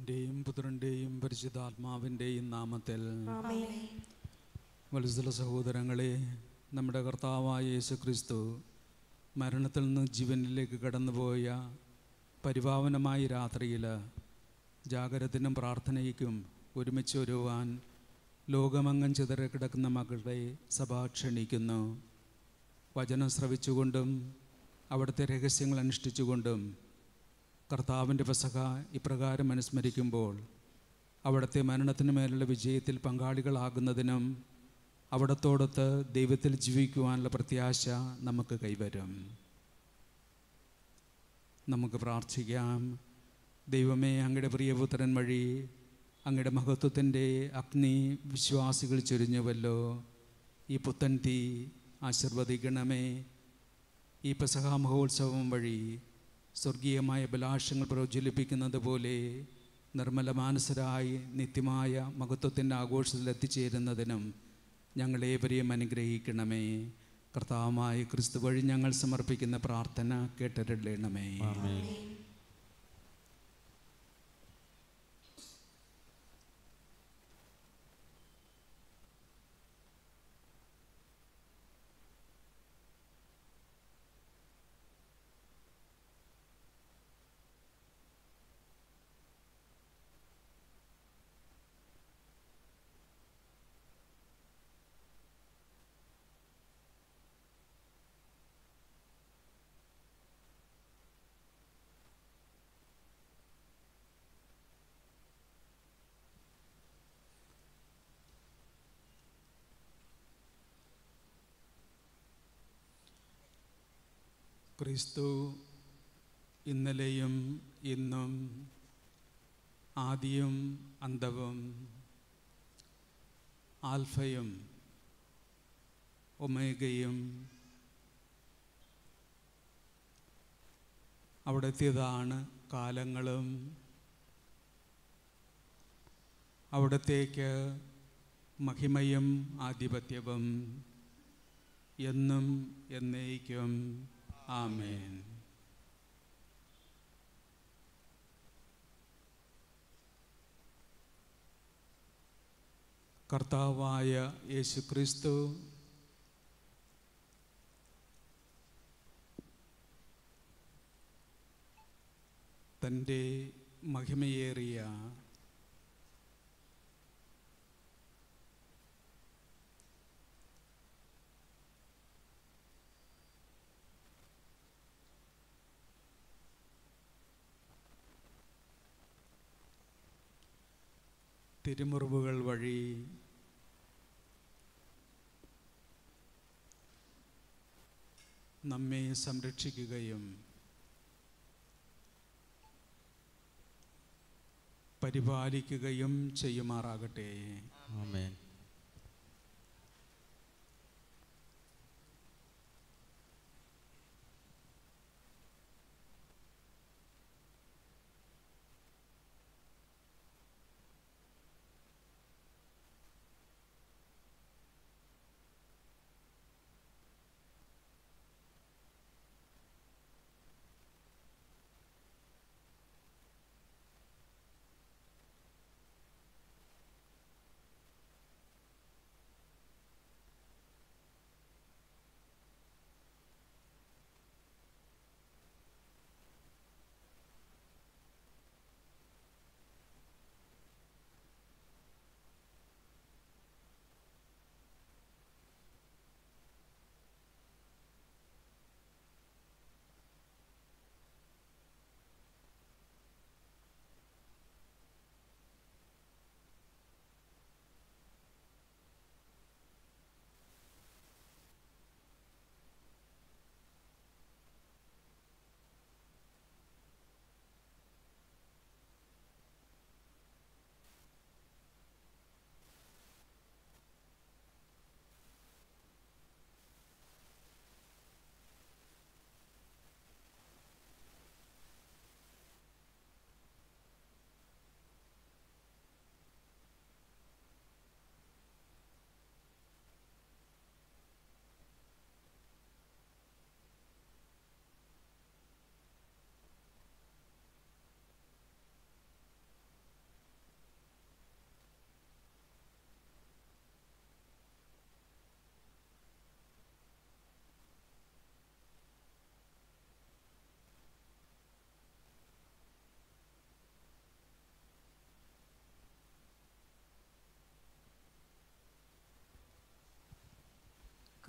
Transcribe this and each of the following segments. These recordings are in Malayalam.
പിതാവിൻ്റെയും പുത്രൻ്റെയും പരിശുദ്ധാത്മാവിൻ്റെയും നാമത്തിൽ ആമേൻ വത്സല സഹോദരങ്ങളെ നമ്മുടെ കർത്താവായ യേശു ക്രിസ്തു മരണത്തിൽ നിന്ന് ജീവനിലേക്ക് കടന്നുപോയ പരിപാവനമായ രാത്രിയിൽ ജാഗരത്തിനും പ്രാർത്ഥനയ്ക്കും ഒരുമിച്ച് ഒരുവാൻ ലോകമങ്ങം ചിതറി കിടക്കുന്ന മക്കളെ സഭ ക്ഷണിക്കുന്നു വചനം ശ്രവിച്ചുകൊണ്ടും അവിടുത്തെ രഹസ്യങ്ങൾ അനുഷ്ഠിച്ചുകൊണ്ടും കർത്താവിൻ്റെ പെസക ഇപ്രകാരം അനുസ്മരിക്കുമ്പോൾ അവിടുത്തെ മരണത്തിന് മേലുള്ള വിജയത്തിൽ പങ്കാളികളാകുന്നതിനും അവിടത്തോടൊത്ത് ദൈവത്തിൽ ജീവിക്കുവാനുള്ള പ്രത്യാശ നമുക്ക് കൈവരും നമുക്ക് പ്രാർത്ഥിക്കാം ദൈവമേ അങ്ങയുടെ പ്രിയപുത്രൻ വഴി അങ്ങയുടെ മഹത്വത്തിൻ്റെ അഗ്നി വിശ്വാസികൾ ചൊരിഞ്ഞുവല്ലോ ഈ പുത്തൻ തീ ആശീർവദിക്കണമേ ഈ പെസഹ മഹോത്സവം വഴി സ്വർഗീയമായ അഭിലാഷങ്ങൾ പ്രോജ്വലിപ്പിക്കുന്നത് പോലെ നിർമ്മല മാനസരായി നിത്യമായ മഹത്വത്തിൻ്റെ ആഘോഷത്തിൽ എത്തിച്ചേരുന്നതിനും ഞങ്ങളേവരെയും അനുഗ്രഹിക്കണമേ കർത്താവായ ക്രിസ്തു വഴി ഞങ്ങൾ സമർപ്പിക്കുന്ന പ്രാർത്ഥന കേട്ടരുളണമേ ക്രിസ്തു ഇന്നലെയും ഇന്നും ആദിയും അന്തവും ആൽഫയും ഒമേഗയും അവിടെത്തിയതാണ് കാലങ്ങളും അവിടത്തേക്ക് മഹിമയും ആധിപത്യവും എന്നും എന്നേക്കും ആമേൻ കർത്താവായ യേശു ക്രിസ്തു തൻ്റെ മഹിമയേറിയ തിരുമുറിവുകൾ വഴി നമ്മെ സംരക്ഷിക്കുകയും പരിപാലിക്കുകയും ചെയ്യുമാറാകട്ടെ ആമേൻ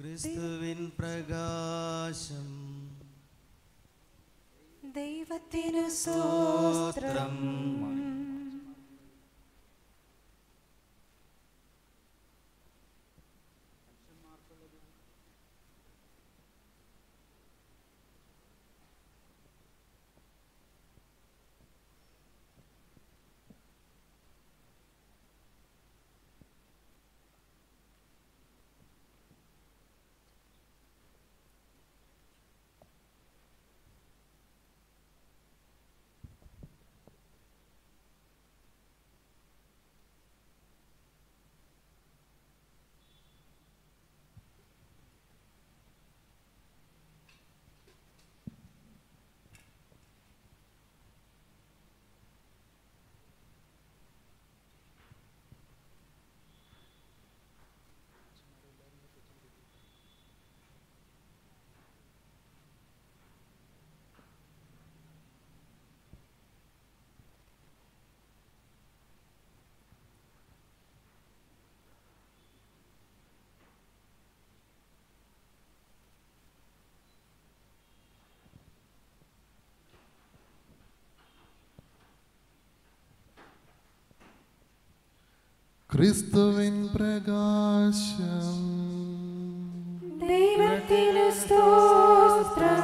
ക്രിസ്തുവിൻ പ്രകാശം ദൈവത്തിനു സ്തോത്രം ക്രിസ്തുവിൻ പ്രകാശം ദൈവത്തിനു സ്തോത്രം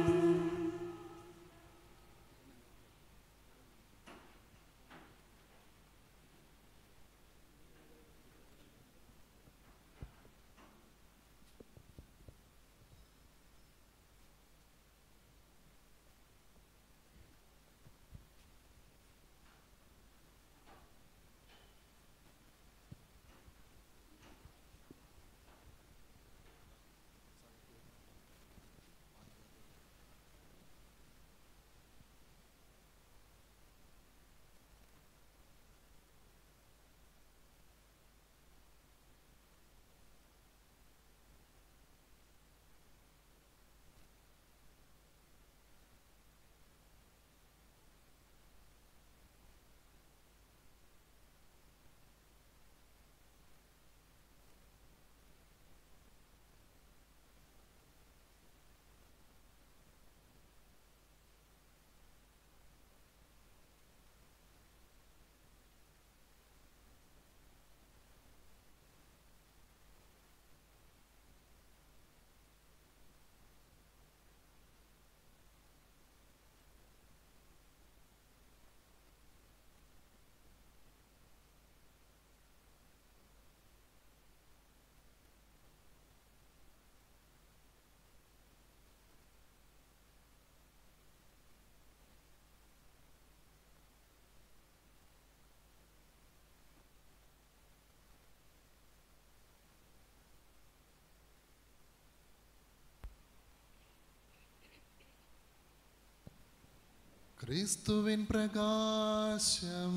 ക്രിസ്തുവിൻ പ്രകാശം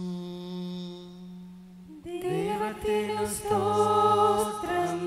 ദൈവത്തിനു സ്തോത്രം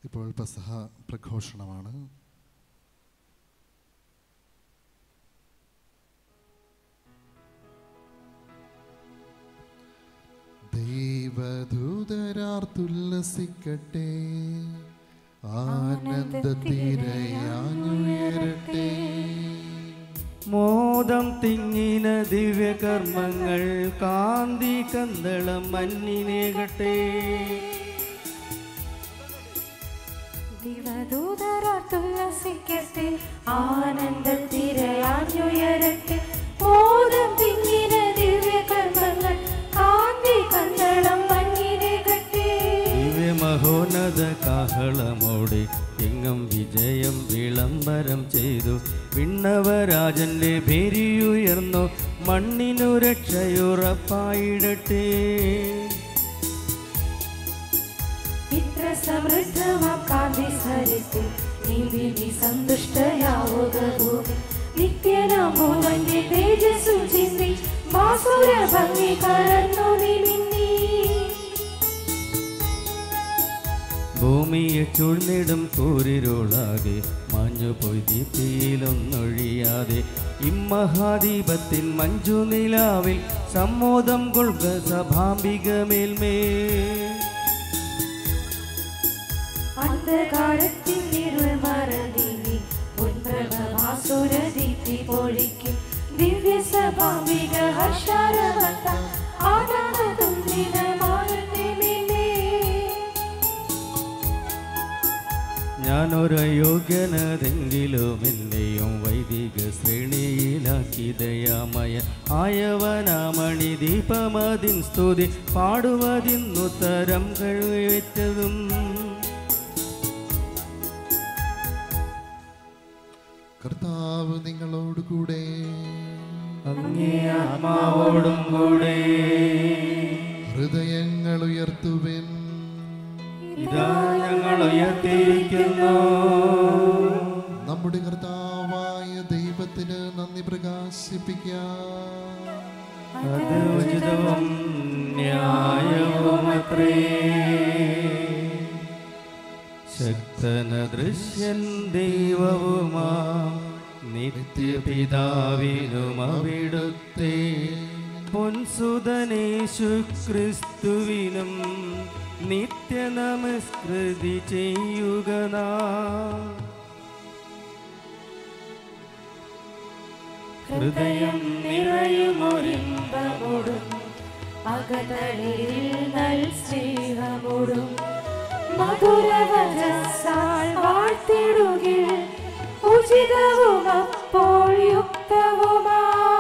ഇപ്പോൾ പെസഹ പ്രഘോഷണമാണ് ദൈവദൂതരാർത്തുല്ലസിക്കട്ടെ ആനന്ദത്തിരയാഞ്ഞുയരട്ടെ മോദം തിങ്ങിന ദിവ്യകർമ്മങ്ങൾ കാന്തി കന്തളം മഞ്ഞിനേകട്ടെ ദിവദൂതരാത്തുല്ലസിക്കട്ടെ ആനന്ദത്തിരയാഞ്ഞുയരട്ടെ മോദം തിങ്ങിന ദിവ്യകർമ്മങ്ങൾ കാന്തി കന്തളം മഞ്ഞിരകട്ടെ ദിവ്യമഹോന്നത കാഹളമോടെ എങ്ങും വിജയം വിളംബരം ചെയ്തു വിണ്ണവരാജന്റെ ഭേരിയുയർന്നു മണ്ണിനു രക്ഷയുറപ്പായിടട്ടെ ഇത്ര സമൃദ്ധമാം കാന്തി സരിത്തിൽ നീതി സന്തുഷ്ടയാവുക ഭൂമി നിത്യനമോവന്റെ തേജസ്സു ചിന്തി ബാസുര ഭംഗി കലർന്നു നിമിന്നി ഭൂമിയെ ചുഴ്ന്നിടും കൂരിരുളാകെ മാഞ്ഞുപോയി ദീപ്തിയിലൊന്നൊഴിയാതെ ഇമ്മഹാദീപത്തിൻ മഞ്ജു നിലാവിൽ സമ്മോദം കൊൾക സഭാംബിക മേൽമേ അന്ധകാരത്തിൻ ഇരുൾ മറനീങ്ങി ഉൻപ്രഭാസുര ദീപ്തി പൊഴിക്കും ദിവ്യ സഭാമിക ഹർഷാരവത്ത ആനന്ദ തുന്തിരമാനത്തെ മേലേ ഞാനൊരു യോഗ്യനതെങ്കിലും എന്നെയും വൈദിക ശ്രേണിയിലാക്കി ദയാമയ ആയവനാമണി ദീപമതിൻ സ്തുതി പാടുവതിന്നുത്തരം കഴിവേറ്റതും കർത്താവ് നിങ്ങളോടുകൂടെ അങ്ങേ ആത്മാവോടും കൂടെ ഹൃദയങ്ങൾ ഉയർത്തുവിൻ ഇതാ ഞങ്ങൾ ഉയർത്തിയിരിക്കുന്നു നമ്മുടെ കർത്താവായ ദൈവത്തിന് നന്ദി പ്രകാശിപ്പിക്കാം അത് ഉചിതവും ന്യായവുമത്രേ ശക്തന ദൃശ്യൻ ദൈവവുമാ നിത്യപിതാവിനും അവിടുത്തെ പൊൻസുതനേശു ക്രിസ്തുവിനും നിത്യനമസ്കൃതി ചെയ്യുക നാം ഹൃദയം നിറയുമൊരിമ്പമോടും അകതളിരിൽ നൽ സ്നേഹമോടും മധുരവചസാൽ വാഴ്ത്തിടുകിൽ ഉചിതവും അപ്പോൾ യുക്തവുമാ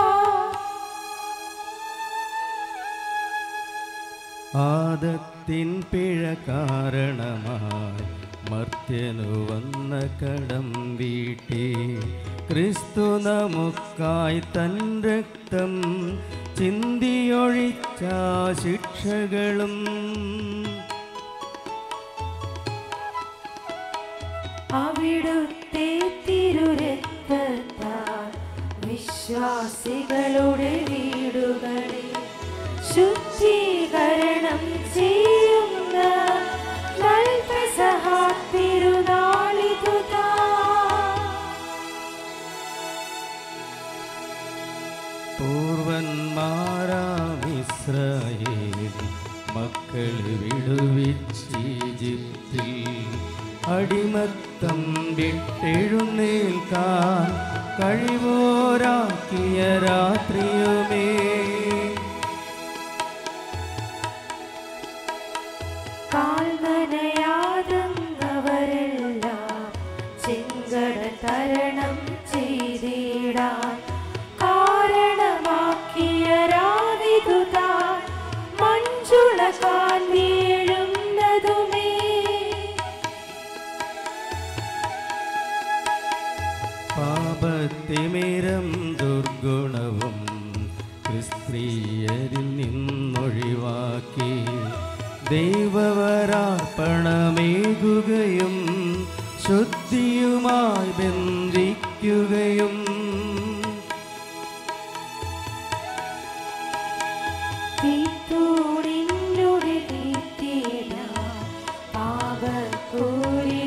ആദത്തിൻ പിഴ കാരണമായി മർത്യനു വന്ന കടം വീട്ടി ക്രിസ്തു നമുക്കായി തൻ രക്തം ചിന്തിയൊഴിച്ച ശിക്ഷകളും അവിടുത്തെ തിരുരക്തത്താൽ വിശ്വാസികളുടെ വീടുകളിൽ ശുദ്ധീകരണം ചെയ്യുന്ന നൽപസഹ തിരുനാളിതുതാ പൂർവന്മാരാമിസ്രയേൽ മക്കൾ വിടുവിച്ചീജിപ്തിൽ അടിമത്തം വിട്ടെഴുന്നേൽക്കാൻ കഴിവോരാക്കിയ രാത്രിയുമേ കാൽനനയാതെന്നവരെല്ലാം ചെങ്കട തരണം ചെയ്തിടാൻ കാരണമാക്കിയ രാവിതുതാ മഞ്ജുള കാൽവീഴുന്നതുമേ പാപത്തിമിരം ദുർഗുണവും ക്രിസ്ത്രീയരിൽ നിന്നൊഴിവാക്കി ദൈവവരാർപ്പണമേകുകയും ശുദ്ധിയുമായി ബന്ധിക്കുകയും തീത്തൂണിനുടെ തീർത്തിട പാപക്കൂലി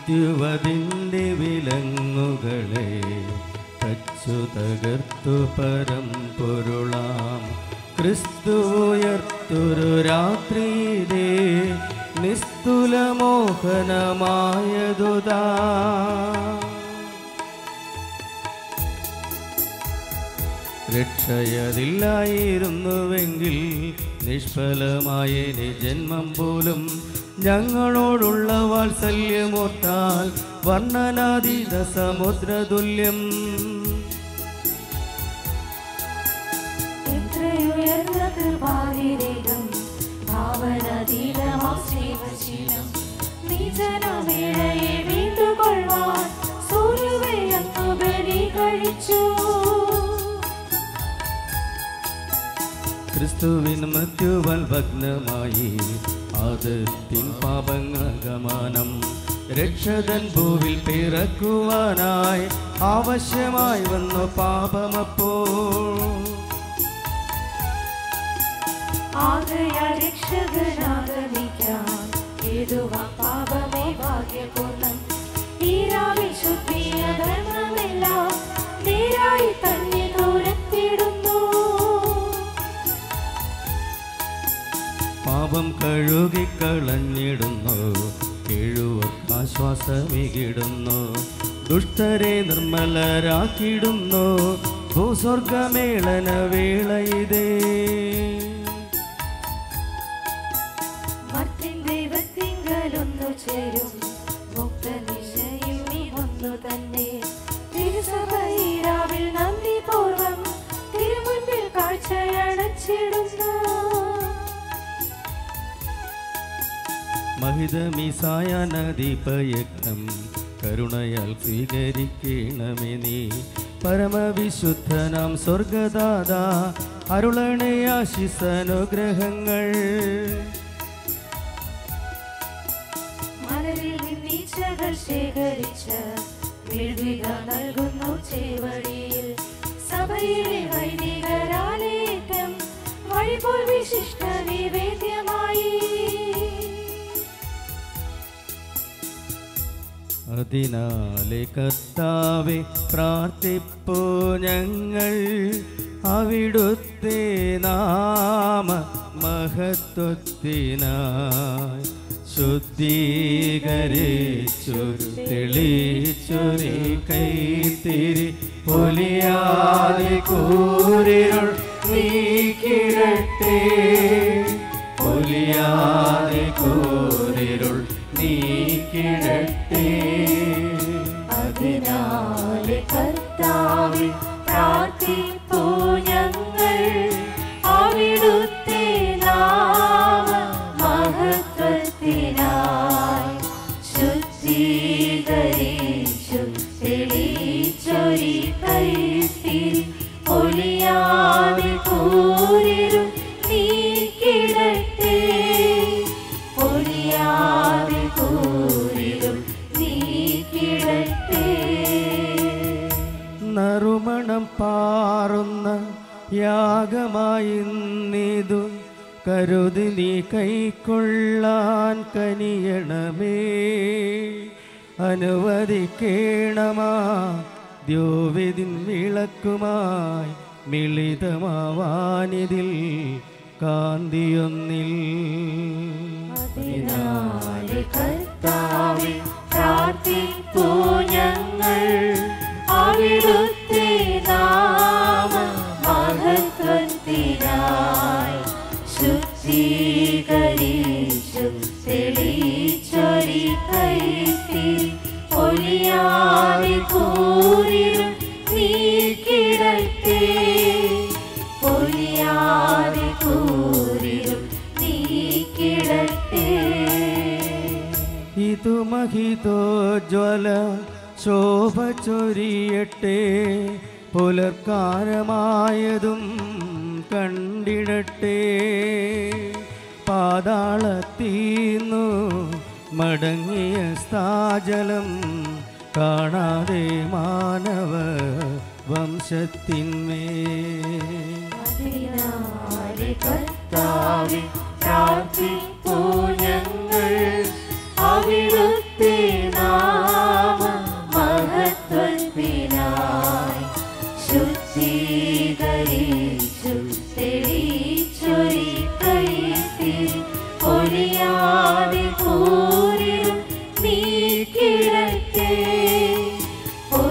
മൃത്യുവതിൻ്റെ വിലങ്ങുകളെ തച്ചു തകർത്തു പരം പൊരുളാം ക്രിസ്തു ഉയർത്തൊരു രാത്രിയിലേ നിസ്തുലമോഹനമായതുതാ രക്ഷയതില്ലായിരുന്നുവെങ്കിൽ നിഷ്ഫലമായ ഇനി ജന്മം പോലും ഞങ്ങളോടുള്ള വാത്സല്യമോർത്താൽ വർണ്ണനാതീത സമുദ്രതുല്യം എത്രയുയർന്ന കൃപാതിരേകം ഭാവനതീതമാം സ്നേഹശീലം നീചനവേളയെ വീണ്ടുകൊള്ളുവാൻ സൂര്യവെയങ്ങു ബലി കഴിച്ചു ക്രിസ്തുവിൻ മൃത്യുവൽ ഭഗ്നമായി ആദത്തിൻ പാപങ്ങമാനം രക്ഷകൻ ഭൂവിൽ പിറക്കുവാനായി ആവശ്യമായി വന്നു പാപമപ്പോ ആകയാൽ രക്ഷകനാഗമിക്കാൻ ഏതുവാ പാപമേ ഭാഗ്യപൂർണ്ണം ഈരാവിൽ ശുദ്ധിയ ധർമ്മമെല്ലാം നേരായി തന്നെ ദൂരത്തിടുന്നു പാപം കഴുകിക്കളഞ്ഞിടുന്നു എഴുവർ ആശ്വാസമികിടുന്നു ദുഷ്ടരെ നിർമ്മലരാക്കിയിടുന്നു ഭൂസ്വർഗമേളന വേളയിതേ മർത്തിൻ ദൈവത്തിങ്കലൊന്നു ചേരും മുക്തനിശയും ഈ ഒന്നു തന്നെ തിരുസഭയിരാവിൽ നന്ദി പൂർവം തിരുമുൻപിൽ കാഴ്ചയടച്ചിടുന്നു മഹിതമിസായ നദീപയജ്ഞം കരുണയാൽ സ്വീകരിക്കണമേ നീ പരമവിശുദ്ധനാം സ്വർഗദാത അരുളണേ ആശിസനുഗ്രഹങ്ങൾ മലരിൽ നിന്നീച്ചകൾ ശേഖരിച്ച് വിഴുക നൽകുന്നു ചേവടിയിൽ സഭയിലെ വൈദികരാലേറ്റം വഴിപോൽ വിശിഷ്ട നിവേദ്യമായി അതിനാലെ കർത്താവെ പ്രാർത്ഥിപ്പോ ഞങ്ങൾ അവിടുത്തെ നാമ മഹത്വത്തിനായി ശുദ്ധീകരിച്ചൊരു തെളിച്ചൊരു കൈത്തിരി പൊലിയാതെ കൂരിരുൾ നീക്കിടട്ടെ പൊലിയാതെ കൂരിരുൾ നീക്കിടട്ടെ അതിനാലെ കർത്താവെ പ്രാർത്ഥിപ്പൂ ഞങ്ങൾ അവിടുത്തെ നാമ മഹത്വത്തിനായി ശുദ്ധീകരിച്ചു തെളിച്ചൊരി കൈത്തിരി ഒളിയാതെ കൂരിരും നീക്കിടട്ടെ ഒളിയാതെ കൂരിരും നീക്കിടട്ടെ നറുമണം പാറുന്ന യാഗമായി നീതു കരുതി നീ കൈക്കൊള്ളാൻ കനിയണമേ അനുവദിക്കേണമാ ദ്യോവിതിൻ വിളക്കുമായി മിളിതമാവാനിതിൽ കാന്തിയൊന്നിൽ അതിനാലെ കർത്താവെ പ്രാർത്ഥിപ്പൂ ഞങ്ങൾ അവിടുത്തെ നാമ മഹത്വത്തിനായി ശുദ്ധീകരിച്ചു തെളിച്ചൊരി കൈത്തിരി ഒളിയാതെ കൂരിരും നീക്കിടട്ടെ ഒളിയാതെ കൂരിരും നീക്കിടട്ടെ ഇതു മഹിതോജ്വല ശോഭ ചൊരിയട്ടെ പുലർക്കാരമായതും കണ്ടിടട്ടെ പാതാളത്തീന്നു മടങ്ങിയ സ്ഥാജലം കാണാതെ മാനവ വംശത്തിന്മേ അതിനാലെ കർത്താവെ പ്രാർത്ഥിപ്പൂ ഞങ്ങൾ അവിടുത്തെ നാമ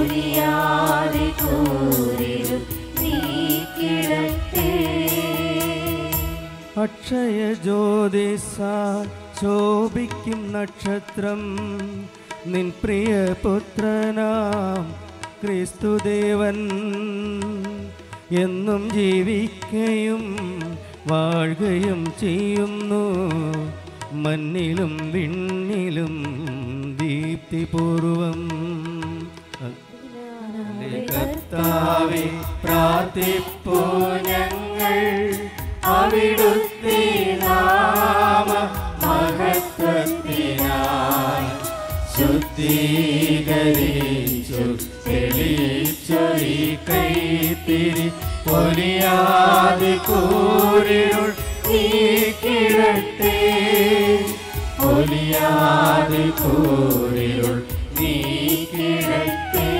പൊലിയാതെ കൂരിരുൾ നീക്കിടട്ടെ അക്ഷയ ജ്യോതിസ ശോഭിക്കും നക്ഷത്രം നിൻ പ്രിയ പുത്രനാം ക്രിസ്തുദേവൻ എന്നും ജീവിക്കുകയും വാഴുകയും ചെയ്യുന്നു മണ്ണിലും വിണ്ണിലും ദീപ്തിപൂർവം കർത്താവെ പ്രാർത്ഥിപ്പൂ ഞങ്ങൾ അവിടുത്തെ നാമ മഹത്വത്തിനായി ശുദ്ധീകരിച്ചു തെളിച്ചൊരി കൈത്തിരി പൊലിയാതെ കൂരിരുൾ നീക്കിടട്ടെ പൊലിയാതെ കൂരിരുൾ നീക്കിടട്ടെ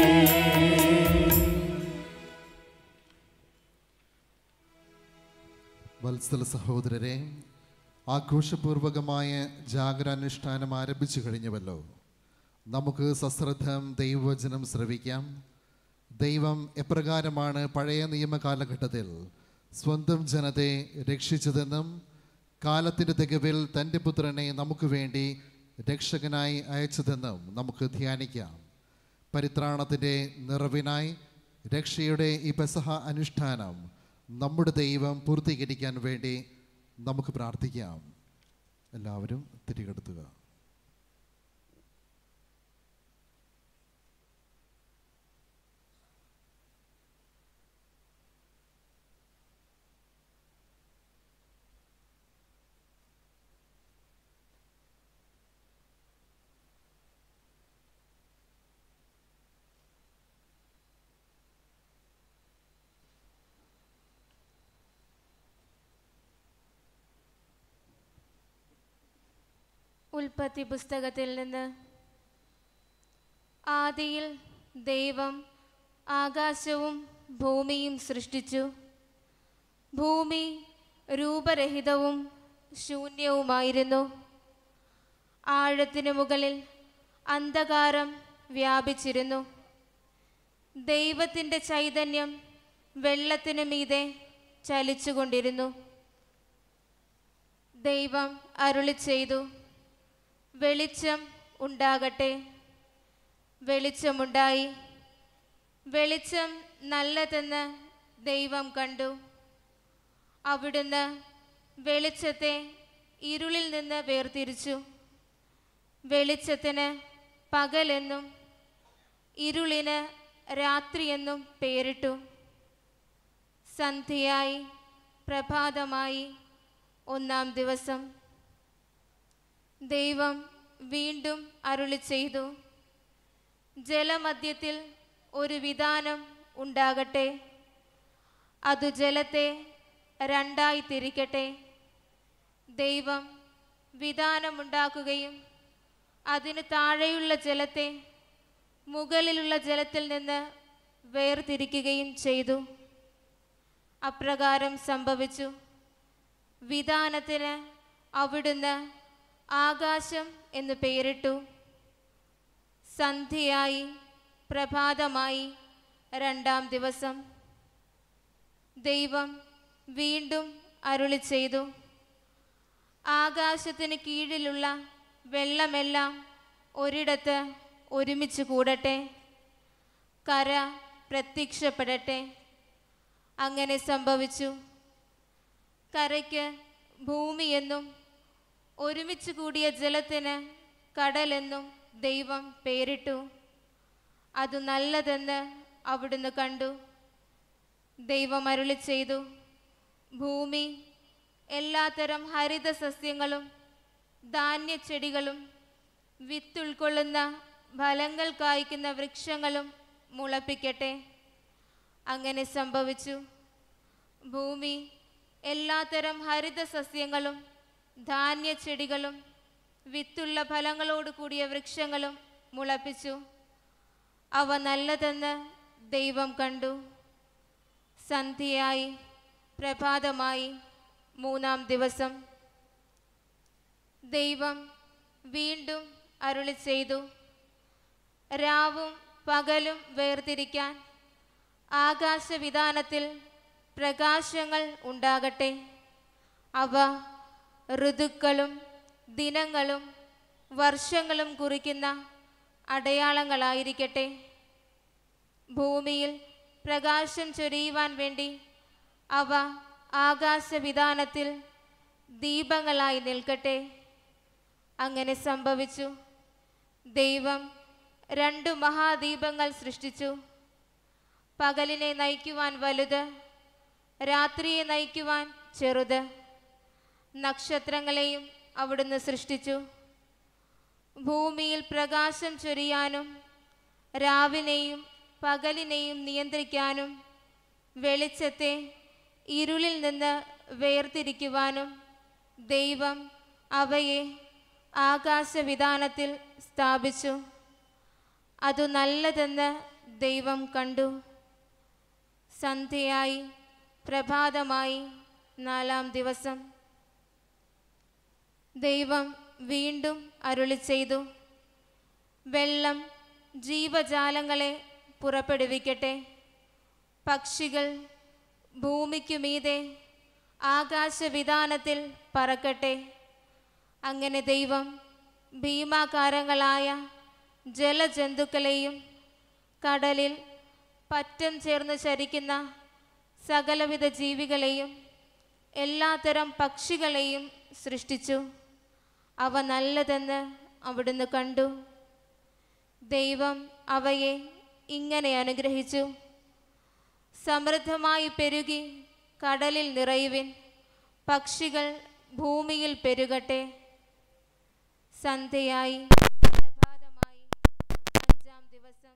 വത്സല സഹോദരരെ ആഘോഷപൂർവകമായ ജാഗരാനുഷ്ഠാനം ആരംഭിച്ചു കഴിഞ്ഞുവല്ലോ നമുക്ക് സശ്രദ്ധം ദൈവവചനം ശ്രവിക്കാം ദൈവം എപ്രകാരമാണ് പഴയ നിയമ കാലഘട്ടത്തിൽ സ്വന്തം ജനത്തെ രക്ഷിച്ചതെന്നും കാലത്തിൻ്റെ തികവിൽ തൻ്റെ പുത്രനെ നമുക്ക് വേണ്ടി രക്ഷകനായി അയച്ചതെന്നും നമുക്ക് ധ്യാനിക്കാം പരിത്രാണത്തിൻ്റെ നിറവിനായി രക്ഷയുടെ ഈ പെസഹ അനുഷ്ഠാനം നമ്മുടെ ദൈവം പൂർത്തീകരിക്കാൻ വേണ്ടി നമുക്ക് പ്രാർത്ഥിക്കാം എല്ലാവരും തിരികെടുത്തുക ഉൽപ്പത്തി പുസ്തകത്തിൽ നിന്ന് ആദിയിൽ ദൈവം ആകാശവും ഭൂമിയും സൃഷ്ടിച്ചു ഭൂമി രൂപരഹിതവും ശൂന്യവുമായിരുന്നു ആഴത്തിനു മുകളിൽ അന്ധകാരം വ്യാപിച്ചിരുന്നു ദൈവത്തിൻ്റെ ചൈതന്യം വെള്ളത്തിനു മീതെ ചലിച്ചുകൊണ്ടിരുന്നു ദൈവം അരുളി ചെയ്തു വെളിച്ചം ഉണ്ടാകട്ടെ വെളിച്ചമുണ്ടായി വെളിച്ചം നല്ലതെന്ന് ദൈവം കണ്ടു അവിടുന്ന് വെളിച്ചത്തെ ഇരുളിൽ നിന്ന് വേർതിരിച്ചു വെളിച്ചത്തിന് പകലെന്നും ഇരുളിന് രാത്രിയെന്നും പേരിട്ടു സന്ധ്യയായി പ്രഭാതമായി ഒന്നാം ദിവസം ദൈവം വീണ്ടും അരുളി ചെയ്തു ജലമധ്യത്തിൽ ഒരു വിധാനം ഉണ്ടാകട്ടെ അതു ജലത്തെ രണ്ടായി തിരിക്കട്ടെ ദൈവം വിധാനമുണ്ടാക്കുകയും അതിന് താഴെയുള്ള ജലത്തെ മുകളിലുള്ള ജലത്തിൽ നിന്ന് വേർതിരിക്കുകയും ചെയ്തു അപ്രകാരം സംഭവിച്ചു വിധാനത്തിന് അവിടുന്ന് ആകാശം എന്ന് പേരിട്ടു സന്ധ്യയായി പ്രഭാതമായി രണ്ടാം ദിവസം ദൈവം വീണ്ടും അരുളി ചെയ്തു ആകാശത്തിന് കീഴിലുള്ള വെള്ളമെല്ലാം ഒരിടത്ത് ഒരുമിച്ച് കൂടട്ടെ കര പ്രത്യക്ഷപ്പെടട്ടെ അങ്ങനെ സംഭവിച്ചു കരയ്ക്ക് ഭൂമിയെന്നും ഒരുമിച്ച് കൂടിയ ജലത്തിന് കടലെന്നും ദൈവം പേരിട്ടു അത് നല്ലതെന്ന് അവിടുന്ന് കണ്ടു ദൈവം അരുളി ചെയ്തു ഭൂമി എല്ലാത്തരം ഹരിത സസ്യങ്ങളും ധാന്യച്ചെടികളും വിത്തുൾക്കൊള്ളുന്ന ഫലങ്ങൾ കായ്ക്കുന്ന വൃക്ഷങ്ങളും മുളപ്പിക്കട്ടെ അങ്ങനെ സംഭവിച്ചു ഭൂമി എല്ലാത്തരം ഹരിത സസ്യങ്ങളും ധാന്യച്ചെടികളും വിത്തുള്ള ഫലങ്ങളോട് കൂടിയ വൃക്ഷങ്ങളും മുളപ്പിച്ചു അവ നല്ലതെന്ന് ദൈവം കണ്ടു സന്ധ്യയായി പ്രഭാതമായി മൂന്നാം ദിവസം ദൈവം വീണ്ടും അരുളി ചെയ്തു രാവും പകലും വേർതിരിക്കാൻ ആകാശവിധാനത്തിൽ പ്രകാശങ്ങൾ ഉണ്ടാകട്ടെ അവ ഋതുക്കളും ദിനങ്ങളും വർഷങ്ങളും കുറിക്കുന്ന അടയാളങ്ങളായിരിക്കട്ടെ ഭൂമിയിൽ പ്രകാശം ചൊരിയുവാൻ വേണ്ടി അവ ആകാശവിധാനത്തിൽ ദീപങ്ങളായി നിൽക്കട്ടെ അങ്ങനെ സംഭവിച്ചു ദൈവം രണ്ടു മഹാദീപങ്ങൾ സൃഷ്ടിച്ചു പകലിനെ നയിക്കുവാൻ വലുത് രാത്രിയെ നയിക്കുവാൻ ചെറുത് നക്ഷത്രങ്ങളെയും അവിടുന്ന് സൃഷ്ടിച്ചു ഭൂമിയിൽ പ്രകാശം ചൊരിയാനും രാവിനെയും പകലിനെയും നിയന്ത്രിക്കാനും വെളിച്ചത്തെ ഇരുളിൽ നിന്ന് വേർതിരിക്കുവാനും ദൈവം അവയെ ആകാശവിധാനത്തിൽ സ്ഥാപിച്ചു അതു നല്ലതെന്ന് ദൈവം കണ്ടു സന്ധ്യയായി പ്രഭാതമായി നാലാം ദിവസം ദൈവം വീണ്ടും അരുളി ചെയ്തു വെള്ളം ജീവജാലങ്ങളെ പുറപ്പെടുവിക്കട്ടെ പക്ഷികൾ ഭൂമിക്കു മീതെ ആകാശവിധാനത്തിൽ പറക്കട്ടെ അങ്ങനെ ദൈവം ഭീമാകാരങ്ങളായ ജലജന്തുക്കളെയും കടലിൽ പറ്റം ചേർന്ന് ചരിക്കുന്ന സകലവിധ ജീവികളെയും എല്ലാത്തരം പക്ഷികളെയും സൃഷ്ടിച്ചു അവ നല്ലതെന്ന് അവിടുന്ന് കണ്ടു ദൈവം അവയെ ഇങ്ങനെ അനുഗ്രഹിച്ചു സമൃദ്ധമായി പെരുകി കടലിൽ നിറയുവിൻ പക്ഷികൾ ഭൂമിയിൽ പെരുകട്ടെ സന്ധ്യയായി പ്രഭാതമായി അഞ്ചാം ദിവസം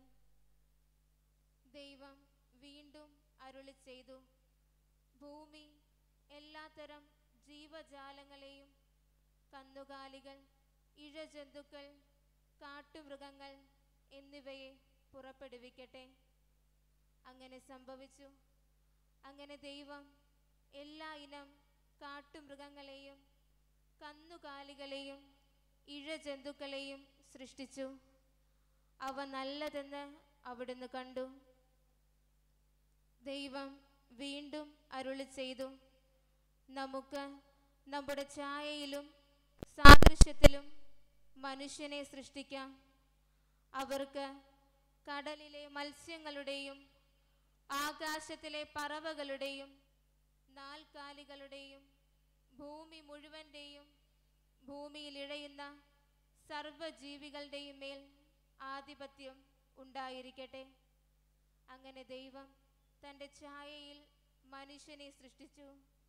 ദൈവം വീണ്ടും അരുളി ചെയ്തു ഭൂമി എല്ലാത്തരം ജീവജാലങ്ങളെയും കന്നുകാലികൾ ഇഴജന്തുക്കൾ കാട്ടുമൃഗങ്ങൾ എന്നിവയെ പുറപ്പെടുവിക്കട്ടെ അങ്ങനെ സംഭവിച്ചു അങ്ങനെ ദൈവം എല്ലാ ഇനം കാട്ടുമൃഗങ്ങളെയും കന്നുകാലികളെയും ഇഴജന്തുക്കളെയും സൃഷ്ടിച്ചു അവ നല്ലതെന്ന് അവിടുന്ന് കണ്ടു ദൈവം വീണ്ടും അരുളി ചെയ്തു നമുക്ക് നമ്മുടെ ഛായയിലും സാദൃശ്യത്തിലും മനുഷ്യനെ സൃഷ്ടിക്കാം അവർക്ക് കടലിലെ മത്സ്യങ്ങളുടെയും ആകാശത്തിലെ പറവകളുടെയും നാൽക്കാലികളുടെയും ഭൂമി മുഴുവൻ്റെയും ഭൂമിയിൽ ഇഴയുന്ന സർവജീവികളുടെയും മേൽ ആധിപത്യം ഉണ്ടായിരിക്കട്ടെ അങ്ങനെ ദൈവം തൻ്റെ ഛായയിൽ മനുഷ്യനെ സൃഷ്ടിച്ചു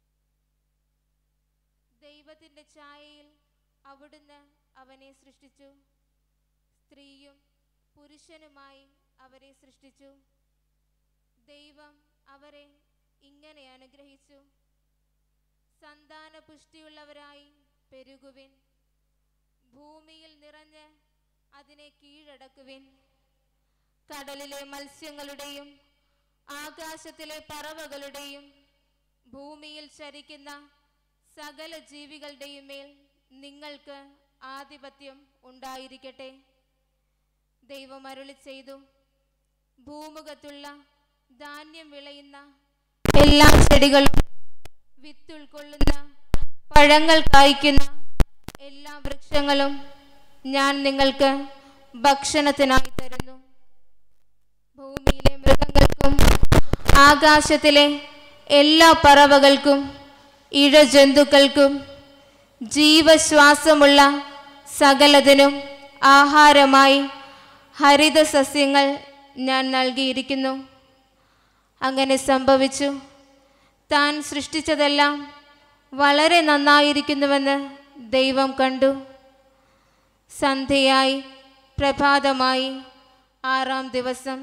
ദൈവത്തിൻ്റെ ഛായയിൽ അവിടുന്ന് അവനെ സൃഷ്ടിച്ചു സ്ത്രീയും പുരുഷനുമായി അവരെ സൃഷ്ടിച്ചു ദൈവം അവരെ ഇങ്ങനെ അനുഗ്രഹിച്ചു സന്താന പുഷ്ടിയുള്ളവരായി പെരുകുവിൻ ഭൂമിയിൽ നിറഞ്ഞ് അതിനെ കീഴടക്കുവിൻ കടലിലെ മത്സ്യങ്ങളുടെയും ആകാശത്തിലെ പറവകളുടെയും ഭൂമിയിൽ ചരിക്കുന്ന സകല ജീവികളുടെയും മേൽ നിങ്ങൾക്ക് ആധിപത്യം ഉണ്ടായിരിക്കട്ടെ ദൈവം അരുളി ചെയ്തു ഭൂമുഖത്തുള്ള ധാന്യം വിളയുന്ന എല്ലാ ചെടികളും വിത്തുൾക്കൊള്ളുന്ന പഴങ്ങൾ കായ്ക്കുന്ന എല്ലാ വൃക്ഷങ്ങളും ഞാൻ നിങ്ങൾക്ക് ഭക്ഷണത്തിനായി തരുന്നു ഭൂമിയിലെ മൃഗങ്ങൾക്കും ആകാശത്തിലെ എല്ലാ പറവകൾക്കും ഇഴജന്തുക്കൾക്കും ജീവശ്വാസമുള്ള സകലതിനും ആഹാരമായി ഹരിത സസ്യങ്ങൾ ഞാൻ നൽകിയിരിക്കുന്നു അങ്ങനെ സംഭവിച്ചു താൻ സൃഷ്ടിച്ചതെല്ലാം വളരെ നന്നായിരിക്കുന്നുവെന്ന് ദൈവം കണ്ടു സന്ധ്യയായി പ്രഭാതമായി ആറാം ദിവസം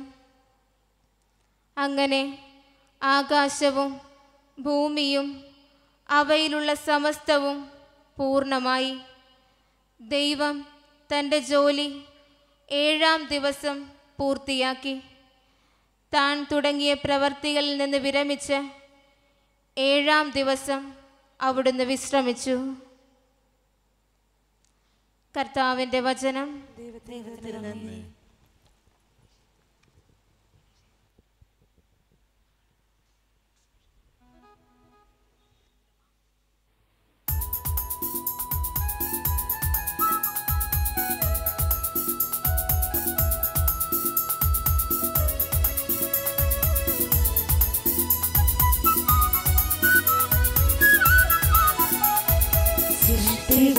അങ്ങനെ ആകാശവും ഭൂമിയും അവയിലുള്ള സമസ്തവും പൂർണ്ണമായി ദൈവം തൻ്റെ ജോലി ഏഴാം ദിവസം പൂർത്തിയാക്കി താൻ തുടങ്ങിയ പ്രവർത്തികളിൽ നിന്ന് വിരമിച്ച് ഏഴാം ദിവസം അവിടുന്ന് വിശ്രമിച്ചു കർത്താവിൻ്റെ വചനം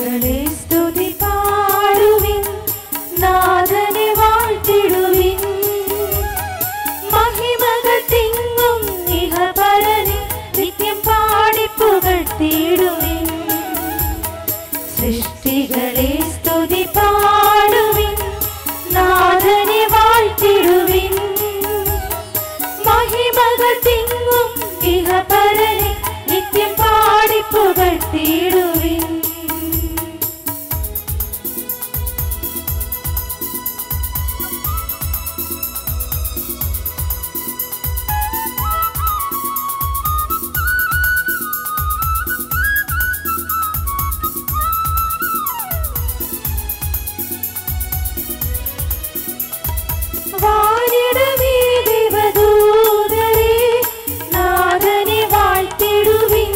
സൃഷ്ടികളെ സ്തുതി പാടുവിൻ നാഥനെ വാഴ്ത്തിടുവിൻ മഹിമകൾ തിങ്ങും ഇഹപരനെ നിത്യം പാടിപ്പുകഴ്ത്തിടുവിൻ സൃഷ്ടികളെ സ്തുതി പാടുവിൻ നാഥനെ വാഴ്ത്തിടുവിൻ മഹിമകൾ തിങ്ങും ഇഹപരനെ നിത്യം പാടിപ്പുകഴ്ത്തിടുവിൻ വാനിടമേ ദേവദൂതരേ, നാഥനെ വാഴ്ത്തിടുവിൻ.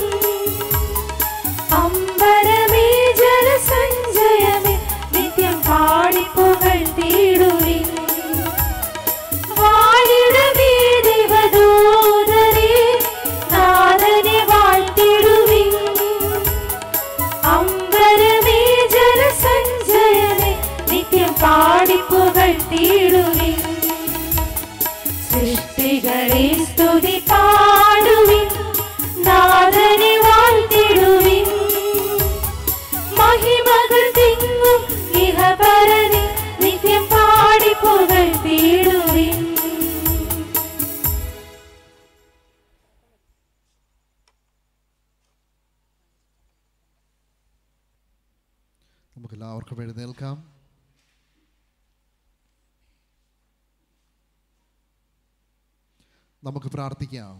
അമ്പരമേ ജലസഞ്ചയമേ, നിത്യം പാടിപ്പുകഴ്ത്തിടുവിൻ. വാനിടമേ ദേവദൂതരേ, നാഥനെ വാഴ്ത്തിടുവിൻ. അമ്പരമേ ജലസഞ്ചയമേ, നിത്യം പാടിപ്പുകഴ്ത്തിടുവിൻ സൃഷ്ടികളെ സ്തുതി പാടുവിൻ നാഥനെ വാഴ്ത്തിടുവിൻ മഹിമകൾ തിങ്ങും ഇഹപരനെ നിത്യം പാടിപ്പുകഴ്ത്തിടുവിൻ നമുക്ക് എല്ലാവർക്കും എഴുന്നേൽക്കാം നമുക്ക് പ്രാർത്ഥിക്കാം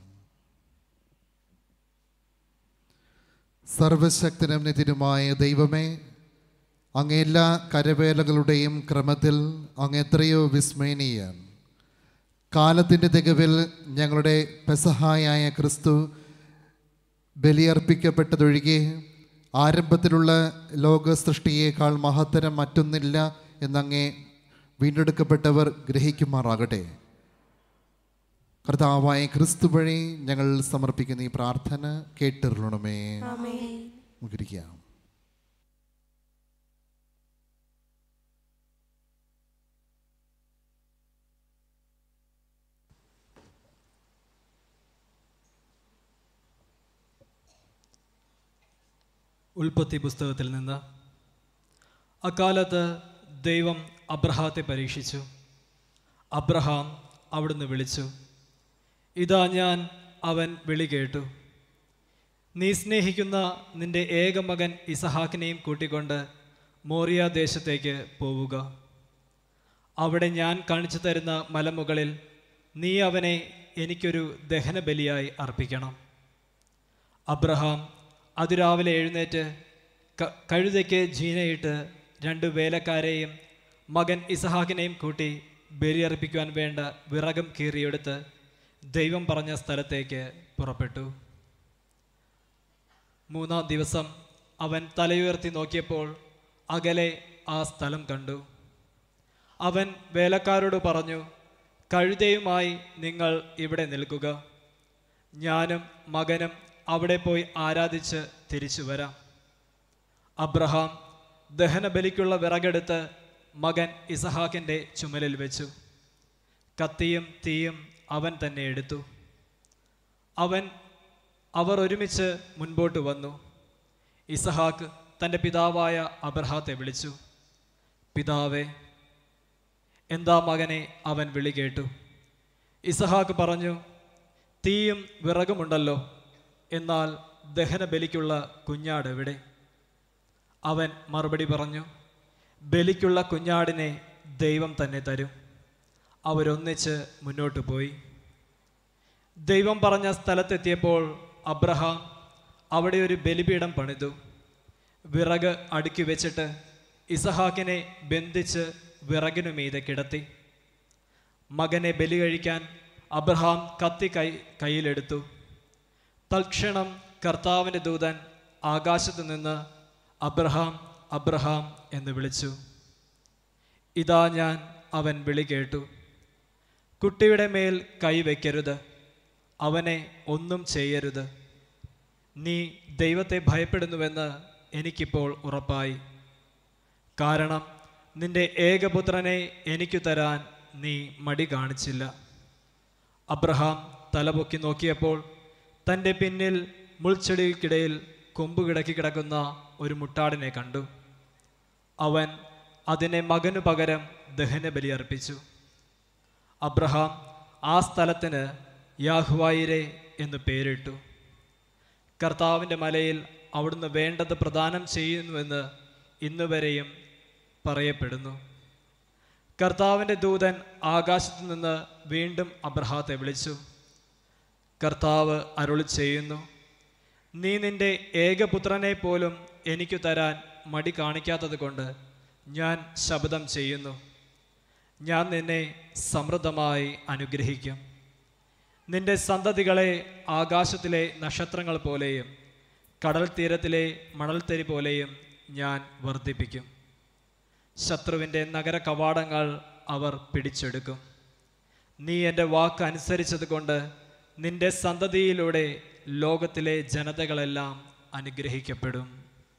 സർവശക്തനും നിതിനുമായ ദൈവമേ അങ്ങ് എല്ലാ കരവേലകളുടെയും ക്രമത്തിൽ അങ്ങ് എത്രയോ വിസ്മയനീയൻ കാലത്തിൻ്റെ തികവിൽ ഞങ്ങളുടെ പെസഹായായ ക്രിസ്തു ബലിയർപ്പിക്കപ്പെട്ടതൊഴികെ ആരംഭത്തിലുള്ള ലോക സൃഷ്ടിയേക്കാൾ മഹത്തരം മറ്റൊന്നില്ല എന്നങ്ങേ വീണ്ടെടുക്കപ്പെട്ടവർ ഗ്രഹിക്കുമാറാകട്ടെ കർത്താവായ ക്രിസ്തു വഴി ഞങ്ങൾ സമർപ്പിക്കുന്ന ഈ പ്രാർത്ഥന കേട്ടിരുളണമേ നമുക്കിരിക്കാം ഉൽപ്പത്തി പുസ്തകത്തിൽ നിന്ന് അക്കാലത്ത് ദൈവം അബ്രഹാത്തെ പരീക്ഷിച്ചു അബ്രഹാം അവിടുന്ന് വിളിച്ചു ഇതാ ഞാൻ അവൻ വിളി കേട്ടു നീ സ്നേഹിക്കുന്ന നിന്റെ ഏക മകൻ ഇസഹാക്കിനെയും കൂട്ടിക്കൊണ്ട് മോറിയ ദേശത്തേക്ക് പോവുക അവിടെ ഞാൻ കാണിച്ചു തരുന്ന മലമുകളിൽ നീ അവനെ എനിക്കൊരു ദഹനബലിയായി അർപ്പിക്കണം അബ്രഹാം അതിരാവിലെ എഴുന്നേറ്റ് ക- കഴുതയ്ക്ക് ജീനയിട്ട് രണ്ട് വേലക്കാരെയും മകൻ ഇസഹാക്കിനെയും കൂട്ടി ബലിയർപ്പിക്കുവാൻ വേണ്ട വിറകം കീറിയെടുത്ത് ദൈവം പറഞ്ഞ സ്ഥലത്തേക്ക് പുറപ്പെട്ടു മൂന്നാം ദിവസം അവൻ തലയുയർത്തി നോക്കിയപ്പോൾ അകലെ ആ സ്ഥലം കണ്ടു അവൻ വേലക്കാരോട് പറഞ്ഞു കഴുതയുമായി നിങ്ങൾ ഇവിടെ നിൽക്കുക ഞാനും മകനും അവിടെ പോയി ആരാധിച്ച് തിരിച്ചു വരാം അബ്രഹാം ദഹനബലിക്കുള്ള വിറകെടുത്ത് മകൻ ഇസഹാക്കിൻ്റെ ചുമലിൽ വെച്ചു കത്തിയും തീയും അവൻ തന്നെ എടുത്തു അവൻ അവർ ഒരുമിച്ച് മുൻപോട്ട് വന്നു ഇസഹാക്ക് തൻ്റെ പിതാവായ അബ്രഹാത്തെ വിളിച്ചു പിതാവേ എന്താ മകനെ അവൻ വിളി കേട്ടു ഇസഹാക്ക് പറഞ്ഞു തീയും വിറകുമുണ്ടല്ലോ എന്നാൽ ദഹനബലിക്കുള്ള കുഞ്ഞാട് എവിടെ അവൻ മറുപടി പറഞ്ഞു ബലിക്കുള്ള കുഞ്ഞാടിനെ ദൈവം തന്നെ തരും അവരൊന്നിച്ച് മുന്നോട്ട് പോയി ദൈവം പറഞ്ഞ സ്ഥലത്തെത്തിയപ്പോൾ അബ്രഹാം അവിടെ ഒരു ബലിപീഠം പണിതു വിറക് അടുക്കി വെച്ചിട്ട് ഇസഹാക്കിനെ ബന്ധിച്ച് വിറകിനു മീതെ കിടത്തി മകനെ ബലി കഴിക്കാൻ അബ്രഹാം കത്തി കൈ കയ്യിലെടുത്തു തൽക്ഷണം കർത്താവിൻ്റെ ദൂതൻ ആകാശത്തു നിന്ന് അബ്രഹാം അബ്രഹാം എന്ന് വിളിച്ചു ഇതാ ഞാൻ അവൻ വിളി കേട്ടു കുട്ടിയുടെ മേൽ കൈവയ്ക്കരുത് അവനെ ഒന്നും ചെയ്യരുത് നീ ദൈവത്തെ ഭയപ്പെടുന്നുവെന്ന് എനിക്കിപ്പോൾ ഉറപ്പായി കാരണം നിന്റെ ഏകപുത്രനെ എനിക്കു തരാൻ നീ മടി കാണിച്ചില്ല അബ്രഹാം തലപൊക്കി നോക്കിയപ്പോൾ തൻ്റെ പിന്നിൽ മുൾച്ചെടികൾക്കിടയിൽ കൊമ്പ് കിടക്കി കിടക്കുന്ന ഒരു മുട്ടാടിനെ കണ്ടു അവൻ അതിനെ മകനു പകരം ദഹനബലി അർപ്പിച്ചു അബ്രഹാം ആ സ്ഥലത്തിന് യാഹ്വായിരെ എന്ന് പേരിട്ടു കർത്താവിൻ്റെ മലയിൽ അവിടുന്ന് വേണ്ടത് പ്രദാനം ചെയ്യുന്നുവെന്ന് ഇന്നുവരെയും പറയപ്പെടുന്നു കർത്താവിൻ്റെ ദൂതൻ ആകാശത്തു നിന്ന് വീണ്ടും അബ്രഹാത്തെ വിളിച്ചു കർത്താവ് അരുളി ചെയ്യുന്നു നീ നിന്റെ ഏകപുത്രനെ പോലും എനിക്കു തരാൻ മടി കാണിക്കാത്തത് കൊണ്ട് ഞാൻ ശബ്ദം ചെയ്യുന്നു ഞാൻ നിന്നെ സമൃദ്ധമായി അനുഗ്രഹിക്കും നിന്റെ സന്തതികളെ ആകാശത്തിലെ നക്ഷത്രങ്ങൾ പോലെയും കടൽ തീരത്തിലെ മണൽത്തരി പോലെയും ഞാൻ വർദ്ധിപ്പിക്കും ശത്രുവിൻ്റെ നഗര കവാടങ്ങൾ അവർ പിടിച്ചെടുക്കും നീ എൻ്റെ വാക്ക് അനുസരിച്ചത് കൊണ്ട് നിന്റെ സന്തതിയിലൂടെ ലോകത്തിലെ ജനതകളെല്ലാം അനുഗ്രഹിക്കപ്പെടും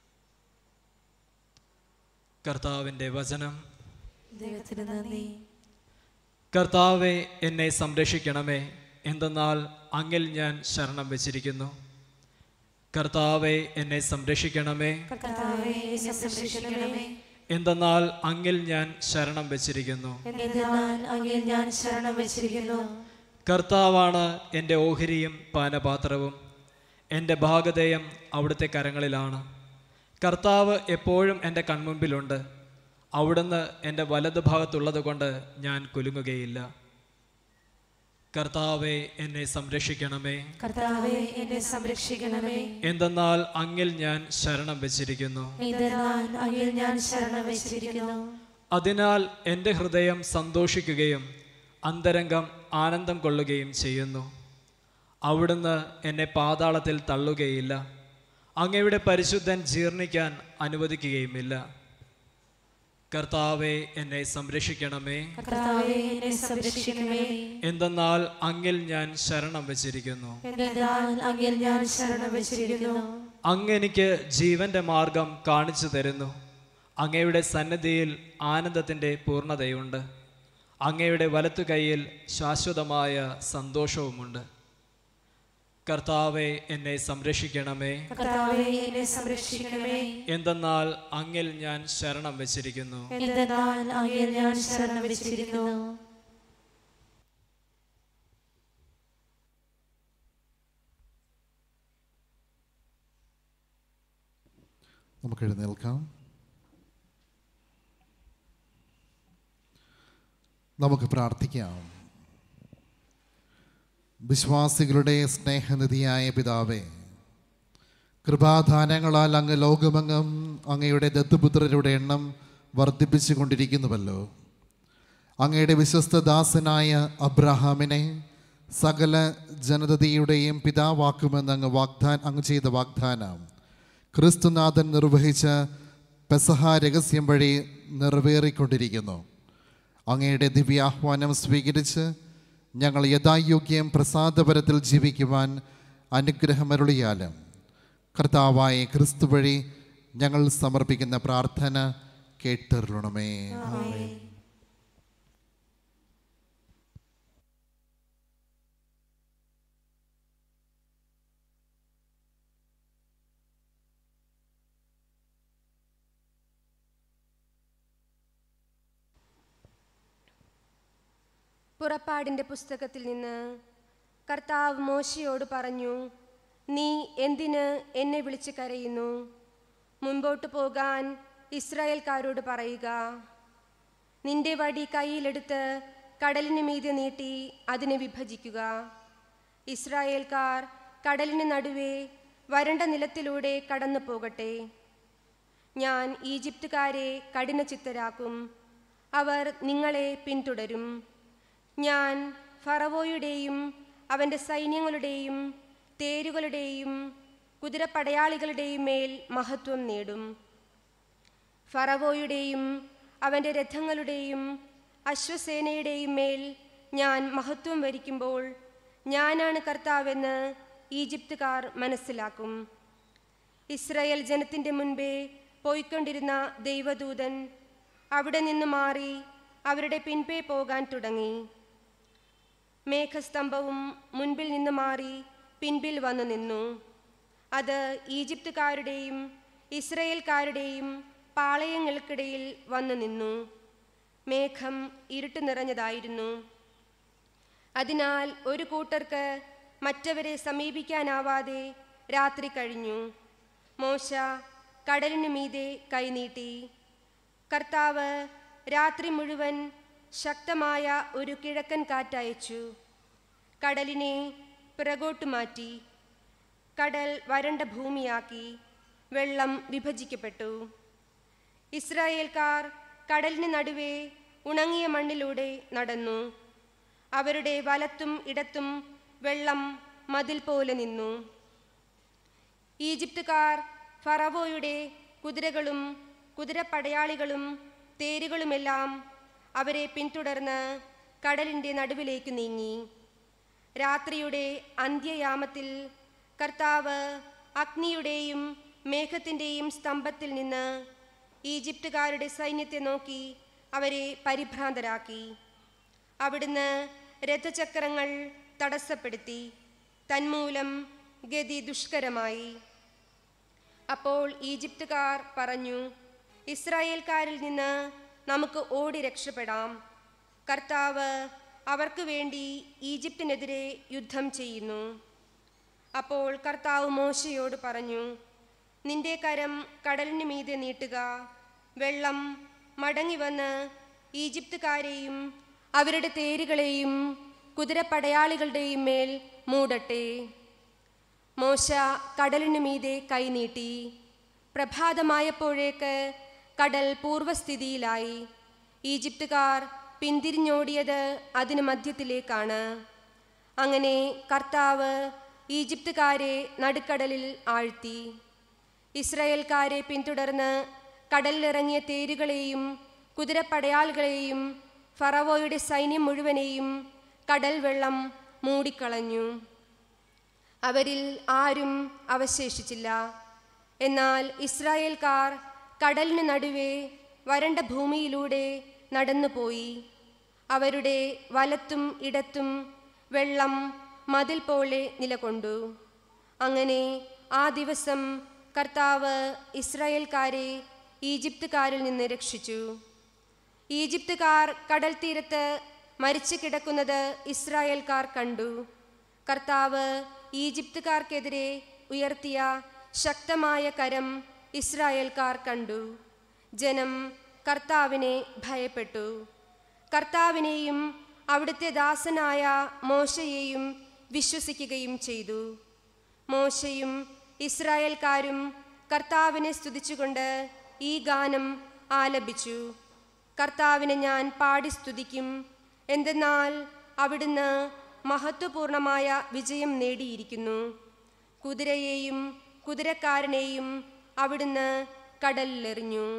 കർത്താവിൻ്റെ വചനം ദൈവത്തിന് നന്ദി കർത്താവെ എന്നെ സംരക്ഷിക്കണമേ എന്തെന്നാൽ അങ്ങിൽ ഞാൻ ശരണം വെച്ചിരിക്കുന്നു കർത്താവെ എന്നെ സംരക്ഷിക്കണമേ കർത്താവേ എന്നെ സംരക്ഷിക്കണമേ എന്തെന്നാൽ അങ്ങിൽ ഞാൻ ശരണം വെച്ചിരിക്കുന്നു എന്നാൽ അങ്ങിൽ ഞാൻ ശരണം വെച്ചിരിക്കുന്നു കർത്താവാണ് എൻ്റെ ഓഹരിയും പാനപാത്രവും എൻ്റെ ഭാഗധേയം അവിടുത്തെ കരങ്ങളിലാണ് കർത്താവ് എപ്പോഴും എൻ്റെ കൺമുമ്പിലുണ്ട് അവിടുന്ന് എൻ്റെ വലതു ഭാഗത്തുള്ളത് കൊണ്ട് ഞാൻ കുലുങ്ങുകയില്ല കർത്താവെ എന്നെ സംരക്ഷിക്കണമേ കർത്താവേ എന്നെ സംരക്ഷിക്കണമേ എന്തെന്നാൽ അങ്ങിൽ ഞാൻ ശരണം വെച്ചിരിക്കുന്നു എന്നാൽ അങ്ങിൽ ഞാൻ ശരണം വെച്ചിരിക്കുന്നു അതിനാൽ എൻ്റെ ഹൃദയം സന്തോഷിക്കുകയും അന്തരംഗം ആനന്ദം കൊള്ളുകയും ചെയ്യുന്നു അവിടുന്ന് എന്നെ പാതാളത്തിൽ തള്ളുകയില്ല അങ്ങയുടെ പരിശുദ്ധൻ ജീർണിക്കാൻ അനുവദിക്കുകയുമില്ല കർത്താവെ എന്നെ സംരക്ഷിക്കണമേ കർത്താവേ എന്നെ സംരക്ഷിക്കണമേ എന്തെന്നാൽ അങ്ങിൽ ഞാൻ ശരണം വെച്ചിരിക്കുന്നു എന്നാൽ അങ്ങിൽ ഞാൻ ശരണം വെച്ചിരിക്കുന്നു അങ്ങ് എനിക്ക് ജീവന്റെ മാർഗം കാണിച്ചു തരുന്നു അങ്ങയുടെ സന്നദ്ധിയിൽ ആനന്ദത്തിൻ്റെ പൂർണ്ണതയുണ്ട് അങ്ങയുടെ വലത്തു കൈയിൽ ശാശ്വതമായ സന്തോഷവുമുണ്ട് കർത്താവെ എന്നെ സംരക്ഷിക്കണമേ കർത്താവേ എന്നെ സംരക്ഷിക്കണമേ എന്തെന്നാൽ അങ്ങിൽ ഞാൻ ശരണം വെച്ചിരിക്കുന്നു എന്നാൽ അങ്ങിൽ ഞാൻ ശരണം വെച്ചിരിക്കുന്നു നമുക്ക് എഴുന്നേൽക്കാം നമുക്ക് പ്രാർത്ഥിക്കാം വിശ്വാസികളുടെ സ്നേഹനിധിയായ പിതാവേ കൃപാദാനങ്ങളാൽ അങ്ങ് ലോകമെങ്ങും അങ്ങയുടെ ദത്തുപുത്രരുടെ എണ്ണം വർദ്ധിപ്പിച്ചു കൊണ്ടിരിക്കുന്നുവല്ലോ അങ്ങയുടെ വിശ്വസ്തദാസനായ അബ്രഹാമിനെ സകല ജനതയുടെയും പിതാവാക്കുമെന്ന് അങ്ങ് വാഗ്ദാൻ അങ്ങ് ചെയ്ത വാഗ്ദാനം ക്രിസ്തുനാഥൻ നിർവഹിച്ച പെസഹ രഹസ്യം വഴി നിറവേറിക്കൊണ്ടിരിക്കുന്നു അങ്ങയുടെ ദിവ്യാഹ്വാനം സ്വീകരിച്ച് ഞങ്ങൾ യഥായോഗ്യം പ്രസാദപരത്തിൽ ജീവിക്കുവാൻ അനുഗ്രഹമരുളിയാലും കർത്താവായ ക്രിസ്തു വഴി ഞങ്ങൾ സമർപ്പിക്കുന്ന പ്രാർത്ഥന കേട്ടരുളണമേ പുറപ്പാടിൻ്റെ പുസ്തകത്തിൽ നിന്ന് കർത്താവ് മോശയോട് പറഞ്ഞു നീ എന്തിന് എന്നെ വിളിച്ച് കരയുന്നു മുൻപോട്ട് പോകാൻ ഇസ്രായേൽക്കാരോട് പറയുക നിന്റെ വടി കയ്യിലെടുത്ത് കടലിന് മീതെ നീട്ടി അതിനെ വിഭജിക്കുക ഇസ്രായേൽക്കാർ കടലിന് നടുവേ വരണ്ട നിലത്തിലൂടെ കടന്നു പോകട്ടെ ഞാൻ ഈജിപ്തുകാരെ കഠിനചിത്തരാക്കും അവർ നിങ്ങളെ പിന്തുടരും ഞാൻ ഫറവോയുടെയും അവൻ്റെ സൈന്യങ്ങളുടെയും തേരുകളുടെയും കുതിരപ്പടയാളികളുടെയും മേൽ മഹത്വം നേടും ഫറവോയുടെയും അവൻ്റെ രഥങ്ങളുടെയും അശ്വസേനയുടെയും മേൽ ഞാൻ മഹത്വം വരിക്കുമ്പോൾ ഞാനാണ് കർത്താവെന്ന് ഈജിപ്തുകാർ മനസ്സിലാക്കും ഇസ്രായേൽ ജനത്തിൻ്റെ മുൻപേ പോയിക്കൊണ്ടിരുന്ന ദൈവദൂതൻ അവിടെ നിന്ന് മാറി അവരുടെ പിൻപേ പോകാൻ തുടങ്ങി മേഘസ്തംഭവും മുൻപിൽ നിന്ന് മാറി പിൻപിൽ വന്നു നിന്നു അത് ഈജിപ്തുകാരുടെയും ഇസ്രയേൽക്കാരുടെയും പാളയങ്ങൾക്കിടയിൽ വന്നു നിന്നു മേഘം ഇരുട്ട് നിറഞ്ഞതായിരുന്നു അതിനാൽ ഒരു കൂട്ടർക്ക് മറ്റവരെ സമീപിക്കാനാവാതെ രാത്രി കഴിഞ്ഞു മോശ കടലിനു മീതെ കൈനീട്ടി കർത്താവ് രാത്രി മുഴുവൻ ശക്തമായ ഒരു കിഴക്കൻ കാറ്റയച്ചു കടലിനെ പിറകോട്ട് മാറ്റി കടൽ വരണ്ട ഭൂമിയാക്കി വെള്ളം വിഭജിക്കപ്പെട്ടു ഇസ്രായേൽക്കാർ കടലിന് നടുവേ ഉണങ്ങിയ മണ്ണിലൂടെ നടന്നു അവരുടെ വലത്തും ഇടത്തും വെള്ളം മതിൽ പോലെ നിന്നു ഈജിപ്തുകാർ ഫറവോയുടെ കുതിരകളും കുതിരപ്പടയാളികളും തേരുകളുമെല്ലാം അവരെ പിന്തുടർന്ന് കടലിൻ്റെ നടുവിലേക്ക് നീങ്ങി രാത്രിയുടെ അന്ത്യയാമത്തിൽ കർത്താവ് അഗ്നിയുടെയും മേഘത്തിൻ്റെയും സ്തംഭത്തിൽ നിന്ന് ഈജിപ്തുകാരുടെ സൈന്യത്തെ നോക്കി അവരെ പരിഭ്രാന്തരാക്കി അവിടുന്ന് രഥചക്രങ്ങൾ തടസ്സപ്പെടുത്തി തന്മൂലം ഗതി ദുഷ്കരമായി അപ്പോൾ ഈജിപ്തുകാർ പറഞ്ഞു ഇസ്രായേൽക്കാരിൽ നിന്ന് നമുക്ക് ഓടി രക്ഷപ്പെടാം കർത്താവ് അവർക്ക് വേണ്ടി ഈജിപ്തിനെതിരെ യുദ്ധം ചെയ്യുന്നു അപ്പോൾ കർത്താവ് മോശയോട് പറഞ്ഞു നിന്റെ കരം കടലിന് മീതെ നീട്ടുക വെള്ളം മടങ്ങി വന്ന് ഈജിപ്തുകാരെയും അവരുടെ തേരുകളെയും കുതിരപ്പടയാളികളുടെയും മേൽ മൂടട്ടെ മോശ കടലിനു മീതെ കൈനീട്ടി പ്രഭാതമായപ്പോഴേക്ക് കടൽ പൂർവ്വസ്ഥിതിയിലായി ഈജിപ്തുകാർ പിന്തിരിഞ്ഞോടിയത് അതിന് മധ്യത്തിലേക്കാണ് അങ്ങനെ കർത്താവ് ഈജിപ്തുകാരെ നടുക്കടലിൽ ആഴ്ത്തി ഇസ്രായേൽക്കാരെ പിന്തുടർന്ന് കടലിലിറങ്ങിയ തേരുകളെയും കുതിരപ്പടയാളികളെയും ഫറവോയുടെ സൈന്യം മുഴുവനെയും കടൽ വെള്ളം മൂടിക്കളഞ്ഞു അവരിൽ ആരും അവശേഷിച്ചില്ല എന്നാൽ ഇസ്രായേൽക്കാർ കടലിന് നടുവേ വരണ്ട ഭൂമിയിലൂടെ നടന്നുപോയി അവരുടെ വലത്തും ഇടത്തും വെള്ളം മതിൽ പോലെ നിലകൊണ്ടു അങ്ങനെ ആ ദിവസം കർത്താവ് ഇസ്രായേൽക്കാരെ ഈജിപ്തുകാരിൽ നിന്ന് രക്ഷിച്ചു ഈജിപ്തുകാർ കടൽ തീരത്ത് മരിച്ചു കിടക്കുന്നത് ഇസ്രായേൽക്കാർ കണ്ടു കർത്താവ് ഈജിപ്തുകാർക്കെതിരെ ഉയർത്തിയ ശക്തമായ കരം ഇസ്രായേൽക്കാർ കണ്ടു ജനം കർത്താവിനെ ഭയപ്പെട്ടു കർത്താവിനെയും അവിടുത്തെ ദാസനായ മോശയെയും വിശ്വസിക്കുകയും ചെയ്തു മോശയും ഇസ്രായേൽക്കാരും കർത്താവിനെ സ്തുതിച്ചുകൊണ്ട് ഈ ഗാനം ആലപിച്ചു കർത്താവിനെ ഞാൻ പാടി സ്തുതിക്കും എന്തെന്നാൽ അവിടുന്ന് മഹത്വപൂർണമായ വിജയം നേടിയിരിക്കുന്നു കുതിരയെയും കുതിരക്കാരനെയും അവിടുന്ന് കടലിലെറിഞ്ഞു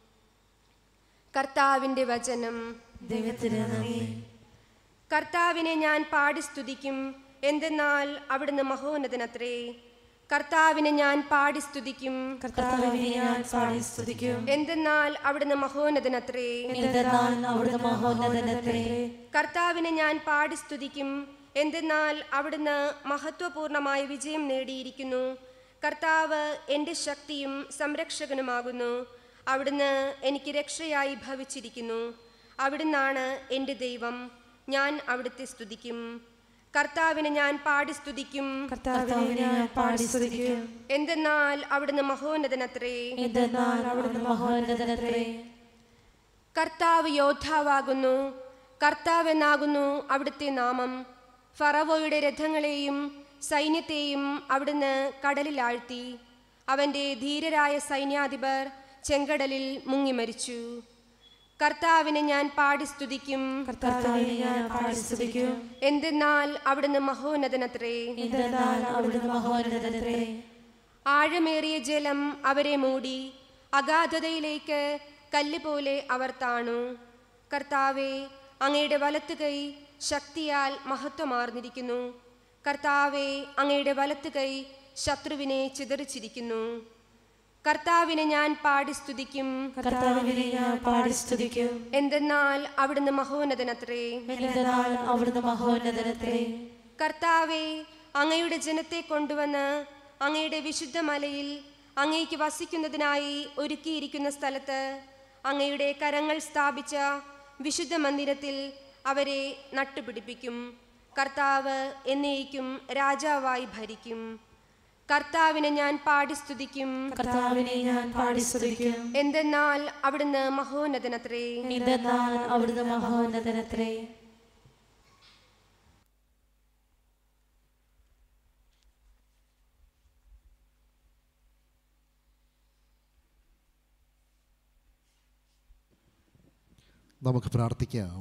കർത്താവിൻ്റെ വചനം ദൈവത്തിന് നന്ദി കർത്താവിനെ ഞാൻ പാടി സ്തുതിക്കും എന്തെന്നാൽ അവിടുന്ന് മഹോന്നതനത്രേ കർത്താവിനെ ഞാൻ പാടി സ്തുതിക്കും കർത്താവിനെ ഞാൻ പാടി സ്തുതിക്കും എന്തെന്നാൽ അവിടുന്ന് മഹോന്നതനത്രേ എന്തെന്നാൽ അവിടുന്ന് മഹോന്നതനത്രേ കർത്താവിനെ ഞാൻ പാടി സ്തുതിക്കും എന്തെന്നാൽ അവിടുന്ന് മഹത്വപൂർണമായ വിജയം നേടിയിരിക്കുന്നു കർത്താവ് എൻ്റെ ശക്തിയും സംരക്ഷകനുമാകുന്നു അവിടുന്ന് എനിക്ക് രക്ഷയായി ഭവിച്ചിരിക്കുന്നു അവിടുന്നാണ് എൻ്റെ ദൈവം ഞാൻ അവിടുത്തെ സ്തുതിക്കും കർത്താവിനെ ഞാൻ പാടി സ്തുതിക്കും കർത്താവിനെ ഞാൻ പാടി സ്തുതിക്കും എന്തെന്നാൽ അവിടുന്ന് മഹോന്നതനത്രേ എന്തെന്നാൽ അവിടുന്ന് മഹോന്നതനത്രേ കർത്താവ് യോദ്ധാവാകുന്നു കർത്താവ് എന്നാകുന്നു അവിടുത്തെ നാമം ഫറവോയുടെ രഥങ്ങളെയും സൈന്യത്തെയും അവിടുന്ന് കടലിൽ ആഴ്ത്തി അവൻ്റെ ധീരരായ സൈന്യാധിപർ ചെങ്കടലിൽ മുങ്ങിമരിച്ചു കർത്താവിനെ ഞാൻ പാടി സ്തുതിക്കും കർത്താവിനെ ഞാൻ പാടി സ്തുതിക്കും എന്തെന്നാൽ അവിടുന്ന് മഹോന്നതനത്രേ എന്തെന്നാൽ അവിടുന്ന് മഹോന്നതനത്രേ ആഴമേറിയ ജലം അവരെ മൂടി അഗാധതയിലേക്ക് കല്ല് പോലെ അവർ താണു കർത്താവെ അങ്ങയുടെ വലത്ത് കൈ ശക്തിയാൽ മഹത്വമാർന്നിരിക്കുന്നു കർത്താവെ അങ്ങയുടെ വലത്ത് കൈ ശത്രുവിനെ ചിതറിച്ചിരിക്കുന്നു കർത്താവിനെ ഞാൻ പാടി സ്തുതിക്കും കർത്താവിനെ ഞാൻ പാടി സ്തുതിക്കും എന്തെന്നാൽ അവിടുന്ന് മഹോന്നതനത്രേ എന്തെന്നാൽ അവിടുന്ന് മഹോന്നതനത്രേ കർത്താവെ അങ്ങയുടെ ജനത്തെ കൊണ്ടുവന്ന് അങ്ങയുടെ വിശുദ്ധ മലയിൽ അങ്ങയ്ക്ക് വസിക്കുന്നതിനായി ഒരുക്കിയിരിക്കുന്ന സ്ഥലത്ത് അങ്ങയുടെ കരങ്ങൾ സ്ഥാപിച്ച വിശുദ്ധ മന്ദിരത്തിൽ അവരെ നട്ടുപിടിപ്പിക്കും കർത്താവ് എന്നേക്കും രാജാവായി ഭരിക്കും കർത്താവിനെ ഞാൻ പാടി സ്തുതിക്കും കർത്താവിനെ ഞാൻ പാടി സ്തുതിക്കും എന്തെന്നാൽ അവിടുന്ന് മഹോന്നതനത്രേ എന്തെന്നാൽ അവിടുന്ന് മഹോന്നതനത്രേ നമുക്ക് പ്രാർത്ഥിക്കാം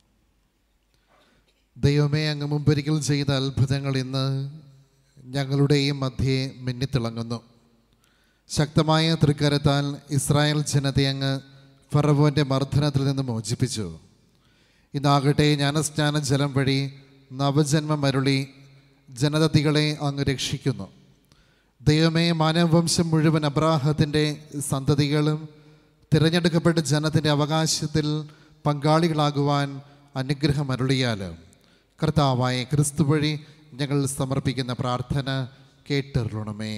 ദൈവമേ അങ്ങ് മുമ്പൊരിക്കൽ ചെയ്ത അത്ഭുതങ്ങൾ ഇന്ന് ഞങ്ങളുടെയും മധ്യേ മിന്നിത്തിളങ്ങുന്നു ശക്തമായ തൃക്കരത്താൽ ഇസ്രായേൽ ജനതയെ അങ്ങ് ഫറവോൻ്റെ മർദ്ദനത്തിൽ നിന്ന് മോചിപ്പിച്ചു ഇന്നാകട്ടെ ജ്ഞാനസ്നാന ജലം വഴി നവജന്മം അരുളി ജനതതികളെ അങ്ങ് രക്ഷിക്കുന്നു ദൈവമേ മാനവവംശം മുഴുവൻ അബ്രാഹത്തിൻ്റെ സന്തതികളും തിരഞ്ഞെടുക്കപ്പെട്ട ജനത്തിൻ്റെ അവകാശത്തിൽ പങ്കാളികളാകുവാൻ അനുഗ്രഹം അരുളിയാൽ കർത്താവായ ക്രിസ്തു വഴി ഞങ്ങൾ സമർപ്പിക്കുന്ന പ്രാർത്ഥന കേട്ടറിയണമേ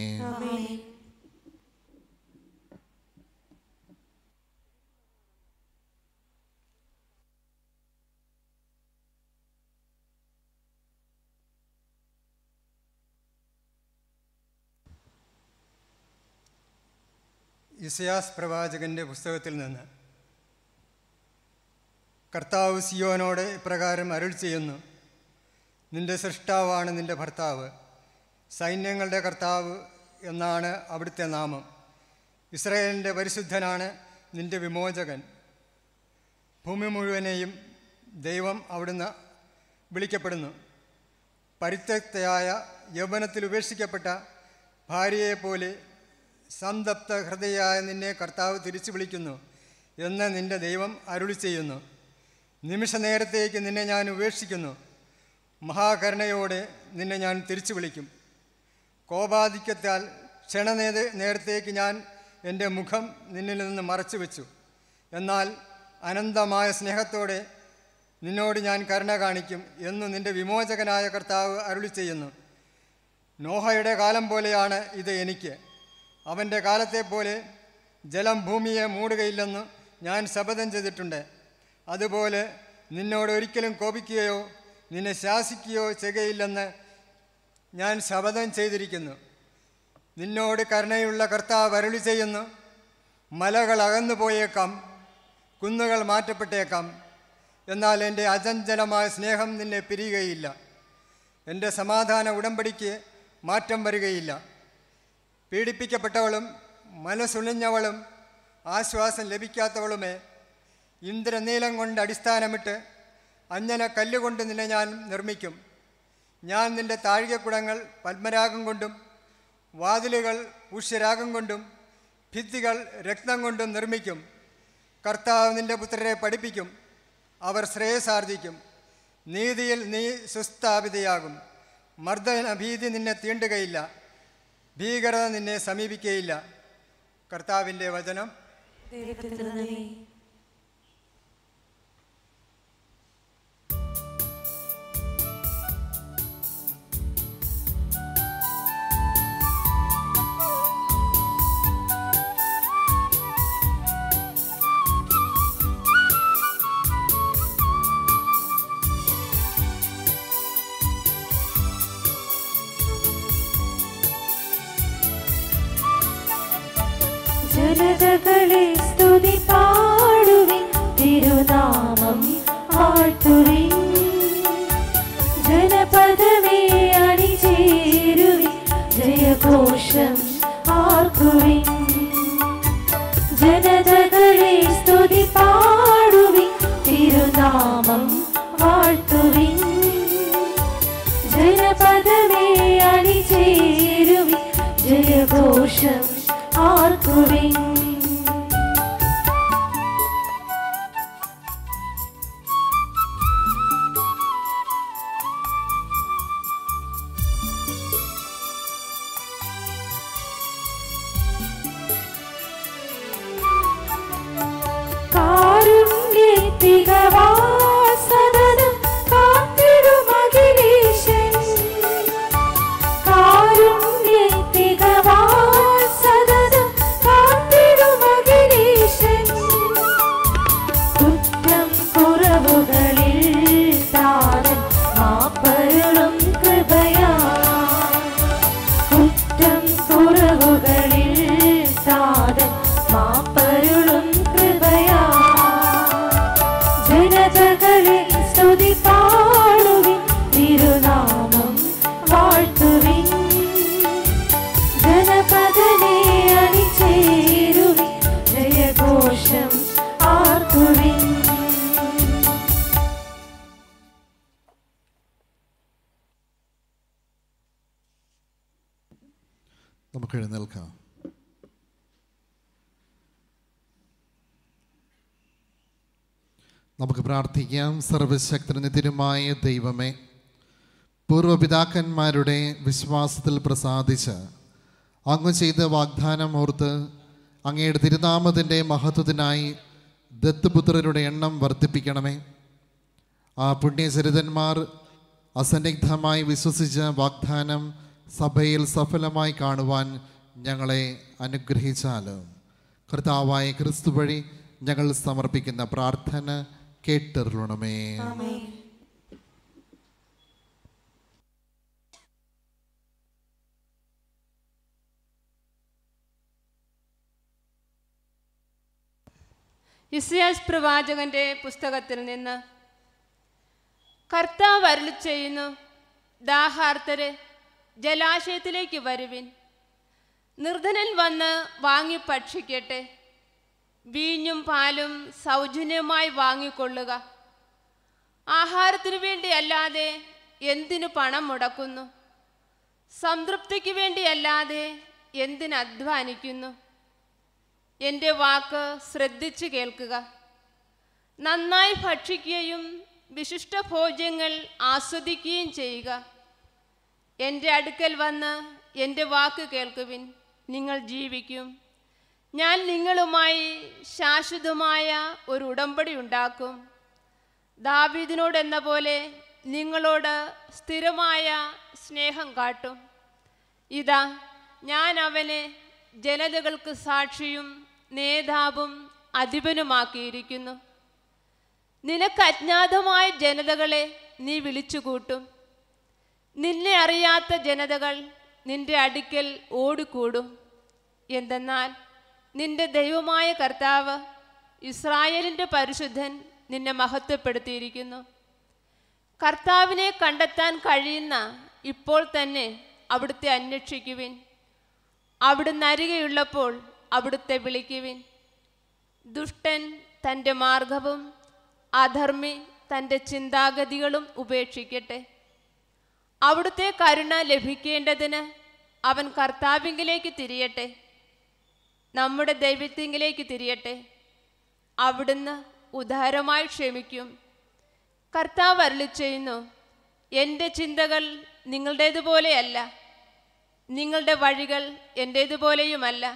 ഇസയാസ് പ്രവാചകന്റെ പുസ്തകത്തിൽ നിന്ന് കർത്താവ് സിയോനോട് ഇപ്രകാരം അരുൾ ചെയ്യുന്നു നിന്റെ സൃഷ്ടാവാണ് നിന്റെ ഭർത്താവ് സൈന്യങ്ങളുടെ കർത്താവ് എന്നാണ് അവിടുത്തെ നാമം ഇസ്രയേലിൻ്റെ പരിശുദ്ധനാണ് നിന്റെ വിമോചകൻ ഭൂമി മുഴുവനെയും ദൈവം അവിടുന്ന് വിളിക്കപ്പെടുന്നു പരിത്യക്തയായ യൗവനത്തിൽ ഉപേക്ഷിക്കപ്പെട്ട ഭാര്യയെപ്പോലെ സംതപ്ത ഹൃദയായ നിന്നെ കർത്താവ് തിരിച്ചു വിളിക്കുന്നു എന്ന് നിന്റെ ദൈവം അരുളി ചെയ്യുന്നു നിമിഷ നേരത്തേക്ക് നിന്നെ ഞാൻ ഉപേക്ഷിക്കുന്നു മഹാകരുണയോടെ നിന്നെ ഞാൻ തിരിച്ചു വിളിക്കും കോപാധിക്യത്താൽ ക്ഷണനേത നേരത്തേക്ക് ഞാൻ എൻ്റെ മുഖം നിന്നിൽ നിന്ന് മറച്ചു വെച്ചു എന്നാൽ അനന്തമായ സ്നേഹത്തോടെ നിന്നോട് ഞാൻ കരുണ കാണിക്കും എന്ന് നിന്റെ വിമോചകനായ കർത്താവ് അരുളി ചെയ്യുന്നു നോഹയുടെ കാലം പോലെയാണ് ഇത് എനിക്ക് അവൻ്റെ കാലത്തെ പോലെ ജലം ഭൂമിയെ മൂടുകയില്ലെന്ന് ഞാൻ ശപഥം ചെയ്തിട്ടുണ്ട് അതുപോലെ നിന്നോട് ഒരിക്കലും കോപിക്കുകയോ നിന്നെ ശാസിക്കുകയോ ചെയ്യുകയില്ലെന്ന് ഞാൻ ശപഥം ചെയ്തിരിക്കുന്നു നിന്നോട് കരുണയുള്ള കർത്താവ് അരുളി ചെയ്യുന്നു മലകൾ അകന്നു പോയേക്കാം കുന്നുകൾ മാറ്റപ്പെട്ടേക്കാം എന്നാൽ എൻ്റെ അചഞ്ചലമായ സ്നേഹം നിന്നെ പിരിയുകയില്ല എൻ്റെ സമാധാന ഉടമ്പടിക്ക് മാറ്റം വരികയില്ല പീഡിപ്പിക്കപ്പെട്ടവളും മനസ്സുണിഞ്ഞവളും ആശ്വാസം ലഭിക്കാത്തവളുമേ ഇന്ദ്രനീലം കൊണ്ട് അടിസ്ഥാനമിട്ട് അഞ്ഞന കല്ലുകൊണ്ട് നിന്നെ ഞാൻ നിർമ്മിക്കും ഞാൻ നിന്റെ താഴികക്കുടങ്ങൾ പത്മരാഗം കൊണ്ടും വാതിലുകൾ പുഷ്യരാഗം കൊണ്ടും ഭിത്തികൾ രക്തം കൊണ്ടും നിർമ്മിക്കും കർത്താവ് നിന്റെ പുത്രരെ പഠിപ്പിക്കും അവർ ശ്രേയസാർജിക്കും നീതിയിൽ നീ സുസ്ഥാപിതയാകും മർദ്ദന ഭീതി നിന്നെ തീണ്ടുകയില്ല ഭീകരത നിന്നെ സമീപിക്കുകയില്ല കർത്താവിൻ്റെ വചനം ദൈവത്തിന് നന്ദി ജനതകളെ സ്തുതി പാടുവിൻ തിരുനാമം വാഴ്ത്തുവിൻ ജനപദമേ അണിചേരുവിൻ ജയഘോഷം ആർക്കുവിൻ ജനതകളെ സ്തുതി പാടുവിൻ തിരുനാമം വാഴ്ത്തുവിൻ ജനപദമേ അണിചേരുവിൻ ജയഘോഷം ആർക്കുവിൻ മാപ്പരുളും കൃപയാ കുറ്റം കുറവുകളിൽ താതൻ മാപ്പരുളും കൃപയാ ജനതകളെ സ്തുതി പാടുവിൻ തിരുനാമം വാഴ്ത്തുവിൻ ജനപദനെ അണിചേരുവിൻ ജയഘോഷം ആർക്കുവിൻ നമുക്ക് എഴുന്നേൽക്കാം നമുക്ക് പ്രാർത്ഥിക്കാം സർവശക്തനിതിരുമായ ദൈവമേ പൂർവപിതാക്കന്മാരുടെ വിശ്വാസത്തിൽ പ്രസാദിച്ച് അങ്ങ് ചെയ്ത വാഗ്ദാനം ഓർത്ത് അങ്ങയുടെ തിരുനാമത്തിൻ്റെ മഹത്വത്തിനായി ദത്തുപുത്രരുടെ എണ്ണം വർദ്ധിപ്പിക്കണമേ ആ പുണ്യചരിതന്മാർ അസന്നിഗ്ധമായി വിശ്വസിച്ച വാഗ്ദാനം സഭയിൽ സഫലമായി കാണുവാൻ ഞങ്ങളെ അനുഗ്രഹിച്ചാലും കർത്താവായ ക്രിസ്തു വഴി ഞങ്ങൾ സമർപ്പിക്കുന്ന പ്രാർത്ഥന കേട്ടറിയണമേ ഇസിയാസ് പ്രവാചകന്റെ പുസ്തകത്തിൽ നിന്ന് കർത്താവ് അരുളി ചെയ്യുന്നു ദാഹാർത്തരെ ജലാശയത്തിലേക്ക് വരുവിൻ നിർധനൻ വന്ന് വാങ്ങി ഭക്ഷിക്കട്ടെ വീഞ്ഞും പാലും സൗജന്യമായി വാങ്ങിക്കൊള്ളുക ആഹാരത്തിനു വേണ്ടി അല്ലാതെ എന്തിനു പണം മുടക്കുന്നു സംതൃപ്തിക്ക് വേണ്ടി അല്ലാതെ എന്തിന് അധ്വാനിക്കുന്നു എൻ്റെ വാക്ക് ശ്രദ്ധിച്ചു കേൾക്കുക നന്നായി ഭക്ഷിക്കുകയും വിശിഷ്ട ഭോജ്യങ്ങൾ ആസ്വദിക്കുകയും ചെയ്യുക എൻ്റെ അടുക്കൽ വന്ന് എൻ്റെ വാക്ക് കേൾക്കുവിൻ നിങ്ങൾ ജീവിക്കും ഞാൻ നിങ്ങളുമായി ശാശ്വതമായ ഒരു ഉടമ്പടി ഉണ്ടാക്കും ദാവീദിനോട് എന്ന പോലെ നിങ്ങളോട് സ്ഥിരമായ സ്നേഹം കാട്ടും ഇതാ ഞാൻ അവനെ ജനതകൾക്ക് സാക്ഷിയും നേതാവും അധിപനുമാക്കിയിരിക്കുന്നു നിനക്ക് അജ്ഞാതമായ ജനതകളെ നീ വിളിച്ചുകൂട്ടും നിന്നെ അറിയാത്ത ജനതകൾ നിന്റെ അടുക്കൽ ഓടിക്കൂടും എന്തെന്നാൽ നിന്റെ ദൈവമായ കർത്താവ് ഇസ്രായേലിൻ്റെ പരിശുദ്ധൻ നിന്നെ മഹത്വപ്പെടുത്തിയിരിക്കുന്നു കർത്താവിനെ കണ്ടെത്താൻ കഴിയുന്ന ഇപ്പോൾ തന്നെ അവിടുത്തെ അന്വേഷിക്കുവിൻ അവിടുന്ന് അരികെയുള്ളപ്പോൾ അവിടുത്തെ വിളിക്കുവിൻ ദുഷ്ടൻ തൻ്റെ മാർഗവും അധർമ്മി തൻ്റെ ചിന്താഗതികളും ഉപേക്ഷിക്കട്ടെ അവിടുത്തെ കരുണ ലഭിക്കേണ്ടതിന് അവൻ കർത്താവിങ്കിലേക്ക് തിരിയട്ടെ നമ്മുടെ ദൈവത്തിങ്കിലേക്ക് തിരിയട്ടെ അവിടുന്ന് ഉദാരമായി ക്ഷമിക്കും കർത്താവ് അരുളി ചെയ്യുന്നു എൻ്റെ ചിന്തകൾ നിങ്ങളുടേതുപോലെയല്ല നിങ്ങളുടെ വഴികൾ എൻ്റേതുപോലെയുമല്ല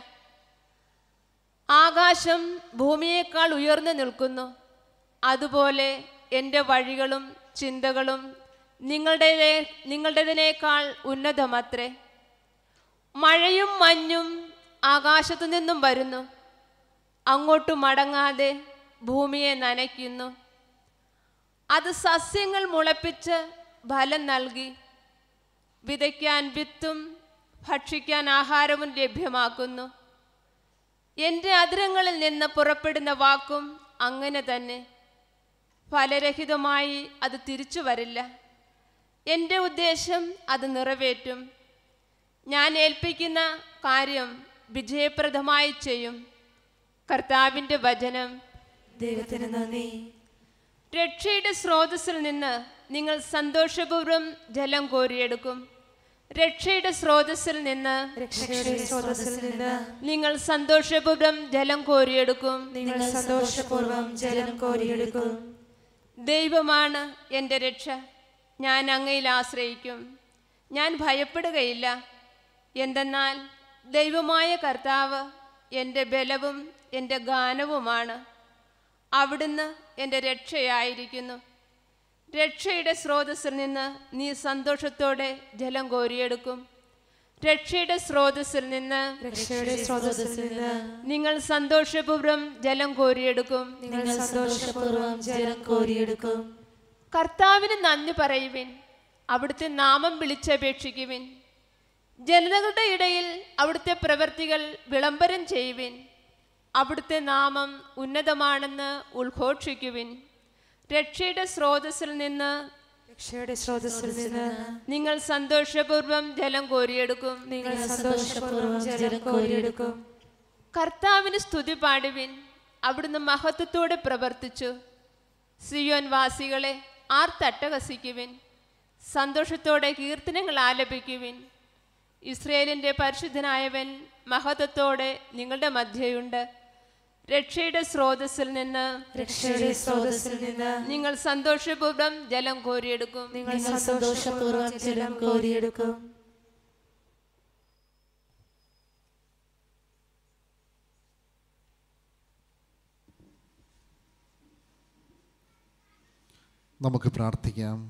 ആകാശം ഭൂമിയേക്കാൾ ഉയർന്നു നിൽക്കുന്നു അതുപോലെ എൻ്റെ വഴികളും ചിന്തകളും നിങ്ങളുടെ നിങ്ങളുടേതിനേക്കാൾ ഉന്നതമത്രേ മഴയും മഞ്ഞും ആകാശത്തു നിന്നും വരുന്നു അങ്ങോട്ട് മടങ്ങാതെ ഭൂമിയെ നനയ്ക്കുന്നു അത് സസ്യങ്ങൾ മുളപ്പിച്ച് ഫലം നൽകി വിതയ്ക്കാൻ വിത്തും ഭക്ഷിക്കാൻ ആഹാരവും ലഭ്യമാക്കുന്നു എൻ്റെ അതിരങ്ങളിൽ നിന്ന് പുറപ്പെടുന്ന വാക്കും അങ്ങനെ തന്നെ ഫലരഹിതമായി അത് തിരിച്ചു വരില്ല എൻ്റെ ഉദ്ദേശം അത് നിറവേറ്റും ഞാൻ ഏൽപ്പിക്കുന്ന കാര്യം വിജയപ്രദമായി ചെയ്യും കർത്താവിൻ്റെ വചനം ദൈവത്തിന് നന്ദി രക്ഷയുടെ സ്രോതസ്സിൽ നിന്ന് നിങ്ങൾ സന്തോഷപൂർവ്വം ജലം കോരിയെടുക്കും രക്ഷയുടെ സ്രോതസ്സിൽ നിന്ന് രക്ഷയുടെ സ്രോതസ്സിൽ നിന്ന് നിങ്ങൾ സന്തോഷപൂർവ്വം ജലം കോരിയെടുക്കും നിങ്ങൾ സന്തോഷപൂർവ്വം ജലം കോരിയെടുക്കും ദൈവമാണ് എൻ്റെ രക്ഷ ഞാൻ അങ്ങയിൽ ആശ്രയിക്കും ഞാൻ ഭയപ്പെടുകയില്ല എന്തെന്നാൽ ദൈവമായ കർത്താവ് എൻ്റെ ബലവും എൻ്റെ ഗാനവുമാണ് അവിടുന്ന് എൻ്റെ രക്ഷയായിരിക്കുന്നു രക്ഷയുടെ സ്രോതസ്സിൽ നിന്ന് നീ സന്തോഷത്തോടെ ജലം കോരിയെടുക്കും രക്ഷയുടെ സ്രോതസ്സിൽ നിന്ന് രക്ഷയുടെ സ്രോതസ്സിൽ നിന്ന് നിങ്ങൾ സന്തോഷപൂർവ്വം ജലം കോരിയെടുക്കും നിങ്ങൾ സന്തോഷപൂർവ്വം ജലം കോരിയെടുക്കും കർത്താവിന് നന്ദി പറയുവിൻ അവിടുത്തെ നാമം വിളിച്ചപേക്ഷിക്കുവിൻ ജനതകളുടെ ഇടയിൽ അവിടുത്തെ പ്രവൃത്തികൾ വിളംബരം ചെയ്യുവിൻ അവിടുത്തെ നാമം ഉന്നതമാണെന്ന് ഉദ്ഘോഷിക്കുവിൻ രക്ഷയുടെ സ്രോതസ്സിൽ നിന്ന് രക്ഷയുടെ സ്രോതസ്സിൽ നിന്ന് നിങ്ങൾ സന്തോഷപൂർവ്വം ജലം കോരിയെടുക്കും നിങ്ങൾ സന്തോഷപൂർവ്വം ജലം കോരിയെടുക്കും കർത്താവിന് സ്തുതി പാടുവിൻ അവിടുന്ന് മഹത്വത്തോടെ പ്രവർത്തിച്ചു സിയോൻ വാസികളെ ആർത്തട്ടഹസിക്കുവിൻ സന്തോഷത്തോടെ കീർത്തനങ്ങൾ ആലപിക്കുവിൻ ഇസ്രയേലിൻ്റെ പരിശുദ്ധനായവൻ മഹത്വത്തോടെ നിങ്ങളുടെ മധ്യയുണ്ട് രക്ഷയുടെ സ്രോതസ്സിൽ നിന്ന് രക്ഷയുടെ സ്രോതസ്സിൽ നിന്ന് നിങ്ങൾ സന്തോഷപൂർവ്വം ജലം കോരിയെടുക്കും നിങ്ങൾ സന്തോഷപൂർവ്വം ജലം കോരിയെടുക്കും നമുക്ക് പ്രാർത്ഥിക്കാം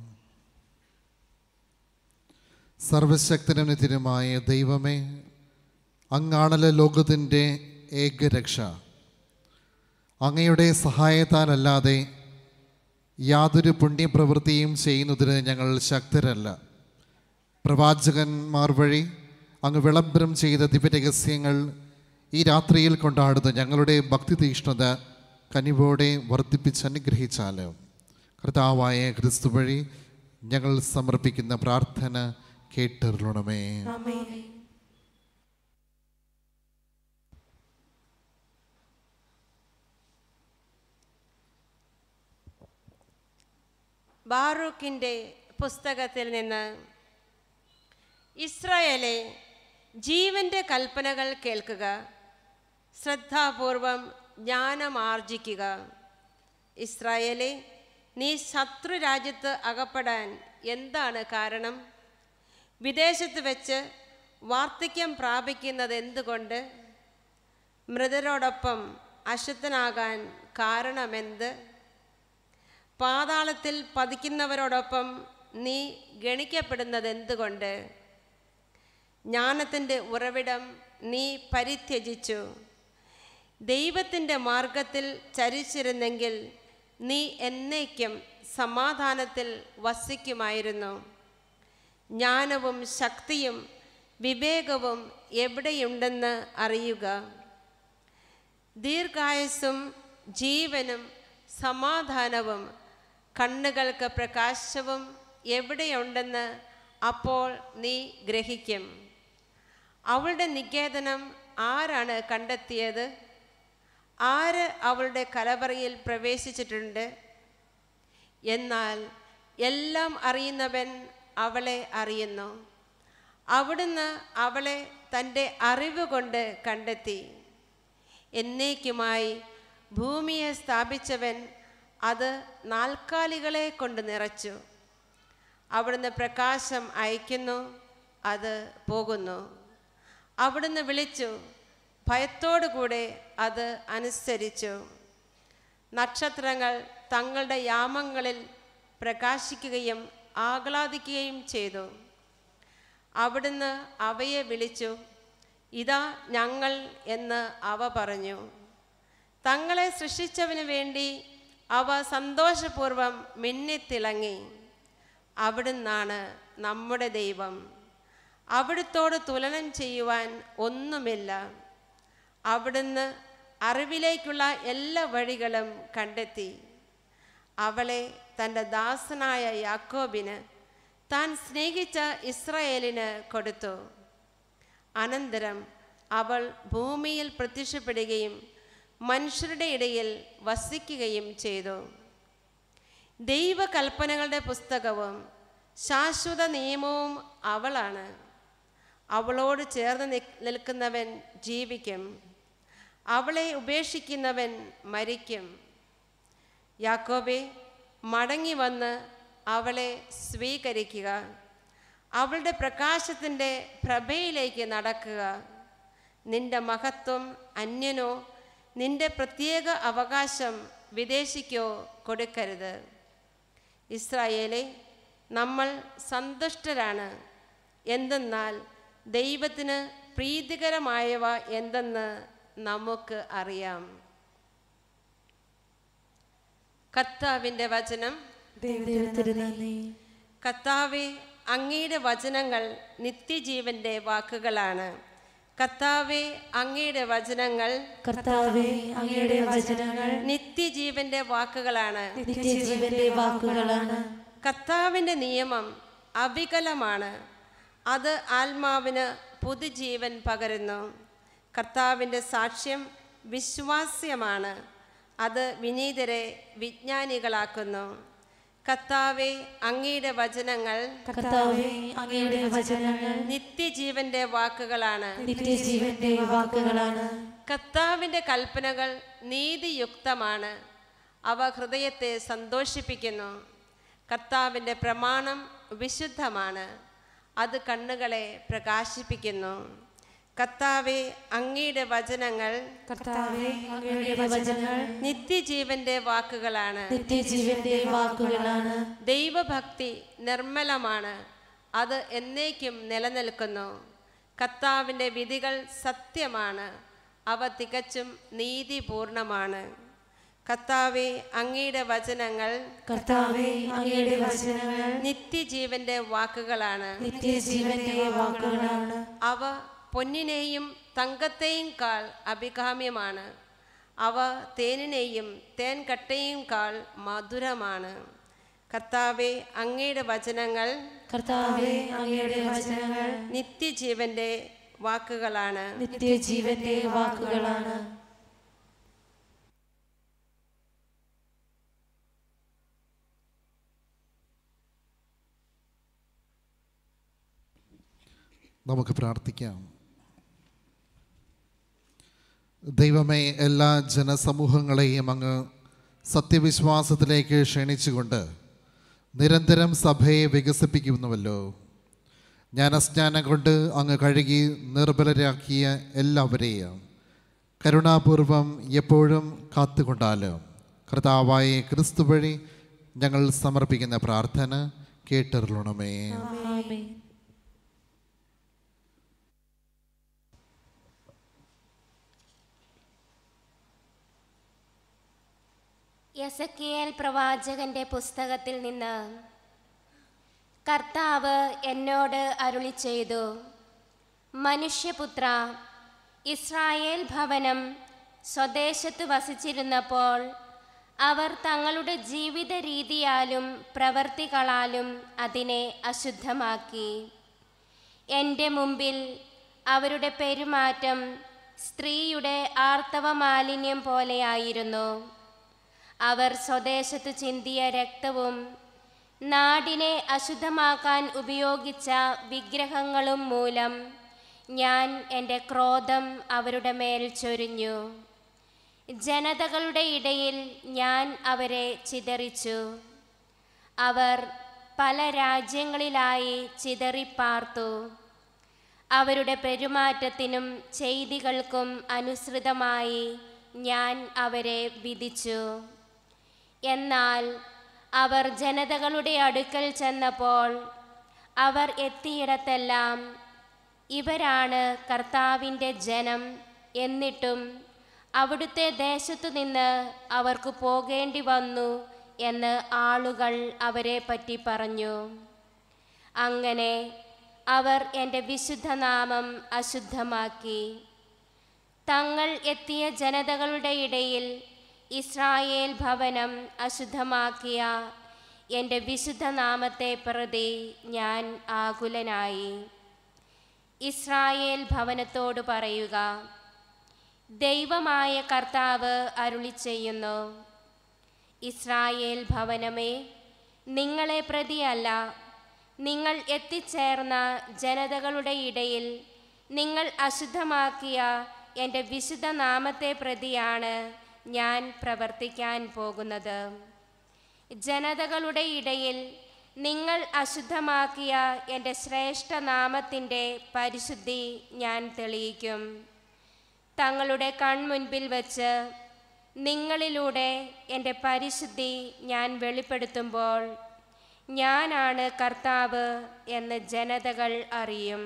സർവശക്തനുതിരുമായ ദൈവമേ അങ്ങാണല ലോകത്തിൻ്റെ ഏകരക്ഷ അങ്ങയുടെ സഹായത്താലല്ലാതെ യാതൊരു പുണ്യപ്രവൃത്തിയും ചെയ്യുന്നതിന് ഞങ്ങൾ ശക്തരല്ല പ്രവാചകന്മാർ വഴി അങ്ങ് വിളംബരം ചെയ്ത ദിവ്യരഹസ്യങ്ങൾ ഈ രാത്രിയിൽ കൊണ്ടാടുന്ന ഞങ്ങളുടെ ഭക്തി തീഷ്ണത കനിവോടെ വർദ്ധിപ്പിച്ച് അനുഗ്രഹിച്ചാലും കർത്താവായ ക്രിസ്തു വഴി ഞങ്ങൾ സമർപ്പിക്കുന്ന പ്രാർത്ഥന കേട്ടറിയണമേ ആമേൻ ബാറൂക്കിൻ്റെ പുസ്തകത്തിൽ നിന്ന് ഇസ്രായേലെ ജീവൻ്റെ കൽപ്പനകൾ കേൾക്കുക ശ്രദ്ധാപൂർവം ജ്ഞാനമാർജിക്കുക ഇസ്രായേലെ നീ ശത്രു രാജ്യത്ത് അകപ്പെടാൻ എന്താണ് കാരണം വിദേശത്ത് വെച്ച് വാർദ്ധക്യം പ്രാപിക്കുന്നത് എന്തുകൊണ്ട് മൃതരോടൊപ്പം അശുദ്ധനാകാൻ കാരണമെന്ത് പാതാളത്തിൽ പതിക്കുന്നവരോടൊപ്പം നീ ഗണിക്കപ്പെടുന്നത് എന്തുകൊണ്ട് ജ്ഞാനത്തിൻ്റെ ഉറവിടം നീ പരിത്യജിച്ചു ദൈവത്തിൻ്റെ മാർഗത്തിൽ ചരിച്ചിരുന്നെങ്കിൽ നീ എന്നേക്കും സമാധാനത്തിൽ വസിക്കുമായിരുന്നു ജ്ഞാനവും ശക്തിയും വിവേകവും എവിടെയുണ്ടെന്ന് അറിയുക ദീർഘായുസ്സും ജീവനും സമാധാനവും കണ്ണുകൾക്ക് പ്രകാശവും എവിടെയുണ്ടെന്ന് അപ്പോൾ നീ ഗ്രഹിക്കും അവളുടെ നികേതനം ആരാണ് കണ്ടെത്തിയത് ആര് അവളുടെ കലവറയിൽ പ്രവേശിച്ചിട്ടുണ്ട് എന്നാൽ എല്ലാം അറിയുന്നവൻ അവളെ അറിയുന്നു അവിടുന്ന് അവളെ തൻ്റെ അറിവ് കൊണ്ട് കണ്ടെത്തി എന്നേക്കുമായി ഭൂമിയെ സ്ഥാപിച്ചവൻ അത് നാൽക്കാലികളെ കൊണ്ട് നിറച്ചു അവിടുന്ന് പ്രകാശം അയക്കുന്നു അത് പോകുന്നു അവിടുന്ന് വിളിച്ചു ഭയത്തോടുകൂടെ അത് അനുസരിച്ചു നക്ഷത്രങ്ങൾ തങ്ങളുടെ യാമങ്ങളിൽ പ്രകാശിക്കുകയും ആഹ്ലാദിക്കുകയും ചെയ്തു അവിടുന്ന് അവയെ വിളിച്ചു ഇതാ ഞങ്ങൾ എന്ന് അവ പറഞ്ഞു തങ്ങളെ സൃഷ്ടിച്ചവന് വേണ്ടി അവ സന്തോഷപൂർവം മിന്നിത്തിളങ്ങി അവിടുന്നാണ് നമ്മുടെ ദൈവം അവിടുത്തോട് തുലനം ചെയ്യുവാൻ ഒന്നുമില്ല അവിടുന്ന് അറിവിലേക്കുള്ള എല്ലാ വഴികളും കണ്ടെത്തി അവളെ തൻ്റെ ദാസനായ യാക്കോബിന് താൻ സ്നേഹിച്ച ഇസ്രായേലിന് കൊടുത്തു അനന്തരം അവൾ ഭൂമിയിൽ പ്രത്യക്ഷപ്പെടുകയും മനുഷ്യരുടെ ഇടയിൽ വസിക്കുകയും ചെയ്തു ദൈവകൽപ്പനകളുടെ പുസ്തകവും ശാശ്വത നിയമവും അവളാണ് അവളോട് ചേർന്ന് നി- നിൽക്കുന്നവൻ ജീവിക്കും അവളെ ഉപേക്ഷിക്കുന്നവൻ മരിക്കും യാക്കോബെ മടങ്ങി വന്ന് അവളെ സ്വീകരിക്കുക അവളുടെ പ്രകാശത്തിൻ്റെ പ്രഭയിലേക്ക് നടക്കുക നിന്റെ മഹത്വം അന്യനോ നിന്റെ പ്രത്യേക അവകാശം വിദേശിക്കോ കൊടുക്കരുത് ഇസ്രായേലെ നമ്മൾ സന്തുഷ്ടരാണ് എന്തെന്നാൽ ദൈവത്തിന് പ്രീതികരമായവ എന്തെന്ന് നമുക്ക് അറിയാം കർത്താവിൻ്റെ വചനം ദൈവത്തിന് തിരുനന്ദി കർത്താവെ അങ്ങയുടെ വചനങ്ങൾ നിത്യജീവന്റെ വാക്കുകളാണ് കർത്താവെ അങ്ങയുടെ വചനങ്ങൾ കർത്താവേ അങ്ങയുടെ വചനങ്ങൾ നിത്യജീവന്റെ വാക്കുകളാണ് നിത്യജീവന്റെ വാക്കുകളാണ് കർത്താവിൻ്റെ നിയമം അവികലമാണ് അത് ആത്മാവിന് പുതുജീവൻ പകരുന്നു കർത്താവിൻ്റെ സാക്ഷ്യം വിശ്വാസ്യമാണ് അത് വിനീതരെ വിജ്ഞാനികളാക്കുന്നു കർത്താവെ അങ്ങയുടെ വചനങ്ങൾ കർത്താവേ അങ്ങയുടെ വചനങ്ങൾ നിത്യജീവന്റെ വാക്കുകളാണ് നിത്യജീവന്റെ വാക്കുകളാണ് കർത്താവിൻ്റെ കൽപ്പനകൾ നീതിയുക്തമാണ് അവ ഹൃദയത്തെ സന്തോഷിപ്പിക്കുന്നു കർത്താവിൻ്റെ പ്രമാണം വിശുദ്ധമാണ് അത് കണ്ണുകളെ പ്രകാശിപ്പിക്കുന്നു കർത്താവെ അങ്ങയുടെ വചനങ്ങൾ കർത്താവേ അങ്ങയുടെ വചനങ്ങൾ നിത്യജീവന്റെ വാക്കുകളാണ് നിത്യജീവന്റെ വാക്കുകളാണ് ദൈവഭക്തി നിർമ്മലമാണ് അത് എന്നേക്കും നിലനിൽക്കുന്നു കർത്താവിൻ്റെ വിധികൾ സത്യമാണ് അവ തികച്ചും നീതിപൂർണമാണ് കർത്താവെ അങ്ങയുടെ വചനങ്ങൾ കർത്താവേ അങ്ങയുടെ വചനങ്ങൾ നിത്യജീവന്റെ വാക്കുകളാണ് നിത്യജീവന്റെ വാക്കുകളാണ് അവ പൊന്നിനെയും തങ്കത്തെയും കാൾ അഭികാമ്യമാണ് അവ തേനിനെയും തേൻകട്ടയും കാൾ മധുരമാണ് കർത്താവെ അങ്ങയുടെ വചനങ്ങൾ കർത്താവേ അങ്ങയുടെ വചനങ്ങൾ നിത്യജീവന്റെ വാക്കുകളാണ് നിത്യജീവന്റെ വാക്കുകളാണ് നമുക്ക് പ്രാർത്ഥിക്കാം ദൈവമേ എല്ലാ ജനസമൂഹങ്ങളെയും അങ്ങ് സത്യവിശ്വാസത്തിലേക്ക് ക്ഷണിച്ചുകൊണ്ട് നിരന്തരം സഭയെ വികസിപ്പിക്കുന്നുവല്ലോ ജ്ഞാനസ്നാനം കൊണ്ട് അങ്ങ് കഴുകി നിർബലരാക്കിയ എല്ലാവരെയും കരുണാപൂർവം എപ്പോഴും കാത്തുകൊണ്ടാലും കർത്താവായ ക്രിസ്തു വഴി ഞങ്ങൾ സമർപ്പിക്കുന്ന പ്രാർത്ഥന കേട്ടറിയണമേ ആമേൻ യസക്കിയേൽ പ്രവാചകന്റെ പുസ്തകത്തിൽ നിന്ന് കർത്താവ് എന്നോട് അരുളി ചെയ്തു മനുഷ്യപുത്ര ഇസ്രായേൽ ഭവനം സ്വദേശത്ത് വസിച്ചിരുന്നപ്പോൾ അവർ തങ്ങളുടെ ജീവിത രീതിയാലും പ്രവർത്തികളാലും അതിനെ അശുദ്ധമാക്കി എൻ്റെ മുമ്പിൽ അവരുടെ പെരുമാറ്റം സ്ത്രീയുടെ ആർത്തവ മാലിന്യം പോലെയായിരുന്നു അവർ സ്വദേശത്ത് ചിന്തിയ രക്തവും നാടിനെ അശുദ്ധമാക്കാൻ ഉപയോഗിച്ച വിഗ്രഹങ്ങളും മൂലം ഞാൻ എൻ്റെ ക്രോധം അവരുടെ മേൽ ചൊരിഞ്ഞു ജനതകളുടെ ഇടയിൽ ഞാൻ അവരെ ചിതറിച്ചു അവർ പല രാജ്യങ്ങളിലായി ചിതറിപ്പാർത്തു അവരുടെ പെരുമാറ്റത്തിനും ചെയ്തികൾക്കും അനുസൃതമായി ഞാൻ അവരെ വിധിച്ചു എന്നാൽ അവർ ജനതകളുടെ അടുക്കൽ ചെന്നപ്പോൾ അവർ എത്തിയിടത്തെല്ലാം ഇവരാണ് കർത്താവിൻ്റെ ജനം എന്നിട്ടും അവിടുത്തെ ദേശത്തു നിന്ന് അവർക്ക് പോകേണ്ടി വന്നു എന്ന് ആളുകൾ അവരെ പറ്റി പറഞ്ഞു അങ്ങനെ അവർ എൻ്റെ വിശുദ്ധനാമം അശുദ്ധമാക്കി തങ്ങൾ എത്തിയ ജനതകളുടെ ഇടയിൽ ഇസ്രായേൽ ഭവനം അശുദ്ധമാക്കിയ എൻ്റെ വിശുദ്ധനാമത്തെ പ്രതി ഞാൻ ആകുലനായി ഇസ്രായേൽ ഭവനത്തോട് പറയുക ദൈവമായ കർത്താവ് അരുളി ചെയ്യുന്നു ഇസ്രായേൽ ഭവനമേ നിങ്ങളെ പ്രതിയല്ല നിങ്ങൾ എത്തിച്ചേർന്ന ജനതകളുടെ ഇടയിൽ നിങ്ങൾ അശുദ്ധമാക്കിയ എൻ്റെ വിശുദ്ധ നാമത്തെ പ്രതിയാണ് ഞാൻ പ്രവർത്തിക്കാൻ പോകുന്നത് ജനതകളുടെ ഇടയിൽ നിങ്ങൾ അശുദ്ധമാക്കിയ എൻ്റെ ശ്രേഷ്ഠ നാമത്തിൻ്റെ പരിശുദ്ധി ഞാൻ തെളിയിക്കും തങ്ങളുടെ കൺമുൻപിൽ വച്ച് നിങ്ങളിലൂടെ എൻ്റെ പരിശുദ്ധി ഞാൻ വെളിപ്പെടുത്തുമ്പോൾ ഞാനാണ് കർത്താവ് എന്ന് ജനതകൾ അറിയും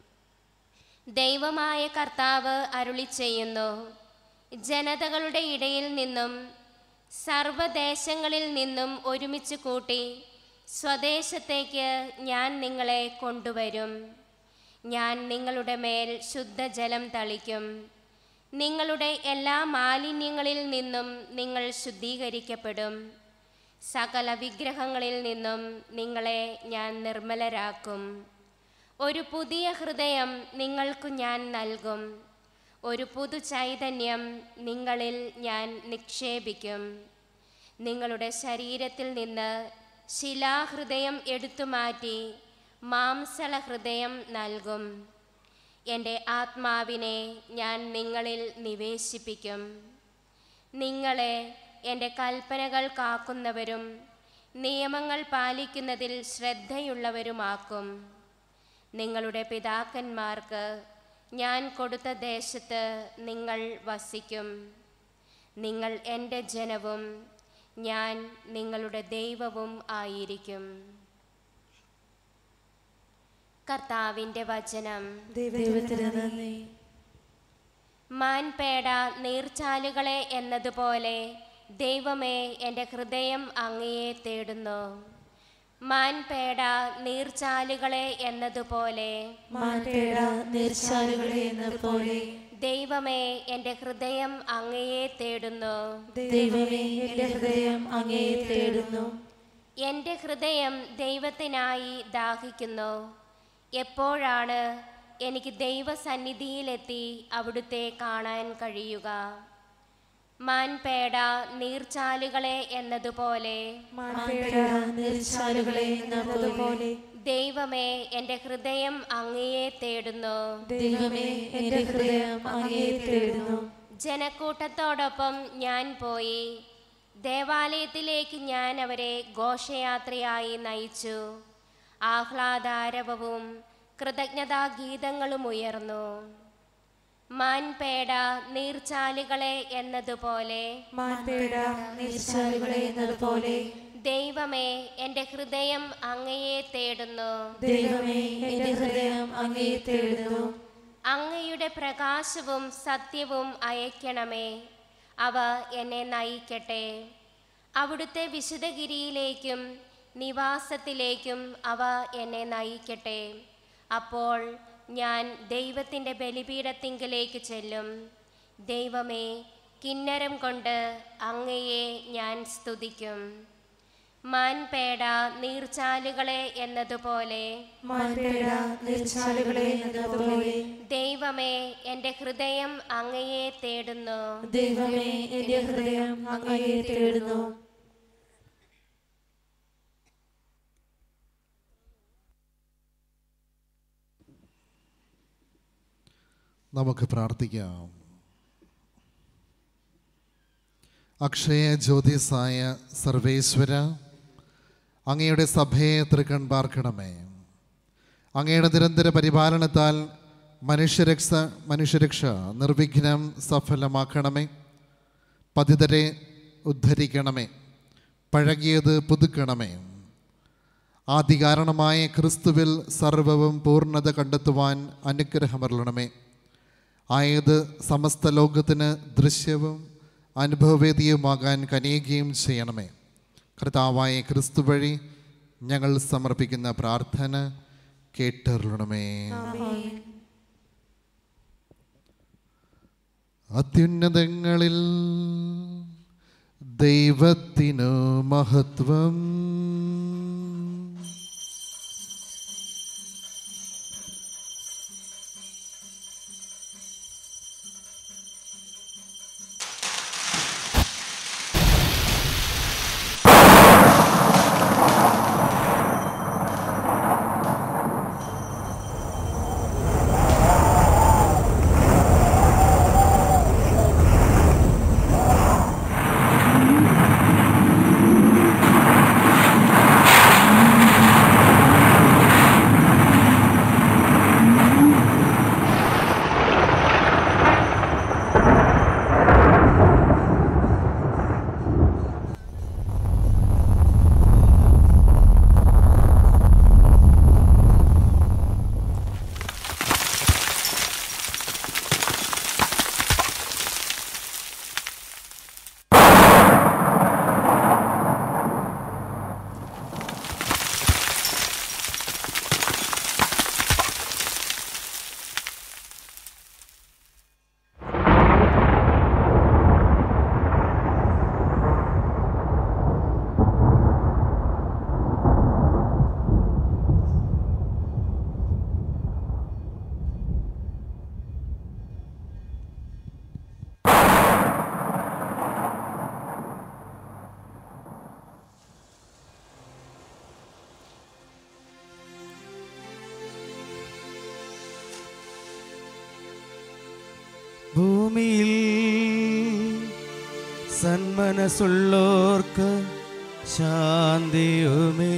ദൈവമായ കർത്താവ് അരുളി ചെയ്യുന്നു ജനതകളുടെ ഇടയിൽ നിന്നും സർവദേശങ്ങളിൽ നിന്നും ഒരുമിച്ച് കൂട്ടി സ്വദേശത്തേക്ക് ഞാൻ നിങ്ങളെ കൊണ്ടുവരും ഞാൻ നിങ്ങളുടെ മേൽ ശുദ്ധജലം തളിക്കും നിങ്ങളുടെ എല്ലാ മാലിന്യങ്ങളിൽ നിന്നും നിങ്ങൾ ശുദ്ധീകരിക്കപ്പെടും സകല വിഗ്രഹങ്ങളിൽ നിന്നും നിങ്ങളെ ഞാൻ നിർമ്മലരാക്കും ഒരു പുതിയ ഹൃദയം നിങ്ങൾക്കു ഞാൻ നൽകും ഒരു പുതു ചൈതന്യം നിങ്ങളിൽ ഞാൻ നിക്ഷേപിക്കും നിങ്ങളുടെ ശരീരത്തിൽ നിന്ന് ശിലാഹൃദയം എടുത്തു മാറ്റി മാംസള ഹൃദയം നൽകും എൻ്റെ ആത്മാവിനെ ഞാൻ നിങ്ങളിൽ നിവേശിപ്പിക്കും നിങ്ങളെ എൻ്റെ കൽപ്പനകൾ കാക്കുന്നവരും നിയമങ്ങൾ പാലിക്കുന്നതിൽ ശ്രദ്ധയുള്ളവരുമാക്കും നിങ്ങളുടെ പിതാക്കന്മാർക്ക് ഞാൻ കൊടുത്ത ദേശത്ത് നിങ്ങൾ വസിക്കും നിങ്ങൾ എൻ്റെ ജനവും ഞാൻ നിങ്ങളുടെ ദൈവവും ആയിരിക്കും കർത്താവിൻ്റെ വചനം ദൈവത്തിന് നന്ദി മാൻപേട നീർച്ചാലുകളെ എന്നതുപോലെ ദൈവമേ എൻ്റെ ഹൃദയം അങ്ങയെ തേടുന്നു മാൻപേട നീർച്ചാലുകളെ എന്നതുപോലെ മാൻപേട നീർച്ചാലുകളെ എന്നപോലെ ദൈവമേ എൻ്റെ ഹൃദയം അങ്ങയെ തേടുന്നു ദൈവമേ എൻ്റെ ഹൃദയം അങ്ങയെ തേടുന്നു എൻ്റെ ഹൃദയം ദൈവത്തിനായി ദാഹിക്കുന്നു എപ്പോഴാണ് എനിക്ക് ദൈവസന്നിധിയിലെത്തി അവിടുത്തെ കാണാൻ കഴിയുക മാൻപേട നീർച്ചാലുകളെ എന്നതുപോലെ മാൻപേട നീർച്ചാലുകളെ എന്നതുപോലെ ദൈവമേ എൻ്റെ ഹൃദയം അങ്ങയെ തേടുന്നു ദൈവമേ എൻ്റെ ഹൃദയം അങ്ങയെ തേടുന്നു ജനക്കൂട്ടത്തോടൊപ്പം ഞാൻ പോയി ദേവാലയത്തിലേക്ക് ഞാൻ അവരെ ഘോഷയാത്രയായി നയിച്ചു ആഹ്ലാദാരവവും കൃതജ്ഞതാഗീതങ്ങളും ഉയർന്നു മാൻപേട നീർച്ചാലുകളെ എന്നതുപോലെ മാൻപേട നീർച്ചാലുകളെ എന്നതുപോലെ ദൈവമേ എൻ്റെ ഹൃദയം അങ്ങയെ തേടുന്നു ദൈവമേ എൻ്റെ ഹൃദയം അങ്ങയെ തേടുന്നു അങ്ങയുടെ പ്രകാശവും സത്യവും അയക്കണമേ അവ എന്നെ നയിക്കട്ടെ അവിടുത്തെ വിശുദ്ധഗിരിയിലേക്കും നിവാസത്തിലേക്കും അവ എന്നെ നയിക്കട്ടെ അപ്പോൾ ഞാൻ ദൈവത്തിൻ്റെ ബലിപീഠത്തിങ്കിലേക്ക് ചെല്ലും ദൈവമേ കിന്നരം കൊണ്ട് അങ്ങയെ ഞാൻ സ്തുതിക്കും മാൻപേട നീർച്ചാലുകളെ എന്നതുപോലെ മാൻപേട നീർച്ചാലുകളെ എന്നതുപോലെ ദൈവമേ എൻ്റെ ഹൃദയം അങ്ങയെ തേടുന്നു ദൈവമേ എൻ്റെ ഹൃദയം അങ്ങയെ തേടുന്നു നമുക്ക് പ്രാർത്ഥിക്കാം അക്ഷയ ജ്യോതിസായ സർവേശ്വര അങ്ങയുടെ സഭയെ തൃക്കൺ പാർക്കണമേ അങ്ങയുടെ നിരന്തര പരിപാലനത്താൽ മനുഷ്യരക്ഷ മനുഷ്യരക്ഷ നിർവിഘ്നം സഫലമാക്കണമേ പതിതരെ ഉദ്ധരിക്കണമേ പഴകിയത് പുതുക്കണമേ ആദികാരണമായ ക്രിസ്തുവിൽ സർവവും പൂർണ്ണത കണ്ടെത്തുവാൻ അനുഗ്രഹമരുളണമേ ആയത് സമസ്ത ലോകത്തിന് ദൃശ്യവും അനുഭവവേദിയുമാകാൻ കനിയുകയും ചെയ്യണമേ കർത്താവായ ക്രിസ്തു വഴി ഞങ്ങൾ സമർപ്പിക്കുന്ന പ്രാർത്ഥന കേട്ടരുളണമേ അത്യുന്നതങ്ങളിൽ ദൈവത്തിനു മഹത്വം Thank ഭൂമിയിൽ സന്മനസ്സുള്ളോർക്ക് ശാന്തിയുമേ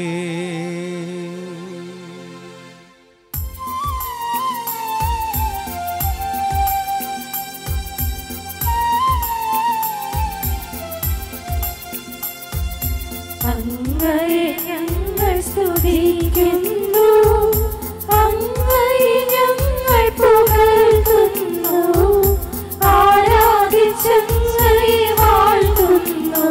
അങ്ങയെ ഞങ്ങൾ സ്തുതിക്കുന്നു അങ്ങയെ ഞങ്ങൾ പുകഴ്ത്തുന്നു ആരാധിച്ചങ്ങയെ വാഴ്ത്തുന്നു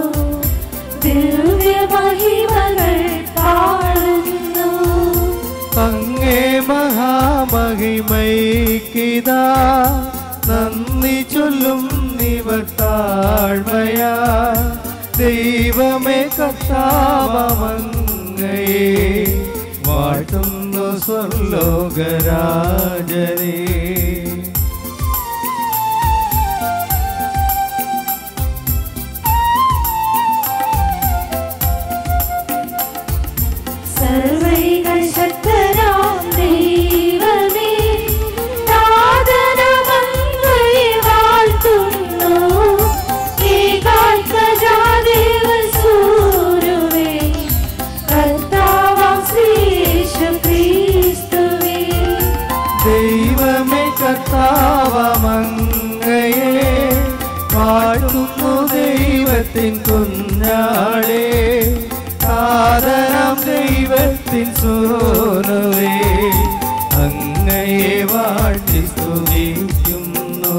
ദിവ്യമഹിമകൾ പാടുന്നു അങ്ങേ മഹാമഹിമൈക്കിതാ നന്ദി ചൊല്ലും നിവർ താഴ്മയാ ദൈവമേ കർത്താവമങ്ങയെ വാഴ്ത്തുന്നു സ്വർലോകരാജനേ സർവൈകൾ ശക്തരാം ദൈവമേ നാദനമങ്ങയെ വാഴ്ത്തുന്നു ഏകാത്മജാദേവസൂരുവേ കർത്താവാം ശ്രീയേശു ക്രിസ്തുവേ ദൈവമേ കർത്താവമങ്ങയെ വാഴ്ത്തുന്നു ദൈവത്തിൻ കുഞ്ഞാടേ ആദരം ദൈവത്തിൻ സോനുവേ അങ്ങയെ വാഴ്ത്തി സ്തുതിക്കുന്നു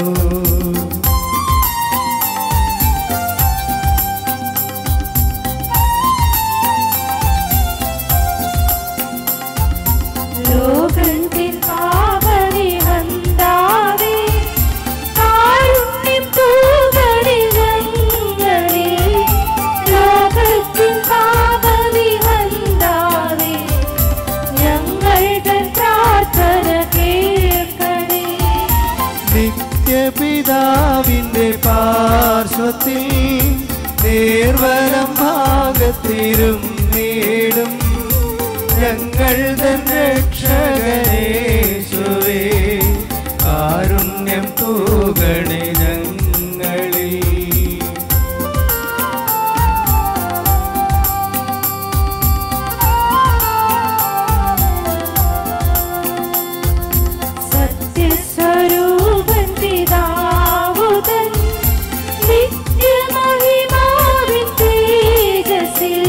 ലോകത്തിൻ പാപനിഹന്താവേ കാരുണ്യം തൂകണേ ഞങ്ങളിൽ ലോകത്തിൻ പാപനിഹന്താവേ ഞങ്ങളുടെ പ്രാർത്ഥന കേൾക്കണേ നിത്യപിതാവിൻ്റെ പാർശ്വത്തിൽ നേർവരം ഭാഗത്തിരും നേടും ഞങ്ങൾ തൻ രക്ഷകനേശുവേ കാരുണ്യം തൂകണേ ഞങ്ങളിൽ സത്യസ്വരൂപൻ പിതാവുതൻ നിത്യമഹിമാവിൻ തേജസ്സിൽ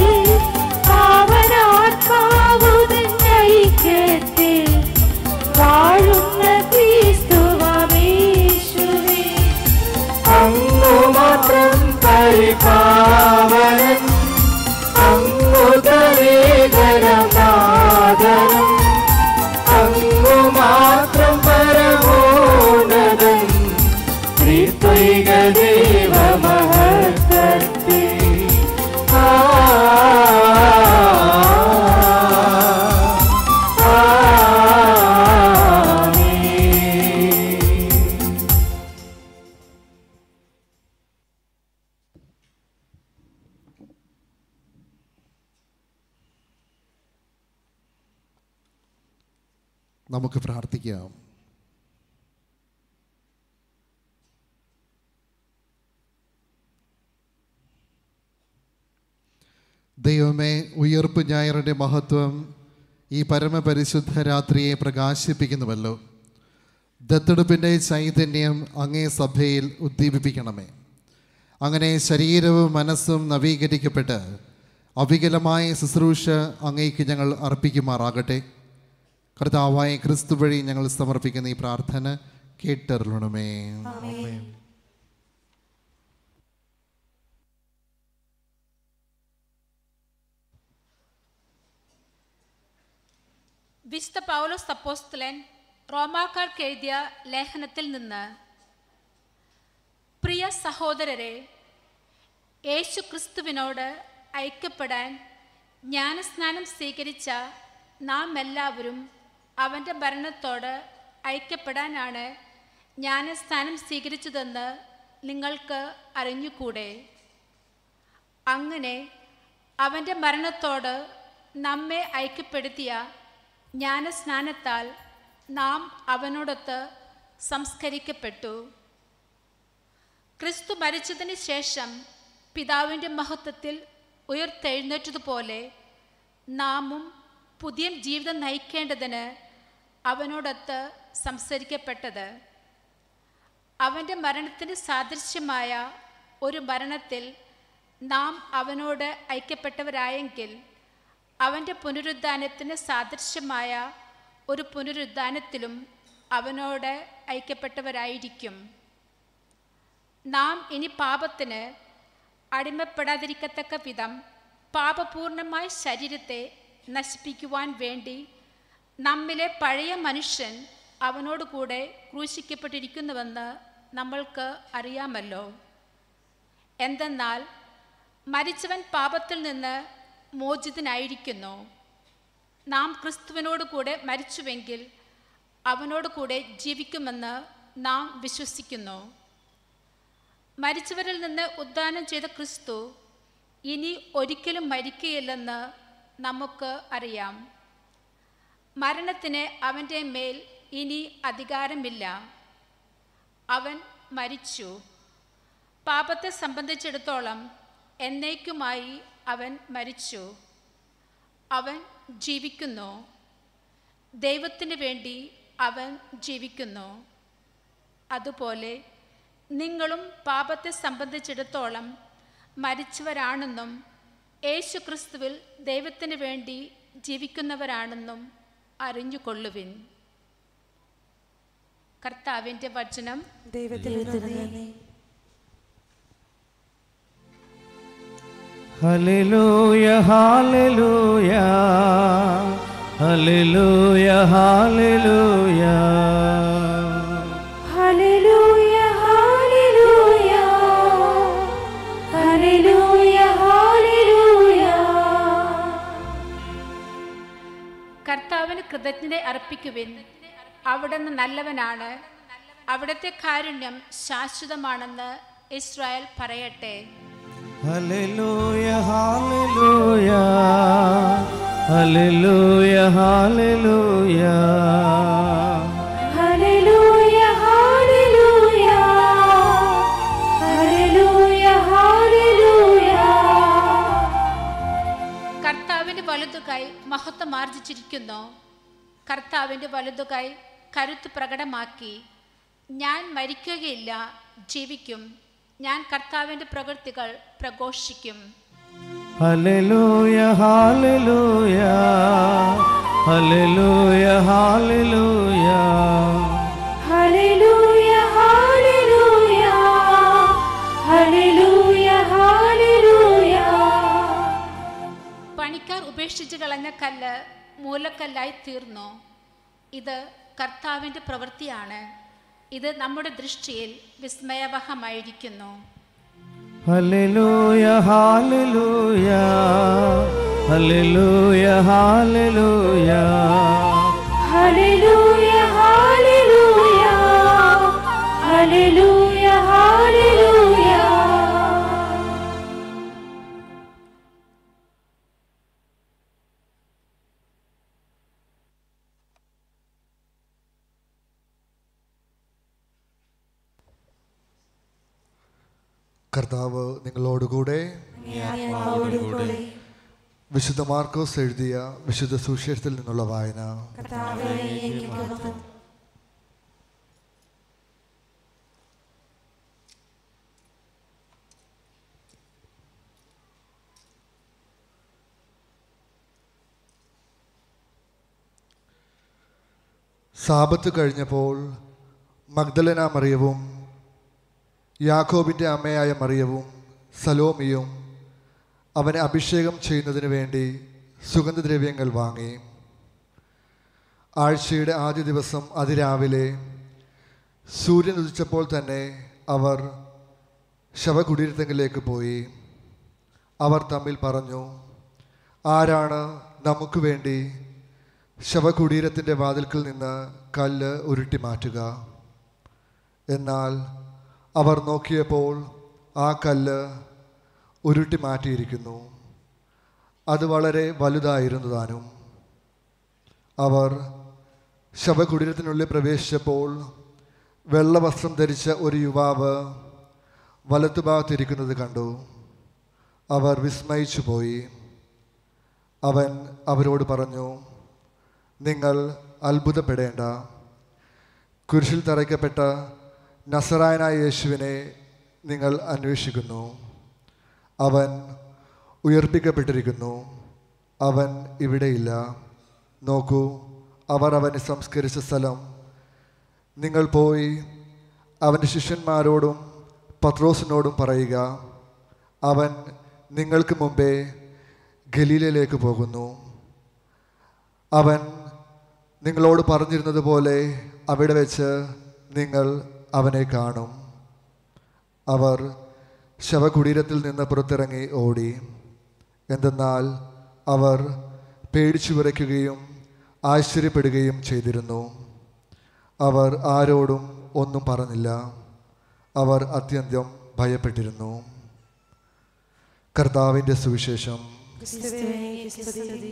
പാവനാത്മാവുതൻ ഐക്യത്തിൽ വാഴുന്ന ക്രിസ്തുവമേശുവേ അങ്ങു മാത്രം പരിപാവനൻ അങ്ങു തരേകരം നാദനം അങ്ങു മാത്രം പരമോന്നതൻ ത്രിത്വൈക ദൈവമഹത്തേ ആ നമുക്ക് പ്രാർത്ഥിക്കാം ദൈവമേ ഉയർപ്പ് ഞായറുടെ മഹത്വം ഈ പരമപരിശുദ്ധ രാത്രിയെ പ്രകാശിപ്പിക്കുന്നുവല്ലോ ദത്തെടുപ്പിൻ്റെ ചൈതന്യം അങ്ങേ സഭയിൽ ഉദ്ദീപിപ്പിക്കണമേ അങ്ങനെ ശരീരവും മനസ്സും നവീകരിക്കപ്പെട്ട് അവികലമായ ശുശ്രൂഷ അങ്ങേക്ക് ഞങ്ങൾ അർപ്പിക്കുമാറാകട്ടെ കർത്താവായ ക്രിസ്തു വഴി ഞങ്ങൾ സമർപ്പിക്കുന്ന ഈ പ്രാർത്ഥന കേട്ടറിയണമേ വിശുദ്ധ പൗലോസ് തപ്പോസ്തലൻ റോമാക്കാർക്ക് എഴുതിയ ലേഖനത്തിൽ നിന്ന് പ്രിയ സഹോദരരെ യേശു ക്രിസ്തുവിനോട് ഐക്യപ്പെടാൻ ജ്ഞാനസ്നാനം സ്വീകരിച്ച നാം എല്ലാവരും അവൻ്റെ ഭരണത്തോട് ഐക്യപ്പെടാനാണ് ജ്ഞാനസ്നാനം സ്വീകരിച്ചതെന്ന് നിങ്ങൾക്ക് അറിഞ്ഞുകൂടെ അങ്ങനെ അവൻ്റെ മരണത്തോട് നമ്മെ ഐക്യപ്പെടുത്തിയ ജ്ഞാനസ്നാനത്താൽ നാം അവനോടൊത്ത് സംസ്കരിക്കപ്പെട്ടു ക്രിസ്തു മരിച്ചതിന് ശേഷം പിതാവിൻ്റെ മഹത്വത്തിൽ ഉയർത്തെഴുന്നേറ്റതുപോലെ നാമും പുതിയ ജീവിതം നയിക്കേണ്ടതിന് അവനോടൊത്ത് സംസാരിക്കപ്പെട്ടത് അവൻ്റെ മരണത്തിന് സാദൃശ്യമായ ഒരു മരണത്തിൽ നാം അവനോട് ഐക്യപ്പെട്ടവരായെങ്കിൽ അവൻ്റെ പുനരുദ്ധാനത്തിന് സാദൃശ്യമായ ഒരു പുനരുദ്ധാനത്തിലും അവനോട് ഐക്യപ്പെട്ടവരായിരിക്കും നാം ഇനി പാപത്തിന് അടിമപ്പെടാതിരിക്കത്തക്ക വിധം പാപപൂർണമായ ശരീരത്തെ നശിപ്പിക്കുവാൻ വേണ്ടി നമ്മിലെ പഴയ മനുഷ്യൻ അവനോട് കൂടെ ക്രൂശിക്കപ്പെട്ടിരിക്കുന്നുവെന്ന് നമ്മൾക്ക് അറിയാമല്ലോ എന്തെന്നാൽ മരിച്ചവൻ പാപത്തിൽ നിന്ന് മോചിതനായിരിക്കുന്നു നാം ക്രിസ്തുവിനോട് കൂടെ മരിച്ചുവെങ്കിൽ അവനോട് കൂടെ ജീവിക്കുമെന്ന് നാം വിശ്വസിക്കുന്നു മരിച്ചവരിൽ നിന്ന് ഉദ്ധാനം ചെയ്ത ക്രിസ്തു ഇനി ഒരിക്കലും മരിക്കുകയില്ലെന്ന് നമുക്ക് അറിയാം മരണത്തിന് അവൻ്റെ മേൽ ഇനി അധികാരമില്ല അവൻ മരിച്ചു പാപത്തെ സംബന്ധിച്ചിടത്തോളം എന്നേക്കുമായി അവൻ മരിച്ചു അവൻ ജീവിക്കുന്നു ദൈവത്തിന് വേണ്ടി അവൻ ജീവിക്കുന്നു അതുപോലെ നിങ്ങളും പാപത്തെ സംബന്ധിച്ചിടത്തോളം മരിച്ചവരാണെന്നും യേശു ക്രിസ്തുവിൽ ദൈവത്തിന് വേണ്ടി ജീവിക്കുന്നവരാണെന്നും അറിഞ്ഞുകൊള്ളുവിൻ കർത്താവിൻ്റെ വചനം ദൈവത്തിന് നന്ദി ഹല്ലേലൂയ ഹല്ലേലൂയ ഹല്ലേലൂയ ഹല്ലേലൂയ ഹല്ലേലൂയ ഹല്ലേലൂയ ഹല്ലേലൂയ ഹല്ലേലൂയ കർത്താവിന് കൃതജ്ഞത അർപ്പിക്കുവിൻ അവിടുന്ന് നല്ലവനാണ് അവിടുത്തെ കാരുണ്യം ശാശ്വതമാണെന്ന് ഇസ്രായേൽ പറയട്ടെ ഹല്ലേലൂയ ഹല്ലേലൂയ ഹല്ലേലൂയ ഹല്ലേലൂയ ഹല്ലേലൂയ ഹല്ലേലൂയ ഹല്ലേലൂയ ഹല്ലേലൂയ കർത്താവിൻ്റെ വലുതുകൈ മഹത്വം ആർജിച്ചിരിക്കുന്നു കർത്താവിൻ്റെ വലുതുകൈ കരുത്ത് പ്രകടമാക്കി ഞാൻ മരിക്കുകയില്ല ജീവിക്കും ഞാൻ കർത്താവിൻ്റെ പ്രവൃത്തികൾ പ്രഘോഷിക്കും ഹല്ലേലൂയ ഹല്ലേലൂയ ഹല്ലേലൂയ ഹല്ലേലൂയ ഹല്ലേലൂയ ഹല്ലേലൂയ ഹല്ലേലൂയ ഹല്ലേലൂയ പണിക്കാർ ഉപേക്ഷിച്ച് കളഞ്ഞ കല്ല് മൂലക്കല്ലായി തീർന്നു ഇത് കർത്താവിൻ്റെ പ്രവൃത്തിയാണ് ഇത് നമ്മുടെ ദൃഷ്ടിയിൽ വിസ്മയവഹമായിരിക്കുന്നു ഹല്ലേലൂയ ഹല്ലേലൂയ ഹല്ലേലൂയ ഹല്ലേലൂയ ഹല്ലേലൂയ ഹല്ലേലൂയ ഹല്ലേലൂയ ഹല്ലേലൂയ കർത്താവ് നിങ്ങളോടുകൂടെ ആത്മാവോടുകൂടെ വിശുദ്ധ മാർക്കോസ് എഴുതിയ വിശുദ്ധ സുവിശേഷത്തിൽ നിന്നുള്ള വായന കർത്താവേ അങ്ങേക്ക് മഹത്വം സാപത്ത് കഴിഞ്ഞപ്പോൾ മഗ്ദലന മറിയവും യാക്കോബിൻ്റെ അമ്മയായ മറിയവും സലോമിയും അവനെ അഭിഷേകം ചെയ്യുന്നതിന് വേണ്ടി സുഗന്ധദ്രവ്യങ്ങൾ വാങ്ങി ആഴ്ചയുടെ ആദ്യ ദിവസം അതിരാവിലെ സൂര്യൻ ഉദിച്ചപ്പോൾ തന്നെ അവർ ശവകുടീരത്തെങ്കിലേക്ക് പോയി അവർ തമ്മിൽ പറഞ്ഞു ആരാണ് നമുക്ക് വേണ്ടി ശവകുടീരത്തിൻ്റെ വാതിൽക്കൽ നിന്ന് കല്ല് ഉരുട്ടി മാറ്റുക എന്നാൽ അവർ നോക്കിയപ്പോൾ ആ കല്ല് ഉരുട്ടി മാറ്റിയിരിക്കുന്നു അത് വളരെ വലുതായിരുന്നു താനും അവർ ശവകുടീരത്തിനുള്ളിൽ പ്രവേശിച്ചപ്പോൾ വെള്ളവസ്ത്രം ധരിച്ച ഒരു യുവാവ് വലത്തുഭാഗത്തിരിക്കുന്നത് കണ്ടു അവർ വിസ്മയിച്ചു പോയി അവൻ അവരോട് പറഞ്ഞു നിങ്ങൾ അത്ഭുതപ്പെടേണ്ട കുരിശിൽ തറയ്ക്കപ്പെട്ട നസറായനായ യേശുവിനെ നിങ്ങൾ അന്വേഷിക്കുന്നു അവൻ ഉയർപ്പിക്കപ്പെട്ടിരിക്കുന്നു അവൻ ഇവിടെയില്ല നോക്കൂ അവർ അവനെ സംസ്കരിച്ച സ്ഥലം നിങ്ങൾ പോയി അവൻ്റെ ശിഷ്യന്മാരോടും പത്രോസിനോടും പറയുക അവൻ നിങ്ങൾക്ക് മുമ്പേ ഗലീലയിലേക്ക് പോകുന്നു അവൻ നിങ്ങളോട് പറഞ്ഞിരുന്നത് പോലെ അവിടെ വെച്ച് നിങ്ങൾ അവനെ കാണും അവർ ശവകുടീരത്തിൽ നിന്ന് പുറത്തിറങ്ങി ഓടി എന്തെന്നാൽ അവർ പേടിച്ചു വിറയ്ക്കുകയും ആശ്ചര്യപ്പെടുകയും ചെയ്തിരുന്നു അവർ ആരോടും ഒന്നും പറഞ്ഞില്ല അവർ അത്യന്തം ഭയപ്പെട്ടിരുന്നു കർത്താവിൻ്റെ സുവിശേഷം ക്രിസ്തുവേ സ്തുതി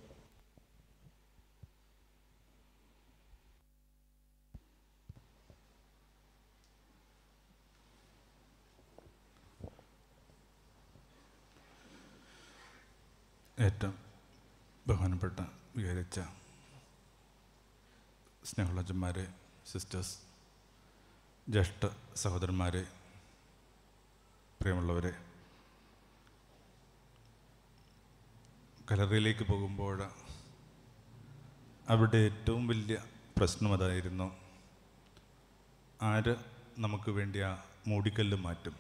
ഏറ്റവും ബഹുമാനപ്പെട്ട വികാരിച്ച സ്നേഹളച്ചന്മാരെ സിസ്റ്റേഴ്സ് ജ്യേഷ്ഠ സഹോദരന്മാരെ പ്രിയമുള്ളവരെ കലറിയിലേക്ക് പോകുമ്പോൾ അവിടെ ഏറ്റവും വലിയ പ്രശ്നം അതായിരുന്നു ആര് നമുക്ക് വേണ്ടി ആ മൂടിക്കല്ല് മാറ്റും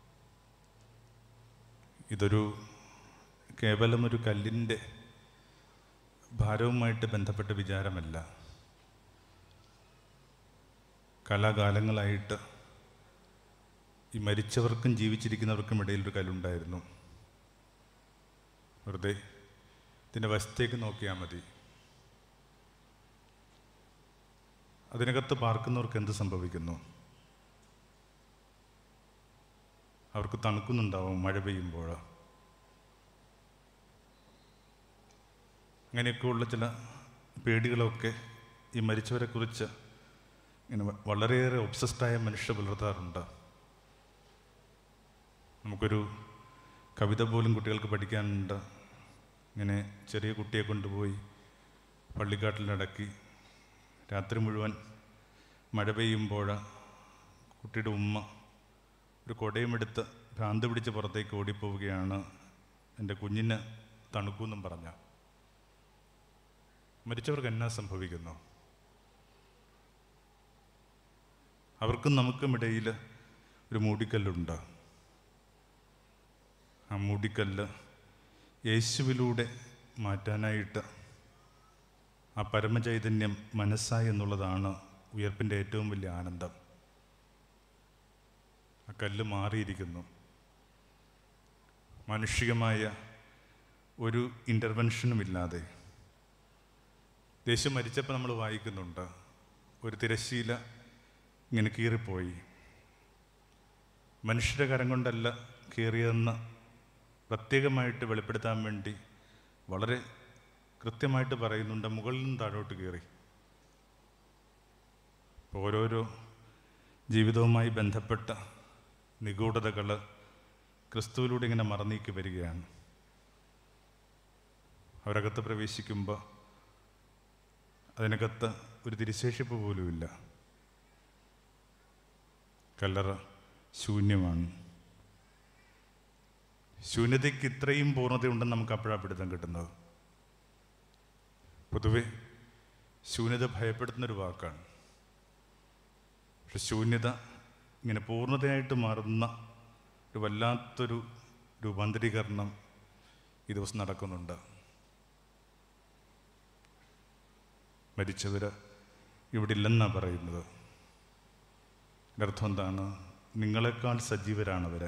ഇതൊരു കേവലം ഒരു കല്ലിൻ്റെ ഭാരവുമായിട്ട് ബന്ധപ്പെട്ട വിചാരമല്ല കലാകാലങ്ങളായിട്ട് ഈ മരിച്ചവർക്കും ജീവിച്ചിരിക്കുന്നവർക്കും ഇടയിൽ ഒരു കല്ലുണ്ടായിരുന്നു വെറുതെ ഇതിൻ്റെ വശത്തേക്ക് നോക്കിയാൽ മതി അതിനകത്ത് പാർക്കുന്നവർക്ക് എന്ത് സംഭവിക്കുന്നു അവർക്ക് തണുക്കുന്നുണ്ടാവും മഴ പെയ്യുമ്പോൾ അങ്ങനെയൊക്കെയുള്ള ചില പേടികളൊക്കെ ഈ മരിച്ചവരെക്കുറിച്ച് ഇങ്ങനെ വ- വളരെയേറെ ഒബ്സസ്ഡായ മനുഷ്യ പുലർത്താറുണ്ട് നമുക്കൊരു കവിത പോലും കുട്ടികൾക്ക് പഠിക്കാനുണ്ട് ഇങ്ങനെ ചെറിയ കുട്ടിയെ കൊണ്ടുപോയി പള്ളിക്കാട്ടിലിടക്കി രാത്രി മുഴുവൻ മഴ പെയ്യുമ്പോൾ കുട്ടിയുടെ ഉമ്മ ഒരു കുടയുമെടുത്ത് ഭ്രാന്ത് പിടിച്ച് പുറത്തേക്ക് ഓടിപ്പോവുകയാണ് എൻ്റെ കുഞ്ഞിന് തണുക്കൂന്നും പറഞ്ഞ മരിച്ചവർക്ക് എന്നാ സംഭവിക്കുന്നു അവർക്കും നമുക്കും ഇടയിൽ ഒരു മൂടിക്കല്ലുണ്ട് ആ മൂടിക്കല്ല് യേശുവിലൂടെ മാറ്റാനായിട്ട് ആ പരമചൈതന്യം മനസ്സായി എന്നുള്ളതാണ് ഉയർപ്പിൻ്റെ ഏറ്റവും വലിയ ആനന്ദം ആ കല്ല് മാറിയിരിക്കുന്നു മാനുഷികമായ ഒരു ഇൻ്റർവെൻഷനും ഇല്ലാതെ ദേശം മരിച്ചപ്പോൾ നമ്മൾ വായിക്കുന്നുണ്ട് ഒരു തിരശ്ശീല ഇങ്ങനെ കീറിപ്പോയി മനുഷ്യരുടെ കരം കൊണ്ടല്ല കീറിയതെന്ന് പ്രത്യേകമായിട്ട് വെളിപ്പെടുത്താൻ വേണ്ടി വളരെ കൃത്യമായിട്ട് പറയുന്നുണ്ട് മുകളിൽ നിന്ന് താഴോട്ട് കയറി അപ്പോൾ ഓരോരോ ജീവിതവുമായി ബന്ധപ്പെട്ട നിഗൂഢതകൾ ക്രിസ്തുവിലൂടെ ഇങ്ങനെ മറന്നീക്കി വരികയാണ് അവരകത്ത് പ്രവേശിക്കുമ്പോൾ അതിനകത്ത് ഒരു തിരിശേഷിപ്പ് പോലുമില്ല കല്ലറ ശൂന്യമാണ് ശൂന്യതയ്ക്ക് ഇത്രയും പൂർണ്ണതയുണ്ടെന്ന് നമുക്ക് അപ്പോഴാണ് പിടുത്തം കിട്ടുന്നത് പൊതുവെ ശൂന്യത ഭയപ്പെടുത്തുന്നൊരു വാക്കാണ് പക്ഷെ ശൂന്യത ഇങ്ങനെ പൂർണ്ണതയായിട്ട് മാറുന്ന ഒരു വല്ലാത്തൊരു രൂപാന്തരീകരണം ഈ ദിവസം നടക്കുന്നുണ്ട് മരിച്ചവർ ഇവിടെ ഇല്ലെന്നാണ് പറയുന്നത് ഇതിൻ്റെ അർത്ഥം എന്താണ് നിങ്ങളെക്കാൾ സജീവരാണവർ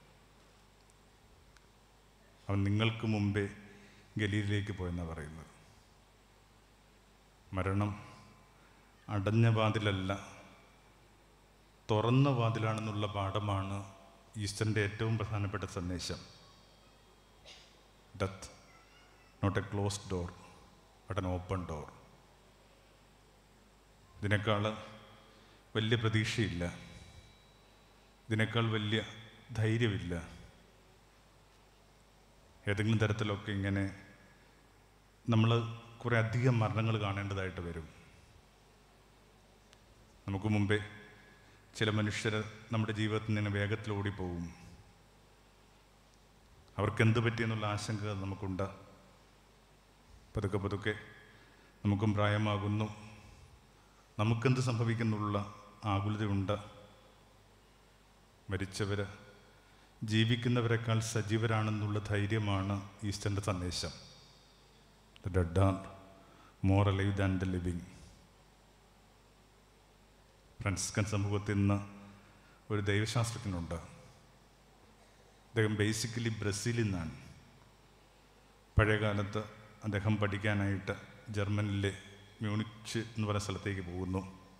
അവൻ നിങ്ങൾക്ക് മുമ്പേ ഗലീലിലേക്ക് പോയെന്നാണ് പറയുന്നത് മരണം അടഞ്ഞ വാതിലല്ല തുറന്ന വാതിലാണെന്നുള്ള പാഠമാണ് ഈസ്റ്ററിൻ്റെ ഏറ്റവും പ്രധാനപ്പെട്ട സന്ദേശം death not a closed door but an open door ഇതിനേക്കാൾ വലിയ പ്രതീക്ഷയില്ല ഇതിനേക്കാൾ വലിയ ധൈര്യമില്ല ഏതെങ്കിലും തരത്തിലൊക്കെ ഇങ്ങനെ നമ്മൾ കുറേ അധികം മരണങ്ങൾ കാണേണ്ടതായിട്ട് വരും നമുക്ക് മുമ്പേ ചില മനുഷ്യർ നമ്മുടെ ജീവിതത്തിൽ നിന്ന് വേഗത്തിൽ ഓടിപ്പോവും അവർക്ക് എന്ത് പറ്റിയെന്നുള്ള ആശങ്ക നമുക്കുണ്ട് പതുക്കെ പതുക്കെ നമുക്കും പ്രായമാകുന്നു നമുക്കെന്ത് സംഭവിക്കുന്നുള്ള ആകുലതയുണ്ട് മരിച്ചവർ ജീവിക്കുന്നവരെക്കാൾ സജീവരാണെന്നുള്ള ധൈര്യമാണ് ഈസ്റ്ററിൻ്റെ സന്ദേശം the dead are more alive than the living Franciscan സമൂഹത്തിൽ നിന്ന് ഒരു ദൈവശാസ്ത്രജ്ഞനുണ്ട് അദ്ദേഹം ബേസിക്കലി ബ്രസീലിൽ നിന്നാണ് പഴയകാലത്ത് അദ്ദേഹം പഠിക്കാനായിട്ട് ജർമ്മനിലെ മ്യൂണിച്ച് എന്ന് പറയുന്ന സ്ഥലത്തേക്ക് പോകുന്നു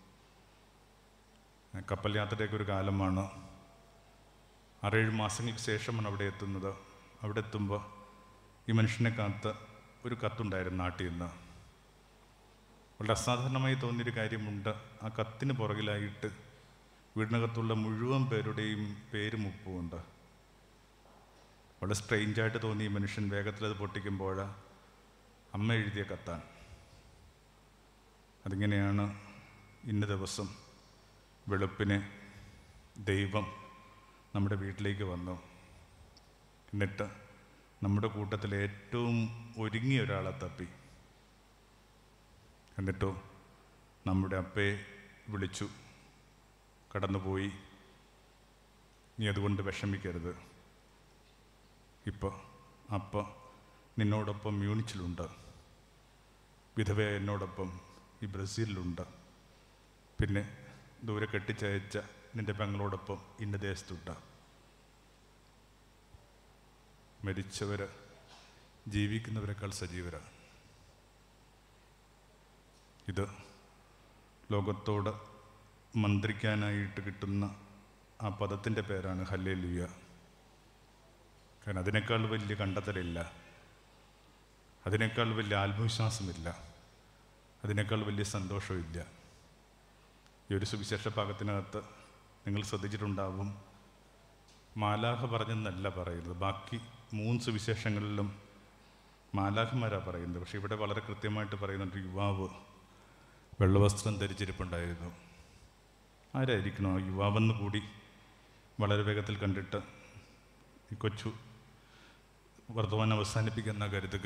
കപ്പൽ യാത്രയൊക്കെ ഒരു കാലമാണ് ആറേഴ് മാസങ്ങൾക്ക് ശേഷമാണ് അവിടെ എത്തുന്നത് അവിടെ എത്തുമ്പോൾ ഈ മനുഷ്യനെ കാത്ത് ഒരു കത്തുണ്ടായിരുന്നു നാട്ടിൽ നിന്ന് വളരെ അസാധാരണമായി തോന്നിയൊരു കാര്യമുണ്ട് ആ കത്തിന് പുറകിലായിട്ട് വീടിനകത്തുള്ള മുഴുവൻ പേരുടെയും പേരും ഉപ്പുമുണ്ട് വളരെ സ്ട്രെയിഞ്ചായിട്ട് തോന്നി ഈ മനുഷ്യൻ വേഗത്തിൽ അത് പൊട്ടിക്കുമ്പോൾ അമ്മ എഴുതിയ കത്താണ് അതിങ്ങനെയാണ് ഇന്ന ദിവസം വെളുപ്പിന് ദൈവം നമ്മുടെ വീട്ടിലേക്ക് വന്നു എന്നിട്ട് നമ്മുടെ കൂട്ടത്തിൽ ഏറ്റവും ഒരുങ്ങിയ ഒരാളെ തപ്പി എന്നിട്ടോ നമ്മുടെ അപ്പയെ വിളിച്ചു കടന്നുപോയി നീ അതുകൊണ്ട് വിഷമിക്കരുത് ഇപ്പോൾ അപ്പ നിന്നോടൊപ്പം മ്യൂണിച്ചിലുണ്ട് വിധവ എന്നോടൊപ്പം ഈ ബ്രസീലിലുണ്ട് പിന്നെ ദൂരെ കെട്ടിച്ചയച്ച നിന്റെ പെങ്ങളോടൊപ്പം ഇന്ന ദേശത്തുണ്ട് മരിച്ചവർ ജീവിക്കുന്നവരെക്കാൾ സജീവരാണ് ഇത് ലോകത്തോട് മന്ത്രിക്കാനായിട്ട് കിട്ടുന്ന ആ പദത്തിൻ്റെ പേരാണ് ഹല്ലേ ലുയ കാരണം അതിനേക്കാൾ വലിയ കണ്ടെത്തലില്ല അതിനേക്കാൾ വലിയ ആത്മവിശ്വാസമില്ല അതിനേക്കാൾ വലിയ സന്തോഷമില്ല ഈ ഒരു സുവിശേഷ ഭാഗത്തിനകത്ത് നിങ്ങൾ ശ്രദ്ധിച്ചിട്ടുണ്ടാവും മാലാഖ പറഞ്ഞെന്നല്ല പറയുന്നത് ബാക്കി മൂന്ന് സുവിശേഷങ്ങളിലും മാലാഖമാരാണ് പറയുന്നത് പക്ഷേ ഇവിടെ വളരെ കൃത്യമായിട്ട് പറയുന്നുണ്ട് യുവാവ് വെള്ളവസ്ത്രം ധരിച്ചിരിപ്പുണ്ടായിരുന്നു ആരായിരിക്കണോ ആ യുവാവെന്ന് കൂടി വളരെ വേഗത്തിൽ കണ്ടിട്ട് ഈ കൊച്ചു വർത്തമാനം അവസാനിപ്പിക്കുന്ന കരുതുക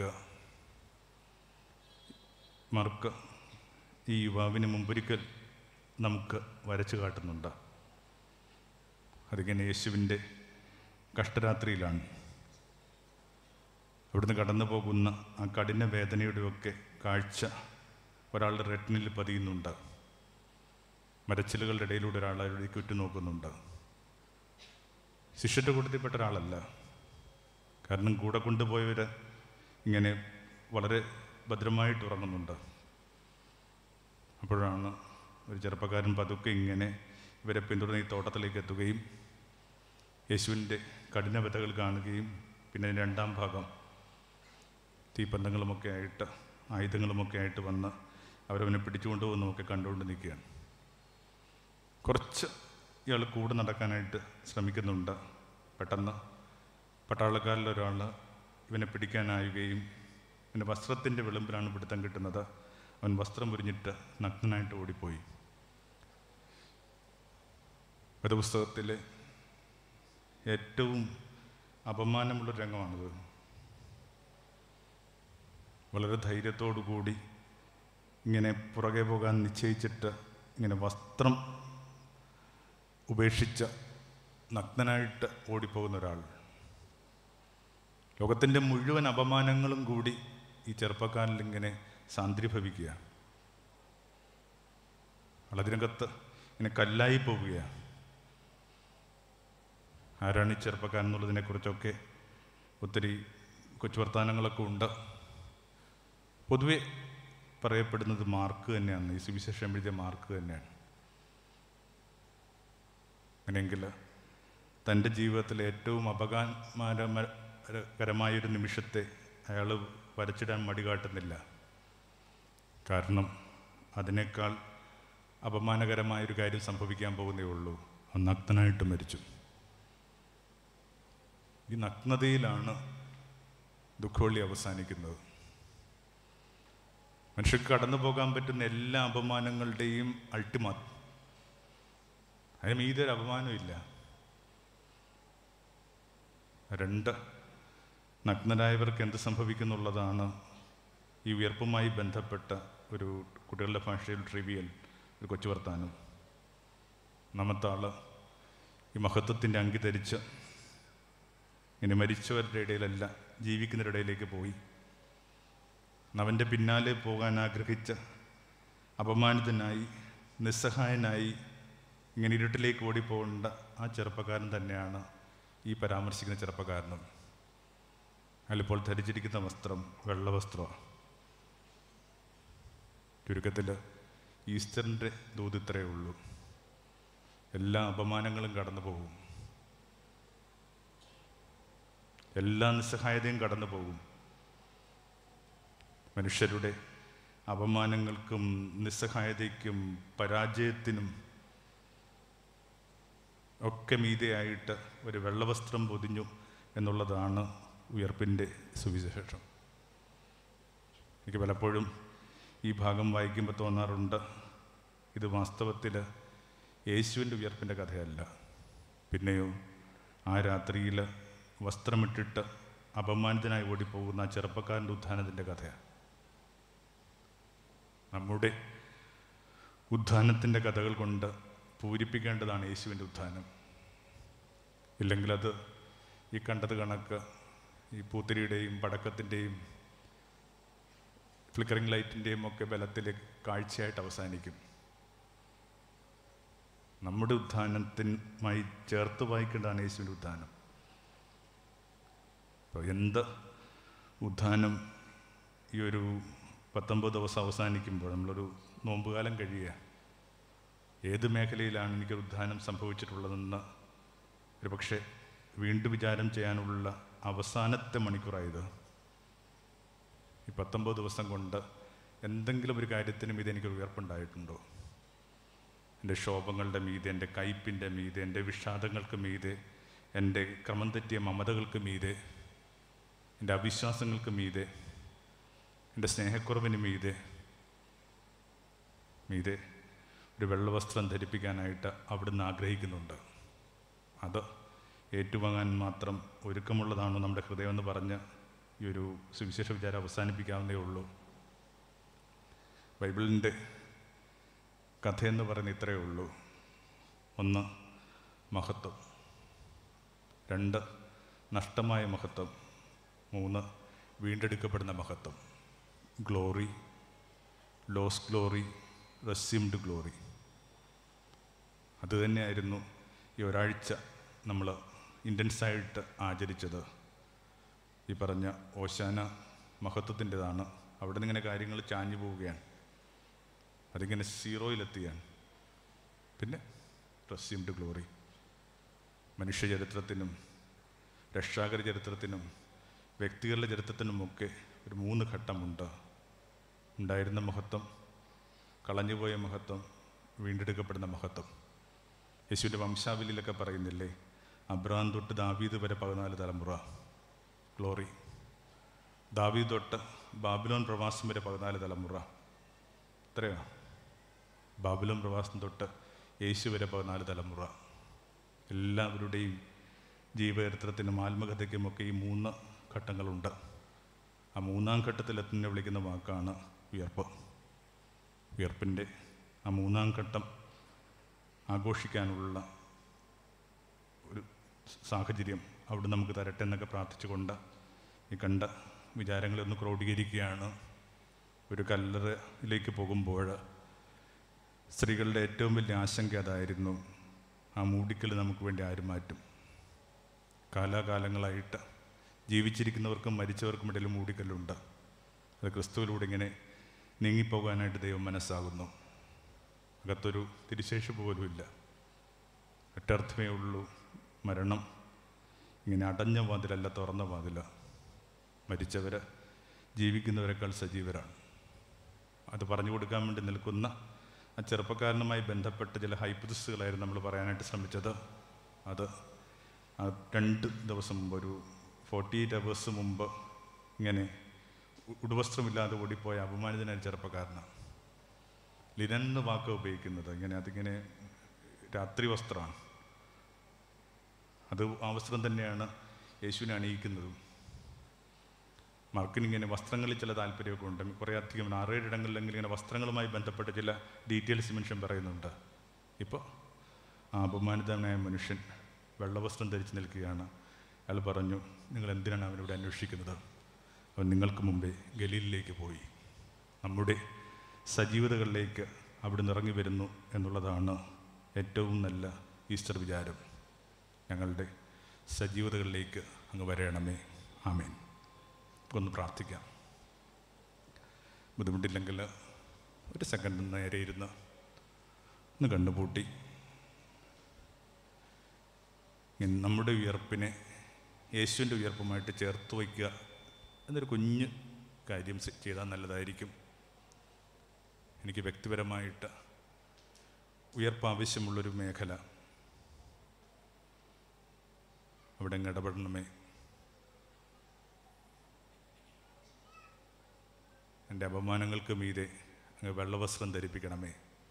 മറുക്ക് ഈ യുവാവിന് മുമ്പൊരിക്കൽ നമുക്ക് വരച്ചു കാട്ടുന്നുണ്ട് അതിങ്ങനെ യേശുവിൻ്റെ കഷ്ടരാത്രിയിലാണ് അവിടുന്ന് കടന്നു പോകുന്ന ആ കഠിന വേദനയുടെയൊക്കെ കാഴ്ച ഒരാളുടെ റെറ്റിനിൽ പതിയുന്നുണ്ട് മരച്ചിലുകളുടെ ഇടയിലൂടെ ഒരാൾ അവിടേക്ക് ഉറ്റുനോക്കുന്നുണ്ട് ശിഷ്യൻ്റെ കൂട്ടത്തിൽപ്പെട്ട ഒരാളല്ല കാരണം കൂടെ കൊണ്ടുപോയവർ ഇങ്ങനെ വളരെ ഭദ്രമായിട്ട് ഉറങ്ങുന്നുണ്ട് അപ്പോഴാണ് ഒരു ചെറുപ്പക്കാരൻ പതുക്കെ ഇങ്ങനെ ഇവരെ പിന്തുടർന്ന് ഈ തോട്ടത്തിലേക്ക് എത്തുകയും യേശുവിൻ്റെ കഠിന വ്യതകൾ കാണുകയും പിന്നെ രണ്ടാം ഭാഗം തീപ്പന്തങ്ങളുമൊക്കെ ആയിട്ട് ആയുധങ്ങളുമൊക്കെ ആയിട്ട് വന്ന് അവരവനെ പിടിച്ചുകൊണ്ട് പോകുന്നതൊക്കെ കണ്ടുകൊണ്ട് നിൽക്കുകയാണ് കുറച്ച് ഇയാൾ കൂടെ നടക്കാനായിട്ട് ശ്രമിക്കുന്നുണ്ട് പെട്ടെന്ന് പട്ടാളക്കാരിൽ ഒരാൾ ഇവനെ പിടിക്കാനായുകയും പിന്നെ വസ്ത്രത്തിൻ്റെ വിളമ്പിലാണ് പിടുത്തം കിട്ടുന്നത് അവൻ വസ്ത്രം ഉരിഞ്ഞിട്ട് നഗ്നനായിട്ട് ഓടിപ്പോയി വേദപുസ്തകത്തിലെ ഏറ്റവും അപമാനമുള്ള രംഗമാണിത് വളരെ ധൈര്യത്തോടു കൂടി ഇങ്ങനെ പുറകെ പോകാൻ നിശ്ചയിച്ചിട്ട് ഇങ്ങനെ വസ്ത്രം ഉപേക്ഷിച്ച നഗ്നനായിട്ട് ഓടിപ്പോകുന്ന ഒരാൾ ലോകത്തിൻ്റെ മുഴുവൻ അപമാനങ്ങളും കൂടി ഈ ചെറുപ്പക്കാരിൽ ഇങ്ങനെ സാന്ദ്രീഭവിക്കുകയാണ് വളതിനകത്ത് ഇങ്ങനെ കല്ലായി പോവുകയാണ് ആരാണ് ഈ ചെറുപ്പക്കാരൻ എന്നുള്ളതിനെക്കുറിച്ചൊക്കെ ഒത്തിരി കൊച്ചു വർത്തമാനങ്ങളൊക്കെ ഉണ്ട് പൊതുവെ പറയപ്പെടുന്നത് മാർക്ക് തന്നെയാണ് ഈ സുവിശേഷം എഴുതിയ മാർക്ക് തന്നെയാണ് അങ്ങനെയെങ്കിൽ തൻ്റെ ജീവിതത്തിലെ ഏറ്റവും അപകാരമായൊരു നിമിഷത്തെ അയാൾ വരച്ചിടാൻ മടി കാട്ടുന്നില്ല കാരണം അതിനേക്കാൾ അപമാനകരമായൊരു കാര്യം സംഭവിക്കാൻ പോകുന്നേ ഉള്ളൂ നഗ്നനായിട്ട് മരിച്ചു ഈ നഗ്നതയിലാണ് ദുഃഖവെള്ളി അവസാനിക്കുന്നത് മനുഷ്യർക്ക് കടന്നു പോകാൻ പറ്റുന്ന എല്ലാ അപമാനങ്ങളുടെയും അൾട്ടിമാറ്റ് അതിന് മീതെ ഒരു അപമാനമില്ല രണ്ട് നഗ്നരായവർക്ക് എന്ത് സംഭവിക്കുന്നുള്ളതാണ് ഈ ഉയർപ്പുമായി ബന്ധപ്പെട്ട ഒരു കുട്ടികളുടെ ഭാഷയിൽ ട്രിവിയൽ ഒരു കൊച്ചു വർത്താനം ഒന്നാമത്തെ ആള് ഈ മഹത്വത്തിൻ്റെ അങ്കി ധരിച്ച് ഇനി മരിച്ചവരുടെ ഇടയിലല്ല ജീവിക്കുന്നവരുടെ ഇടയിലേക്ക് പോയി അവൻ്റെ പിന്നാലെ പോകാൻ ആഗ്രഹിച്ച അപമാനിതനായി നിസ്സഹായനായി ഇങ്ങനെ ഇരുട്ടിലേക്ക് ഓടിപ്പോകേണ്ട ആ ചെറുപ്പക്കാരൻ തന്നെയാണ് ഈ പരാമർശിക്കുന്ന ചെറുപ്പക്കാരനും അതിലിപ്പോൾ ധരിച്ചിരിക്കുന്ന വസ്ത്രം വെള്ള വസ്ത്രമാണ് ചുരുക്കത്തിൽ ഈസ്റ്ററിൻ്റെ ദൂത് ഇത്രയേ ഉള്ളൂ എല്ലാ അപമാനങ്ങളും കടന്നു പോകും എല്ലാ നിസ്സഹായതയും കടന്നു പോകും മനുഷ്യരുടെ അപമാനങ്ങൾക്കും നിസ്സഹായതയ്ക്കും പരാജയത്തിനും ഒക്കെ മീതെയായിട്ട് ഒരു വെള്ളവസ്ത്രം പൊതിഞ്ഞു എന്നുള്ളതാണ് ഉയർപ്പിൻ്റെ സുവിശേഷം എനിക്ക് പലപ്പോഴും ഈ ഭാഗം വായിക്കുമ്പോൾ തോന്നാറുണ്ട് ഇത് വാസ്തവത്തിൽ യേശുവിൻ്റെ ഉയർപ്പിൻ്റെ കഥയല്ല പിന്നെയോ ആ രാത്രിയിൽ വസ്ത്രമിട്ടിട്ട് അപമാനിതനായി ഓടിപ്പോകുന്ന ആ ചെറുപ്പക്കാരൻ്റെ ഉത്ഥാനത്തിൻ്റെ കഥയാണ് നമ്മുടെ ഉത്ഥാനത്തിൻ്റെ കഥകൾ കൊണ്ട് പൂരിപ്പിക്കേണ്ടതാണ് യേശുവിൻ്റെ ഉത്ഥാനം ഇല്ലെങ്കിൽ അത് ഈ കണ്ടത് കണക്ക് ഈ പൂത്തിരിയുടെയും പടക്കത്തിൻ്റെയും ഫ്ലിക്കറിംഗ് ലൈറ്റിൻ്റെയും ഒക്കെ ബലത്തിൽ കാഴ്ചയായിട്ട് അവസാനിക്കും നമ്മുടെ ഉത്ഥാനത്തിനുമായി ചേർത്ത് വായിക്കേണ്ടതാണ് യേശുവിൻ്റെ ഉത്ഥാനം അപ്പോൾ എന്ത് ഉത്ഥാനം ഈ ഒരു പത്തൊമ്പത് ദിവസം അവസാനിക്കുമ്പോൾ നമ്മളൊരു നോമ്പുകാലം കഴിയുക ഏത് മേഖലയിലാണ് എനിക്ക് ഉദ്ധാനം സംഭവിച്ചിട്ടുള്ളതെന്ന് ഒരു പക്ഷേ വീണ്ടും വിചാരം ചെയ്യാനുള്ള അവസാനത്തെ മണിക്കൂറായത് ഈ പത്തൊമ്പത് ദിവസം കൊണ്ട് എന്തെങ്കിലും ഒരു കാര്യത്തിനും ഇത് എനിക്ക് ഉയർപ്പുണ്ടായിട്ടുണ്ടോ എൻ്റെ ശോഭങ്ങളുടെ മീതെ എൻ്റെ കയ്പിൻ്റെ മീതെ എൻ്റെ വിഷാദങ്ങൾക്ക് മീതെ എൻ്റെ ക്രമം തെറ്റിയ മമതകൾക്ക് മീതെ എൻ്റെ അവിശ്വാസങ്ങൾക്ക് മീതെ എൻ്റെ സ്നേഹക്കുറവിന് മീതെ മീതെ ഒരു വെള്ളവസ്ത്രം ധരിപ്പിക്കാനായിട്ട് അവിടുന്ന് ആഗ്രഹിക്കുന്നുണ്ട് അത് ഏറ്റുവാങ്ങാൻ മാത്രം ഒരുക്കമുള്ളതാണോ നമ്മുടെ ഹൃദയമെന്ന് പറഞ്ഞ് ഈ ഒരു സുവിശേഷ വിചാരം അവസാനിപ്പിക്കാവുന്നേ ഉള്ളൂ ബൈബിളിൻ്റെ കഥയെന്ന് പറയുന്ന ഇത്രയേ ഉള്ളൂ ഒന്ന് മഹത്വം രണ്ട് നഷ്ടമായ മഹത്വം മൂന്ന് വീണ്ടെടുക്കപ്പെടുന്ന മഹത്വം glory lost glory resumed glory അതുതന്നെയായിരുന്നു ഈ ഒരാഴ്ച നമ്മൾ ഇൻറ്റൻസായിട്ട് ആചരിച്ചത് ഈ പറഞ്ഞ ഓശാന മഹത്വത്തിൻ്റെതാണ് അവിടെ നിന്ന് ഇങ്ങനെ കാര്യങ്ങൾ ചാഞ്ഞു പോവുകയാണ് അതിങ്ങനെ സീറോയിലെത്തിയാണ് പിന്നെ റെസ്യൂംഡ് ഗ്ലോറി മനുഷ്യ ചരിത്രത്തിനും രക്ഷാകര ചരിത്രത്തിനും വ്യക്തികളുടെ ചരിത്രത്തിനുമൊക്കെ ഒരു മൂന്ന് ഘട്ടമുണ്ട് ഉണ്ടായിരുന്ന മഹത്വം കളഞ്ഞുപോയ മഹത്വം വീണ്ടെടുക്കപ്പെടുന്ന മഹത്വം യേശുവിൻ്റെ വംശാവലിയിലൊക്കെ പറയുന്നില്ലേ അബ്രഹാം തൊട്ട് ദാവീദ് വരെ പതിനാല് തലമുറ ഗ്ലോറി ദാവീദ് തൊട്ട് ബാബിലോൺ പ്രവാസം വരെ പതിനാല് തലമുറ എത്രയാ ബാബിലോൺ പ്രവാസം തൊട്ട് യേശു വരെ പതിനാല് തലമുറ എല്ലാവരുടെയും ജീവചരിത്രത്തിനും ആത്മകഥയ്ക്കുമൊക്കെ ഈ മൂന്ന് ഘട്ടങ്ങളുണ്ട് ആ മൂന്നാം ഘട്ടത്തിൽ എത്തുന്ന വിളിക്കുന്ന വാക്കാണ് ഉയർപ്പ് ഉയർപ്പിൻ്റെ ആ മൂന്നാം ഘട്ടം ആഘോഷിക്കാനുള്ള ഒരു സാഹചര്യം അവിടെ നമുക്ക് തരട്ടെ എന്നൊക്കെ പ്രാർത്ഥിച്ചുകൊണ്ട് ഈ കണ്ട വിചാരങ്ങളെ ഒന്ന് ക്രോഡീകരിക്കുകയാണ് ഒരു കല്ലറയിലേക്ക് പോകുമ്പോൾ സ്ത്രീകളുടെ ഏറ്റവും വലിയ ആശങ്ക അതായിരുന്നു ആ മൂടിക്കൽ നമുക്ക് വേണ്ടി ആര് മാറ്റും കാലാകാലങ്ങളായിട്ട് ജീവിച്ചിരിക്കുന്നവർക്കും മരിച്ചവർക്കും ഇടയിൽ മൂടിക്കല്ലുണ്ട് അത് ക്രിസ്തുവിലൂടെ ഇങ്ങനെ നീങ്ങിപ്പോകാനായിട്ട് ദൈവം മനസ്സാകുന്നു അകത്തൊരു തിരിശേഷിപ്പ് പോലുമില്ല ഒറ്റർത്ഥമേ ഉള്ളൂ മരണം ഇങ്ങനെ അടഞ്ഞ വാതിലല്ല തുറന്ന വാതില മരിച്ചവർ ജീവിക്കുന്നവരെക്കാൾ സജീവരാണ് അത് പറഞ്ഞു കൊടുക്കാൻ വേണ്ടി നിൽക്കുന്ന ആ ചെറുപ്പക്കാരനുമായി ബന്ധപ്പെട്ട ചില ഹൈപ്പതിസുകളായിരുന്നു നമ്മൾ പറയാനായിട്ട് ശ്രമിച്ചത് അത് ആ രണ്ട് ദിവസം മുമ്പ് ഒരു ഫോർട്ടി എയ്റ്റ് അവേഴ്സ് മുമ്പ് ഇങ്ങനെ ഉ- ഉടുവസ്ത്രമില്ലാതെ ഓടിപ്പോയ അപമാനിതനായ ചെറുപ്പക്കാരനാണ് ലിനൻ എന്ന വാക്ക് ഉപയോഗിക്കുന്നത് ഇങ്ങനെ അതിങ്ങനെ രാത്രി വസ്ത്രമാണ് അത് ആ വസ്ത്രം തന്നെയാണ് യേശുവിനെ അണിയിക്കുന്നതും മാർക്കിനിങ്ങനെ വസ്ത്രങ്ങളിൽ ചില താല്പര്യമൊക്കെ ഉണ്ട് കുറേ അധികം ആറേഴ് ഇടങ്ങളിലെങ്കിലും ഇങ്ങനെ വസ്ത്രങ്ങളുമായി ബന്ധപ്പെട്ട ചില ഡീറ്റെയിൽസ് മനുഷ്യൻ പറയുന്നുണ്ട് ഇപ്പോൾ ആ അപമാനിതനായ മനുഷ്യൻ വെള്ളവസ്ത്രം ധരിച്ച് നിൽക്കുകയാണ് അയാൾ പറഞ്ഞു നിങ്ങൾ എന്തിനാണ് അവനിവിടെ അന്വേഷിക്കുന്നത് അവൻ നിങ്ങൾക്ക് മുമ്പേ ഗലീലിലേക്ക് പോയി നമ്മുടെ സജീവതകളിലേക്ക് അവിടുന്ന് ഇറങ്ങി വരുന്നു എന്നുള്ളതാണ് ഏറ്റവും നല്ല ഈസ്റ്റർ വിചാരം ഞങ്ങളുടെ സജീവതകളിലേക്ക് അങ്ങ് വരയണമേ ആമേൻ ഒന്ന് പ്രാർത്ഥിക്കാം ബുദ്ധിമുട്ടില്ലെങ്കിൽ ഒരു സെക്കൻഡ് നേരെ ഇരുന്ന് ഒന്ന് കണ്ണുപൂട്ടി ഇങ്ങനെ നമ്മുടെ ഉയർപ്പിനെ യേശുവിൻ്റെ ഉയർപ്പുമായിട്ട് ചേർത്ത് വയ്ക്കുക എന്നൊരു കുഞ്ഞ് കാര്യം സെ- ചെയ്താൽ നല്ലതായിരിക്കും എനിക്ക് വ്യക്തിപരമായിട്ട് ഉയർപ്പ് ആവശ്യമുള്ളൊരു മേഖല അവിടെ അങ്ങ് ഇടപെടണമേ എൻ്റെ അപമാനങ്ങൾക്ക് മീതെ അങ്ങ് വെള്ളവസ്ത്രം ധരിപ്പിക്കണമേ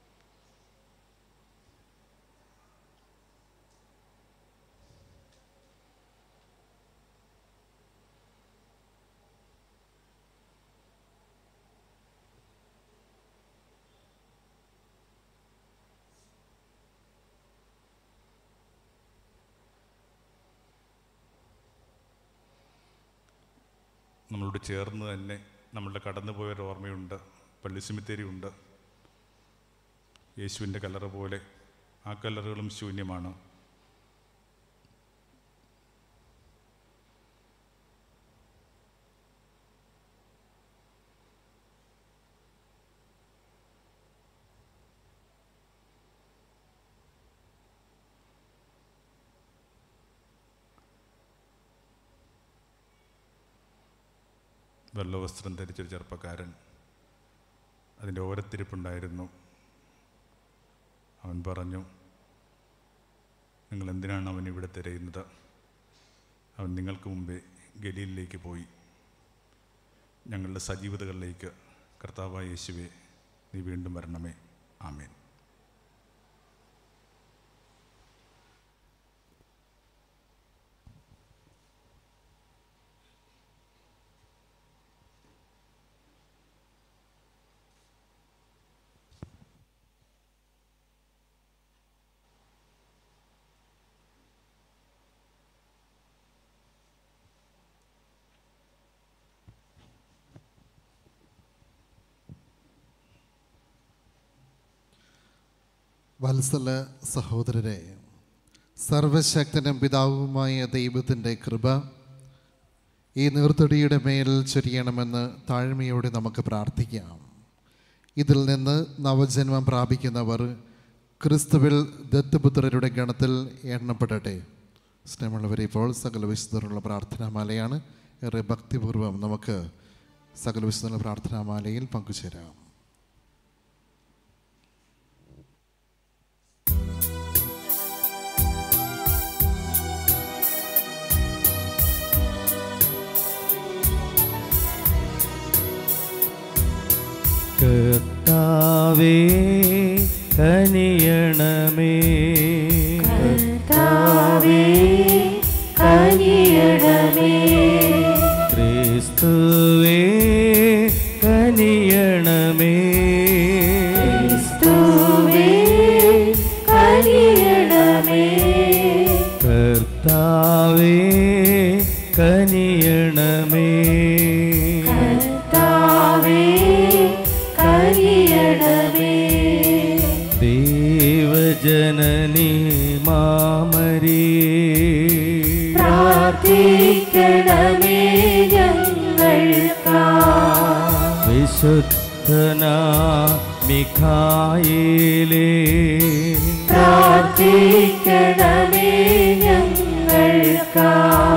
നമ്മളോട് ചേർന്ന് തന്നെ നമ്മളുടെ കടന്നുപോയൊരു ഓർമ്മയുണ്ട് പള്ളി സിമിത്തേരി ഉണ്ട് യേശുവിൻ്റെ കല്ലറ പോലെ ആ കല്ലറുകളും ശൂന്യമാണ് വെള്ളവസ്ത്രം ധരിച്ചൊരു ചെറുപ്പക്കാരൻ അതിൻ്റെ ഓരത്തിരിപ്പുണ്ടായിരുന്നു അവൻ പറഞ്ഞു നിങ്ങൾ എന്തിനാണ് അവൻ ഇവിടെ തിരയുന്നത് അവൻ നിങ്ങൾക്ക് മുമ്പേ ഗലീലിലേക്ക് പോയി ഞങ്ങളുടെ സജീവതകളിലേക്ക് കർത്താവായ യേശുവെ നീ വീണ്ടും വരണമേ ആമേൻ വത്സല സഹോദരരെ സർവശക്തനും പിതാവുമായ ദൈവത്തിൻ്റെ കൃപ ഈ നീർത്തടിയുടെ മേൽ ചൊരിയണമെന്ന് താഴ്മയോടെ നമുക്ക് പ്രാർത്ഥിക്കാം ഇതിൽ നിന്ന് നവജന്മം പ്രാപിക്കുന്നവർ ക്രിസ്തുവിൽ ദത്തുപുത്രരുടെ ഗണത്തിൽ എണ്ണപ്പെടട്ടെ സ്നേഹമുള്ളവരെ ഇപ്പോൾ സകല വിശുദ്ധരുള്ള പ്രാർത്ഥനാമാലയാണ് ഏറെ ഭക്തിപൂർവ്വം നമുക്ക് സകല വിശുദ്ധ പ്രാർത്ഥനാമാലയിൽ പങ്കുചേരാം കർത്താവേ കനിയണമേ കർത്താവേ കനിയണമേ ക്രിസ്തുവേ കനിയണമേ ക്രിസ്തുവേ കനിയണമേ കർത്താവേ കനിയണമേ കർത്താവേ കനിയണമേ ദേവജനനി മാമരേ പ്രാർത്ഥിക്കണമേ ഞങ്ങൾക്കാ വിശുദ്ധനാ മിഖായേലേ പ്രാർത്ഥിക്കണമേ ഞങ്ങൾക്കാ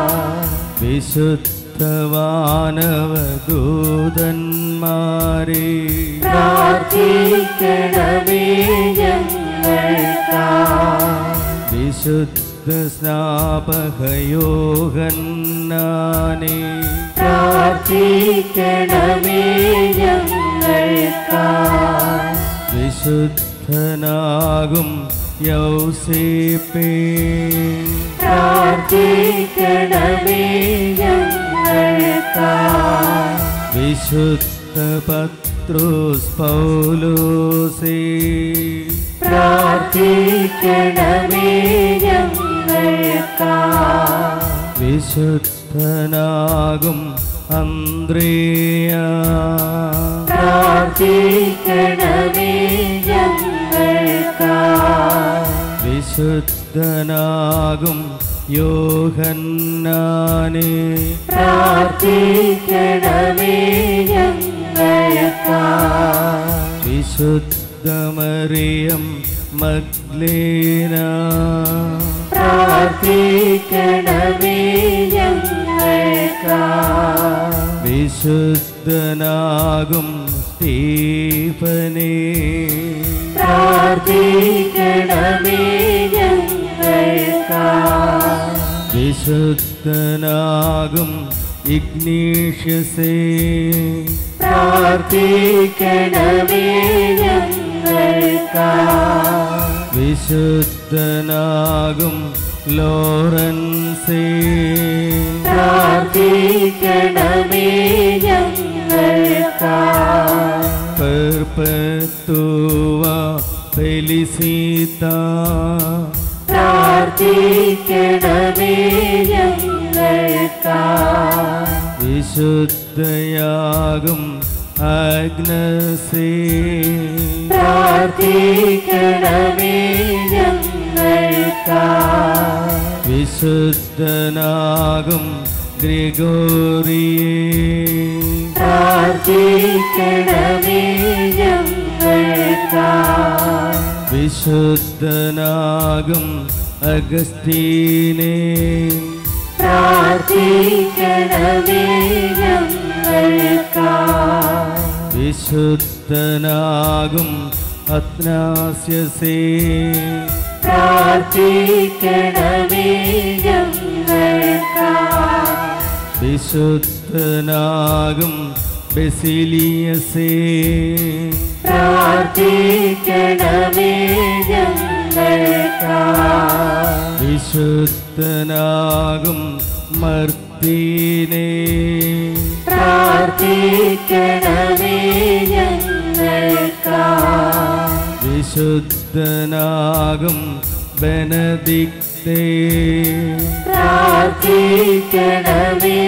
വിശുദ്ധവാനവദൂതന്മാരെ പ്രാർത്ഥിക്കണമേ ഞങ്ങൾക്കാ വിശുദ്ധ സ്നാപകയോഹന്നാനേ പ്രാർത്ഥിക്കണമേ ഞങ്ങൾക്കായി വിശുദ്ധനാകും യൗസേപ്പേ പ്രാർത്ഥിക്കണമേ ഞങ്ങൾക്കായി വിശുദ്ധ പത്രോസ് പൗലോസേ പ്രാർത്ഥിക്കണമേ ഞങ്ങൾക്കായി വിശുദ്ധനാകും അന്ത്രേയ പ്രാർത്ഥിക്കണമേ ഞങ്ങൾക്കായി വിശുദ്ധനാകും യോഹന്നാനേ പ്രാർത്ഥിക്കണമേ ഞങ്ങൾക്കായി വിശുദ്ധമറിയം മഗ്ലേന പ്രാർത്ഥിക്കണമേ ഞങ്ങൾക്കായി വിശുദ്ധനാകും സ്റ്റീഫനേ പ്രാർത്ഥിക്കണമേ ഞങ്ങൾക്കായി വിശുദ്ധനാകും ഇഗ്നീഷ്യസേ പ്രാർത്ഥിക്കണമേ ഞങ്ങൾക്കായി വിശുദ്ധനാകും ലോറൻസേ പ്രാർത്ഥിക്കണമേ ഞങ്ങൾക്കായി പെർപ്പത്തുവ ഫെലിസിത പ്രാർത്ഥിക്കണമേ ഞങ്ങൾക്കായി വിശുദ്ധയാകും അഗ്നസേ പ്രാർത്ഥിക്കണമേ ഞങ്ങൾക്കായി വിശുദ്ധനാകും ഗ്രിഗോറിയേ പ്രാർത്ഥിക്കണമേ ഞങ്ങൾക്കായി വിശുദ്ധനാകും അഗസ്തീനേ പ്രാർത്ഥിക്കണമേ ഞങ്ങൾക്കായി വിശുദ്ധനാകും അത്നാസ്യസേ പ്രാർത്ഥിക്കണമേ ഞങ്ങൾക്കായി വിശുദ്ധനാകും ബെസിലിയസേ പ്രാർത്ഥിക്കണമേ ഞങ്ങൾക്കായി വിശുദ്ധനാകും മർത്തീനേ പ്രാർത്ഥിക്കണമേ ഞങ്ങൾക്കായി വിശുദ്ധനാകും ബെനദിക്തേ പ്രാർത്ഥിക്കണമേ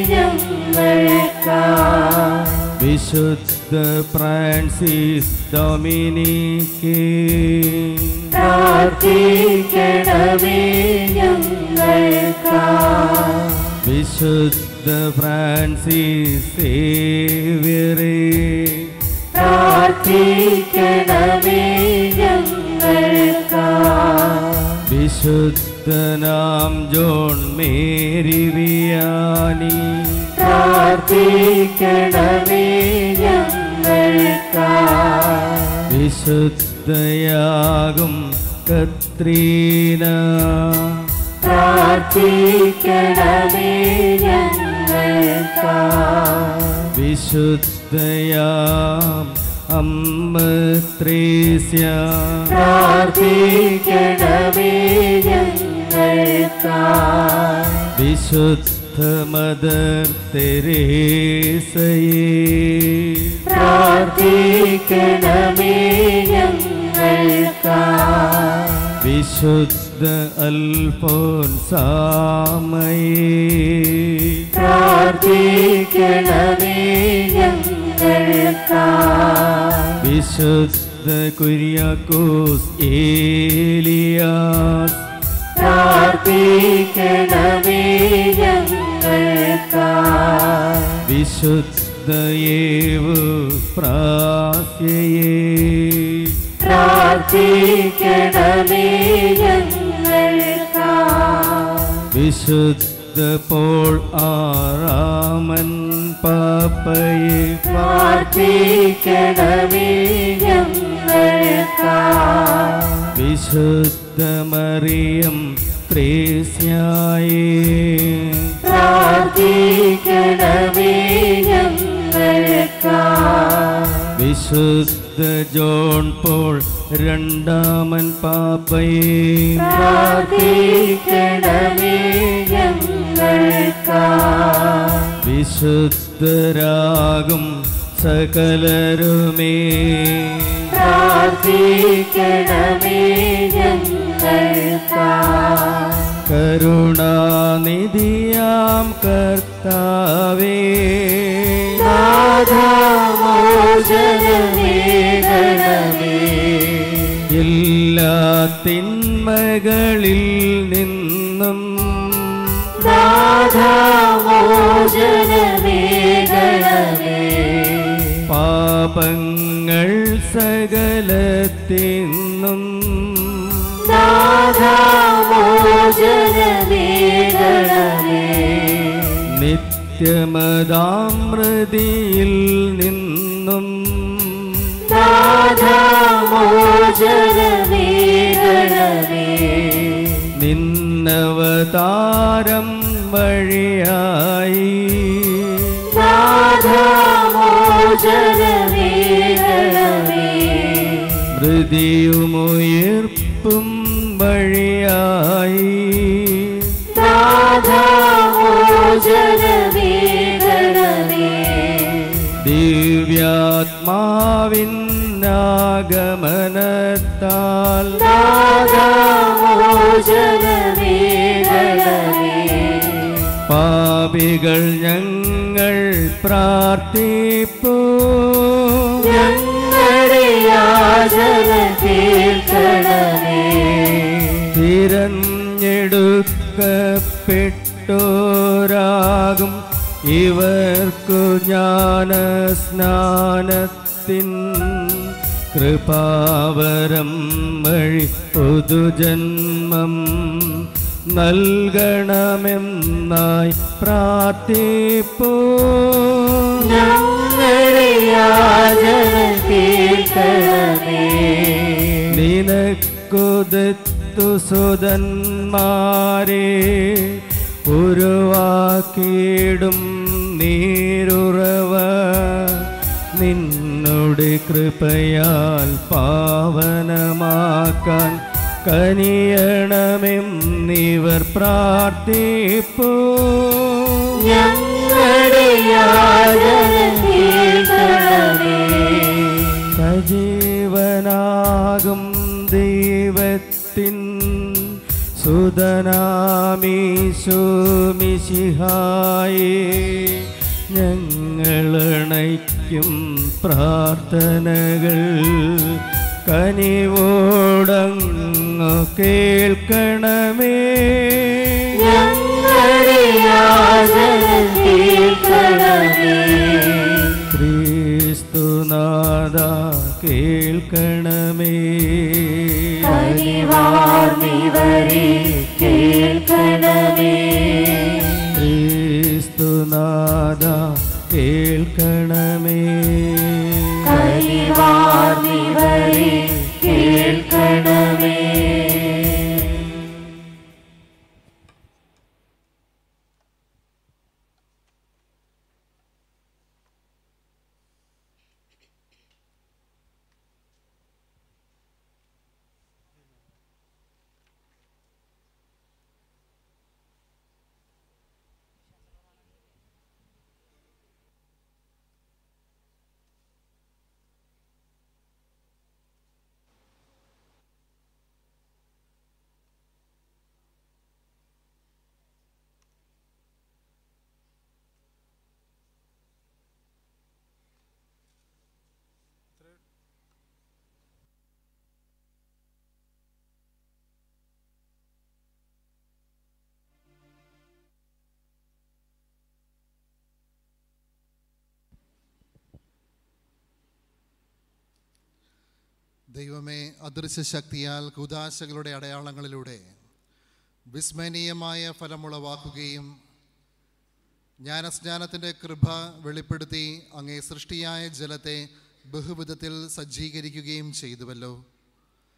ഞങ്ങൾക്കായി വിശുദ്ധ ഫ്രാൻസിസ് ഡൊമിനിക്കേ പ്രാർത്ഥിക്കണമേ ഞങ്ങൾക്കായി വിശുദ്ധ ഫ്രാൻസിസ് സേവ്യരേ പ്രാർത്ഥിക്കണമേ ഞങ്ങൾക്കായി വിശുദ്ധനാം ജോൺ മേരി വിയാനി പ്രാർത്ഥിക്കണമേ ഞങ്ങൾക്കായി വിശുദ്ധയാകും കത്രീന പ്രാർത്ഥിക്കണമേ ഞങ്ങൾക്കായി വിശുദ്ധയാം അമ്മ ത്രേസ്യ പ്രാർത്ഥിക്കണമേ ഞങ്ങൾക്കായി വിശുദ്ധ മദർ തെരേസയേ പ്രാർത്ഥിക്കണമേ ഞങ്ങൾക്കായി വിശുദ്ധ അൽഫോൻസാമയേ പ്രാർത്ഥിക്കണമേ ഞങ്ങൾക്കായി വിശുദ്ധ കുര്യാക്കോസ് ഏലിയാസ് പ്രാർത്ഥിക്കണമേ ഞങ്ങൾക്കായി വിശുദ്ധ ഏവു പ്രാസ്യയേ പ്രാർത്ഥിക്കണമേ ഞങ്ങൾക്കായി വിശുദ്ധ പോൾ ആറാമൻ പാപ്പയെ പ്രാർത്ഥിക്കണമേ ഞങ്ങൾക്കായി വിശുദ്ധ മറിയം ത്രേസ്യായേ പ്രാർത്ഥിക്കണമേ ഞങ്ങൾക്കാ വിശുദ്ധ ജോൺ പോൾ രണ്ടാമൻ പാപ്പയെ പ്രാർത്ഥിക്കണമേ ഞങ്ങൾക്കാ വിശുദ്ധരാകും സകലരുമേ പ്രാർത്ഥിക്കണമേ ഞങ്ങൾക്കാ കരുണാനിധിയാം കർത്താവേ നാഥമോചനമേകണമേ എല്ലാ തിന്മകളിൽ നിന്നും നാഥമോചനമേകണമേ പാപങ്ങൾ സകലത്തിന്നും നാഥമോചനമേകണമേ നിത്യമതാമൃതിയിൽ നിന്നും നാഥമോചനമേകണമേ നിന്നവതാരം വഴിയായി നാഥമോചനമേകണമേ മൃതിയുമുയർപ്പും വഴിയായി നാഥമോചനമേകണമേ ദിവ്യാത്മാവിന്നാഗമനത്താൽ നാഥമോചനമേകണമേ പാപികൾ ഞങ്ങൾ പ്രാർത്ഥിപ്പൂ ഞങ്ങളുടെ യാചന കേൾക്കണമേ തിരഞ്ഞെടുക്കപ്പെട്ടോരാകും ഇവർക്കു ജ്ഞാനസ്നാനത്തിൻ കൃപാവരം വഴി പൊതുജന്മം നൽകണമെന്നായി പ്രാർത്ഥിപ്പൂ ഞങ്ങളുടെ യാചന കേൾക്കണമേ നിനക്കൊതുത്തു സുതന്മാരെ ഉരുവാക്കിയിടും നീരുറവ നിന്നുടെ കൃപയാൽ പാവനമാക്കാൻ കനിയണമെന്നിവർ പ്രാർത്ഥിപ്പൂ ഞങ്ങളുടെ യാചന കേൾക്കണമേ സജീവനാകും ദൈവത്തിൻ സുതനാമീശോമിശിഹായേ ഞങ്ങളണയ്ക്കും പ്രാർത്ഥനകൾ കനിവോടങ്ങു കേൾക്കണമേ ഞങ്ങളുടെ യാചന കേൾക്കണമേ ക്രിസ്തുനാഥ കേൾക്കണമേ കനിവാർന്നിവരെ കേൾക്കണമേ ക്രിസ്തുനാഥ കേൾക്കണമേ കനിവാർന്നിവരെ കേൾക്കണമേ ദൈവമേ അദൃശ്യ ശക്തിയാൽ കുദാശകളുടെ അടയാളങ്ങളിലൂടെ വിസ്മരണീയമായ ഫലമുളവാക്കുകയും ജ്ഞാനസ്നാനത്തിൻ്റെ കൃപ വെളിപ്പെടുത്തി അങ്ങേ സൃഷ്ടിയായ ജലത്തെ ബഹുവിധത്തിൽ സജ്ജീകരിക്കുകയും ചെയ്തുവല്ലോ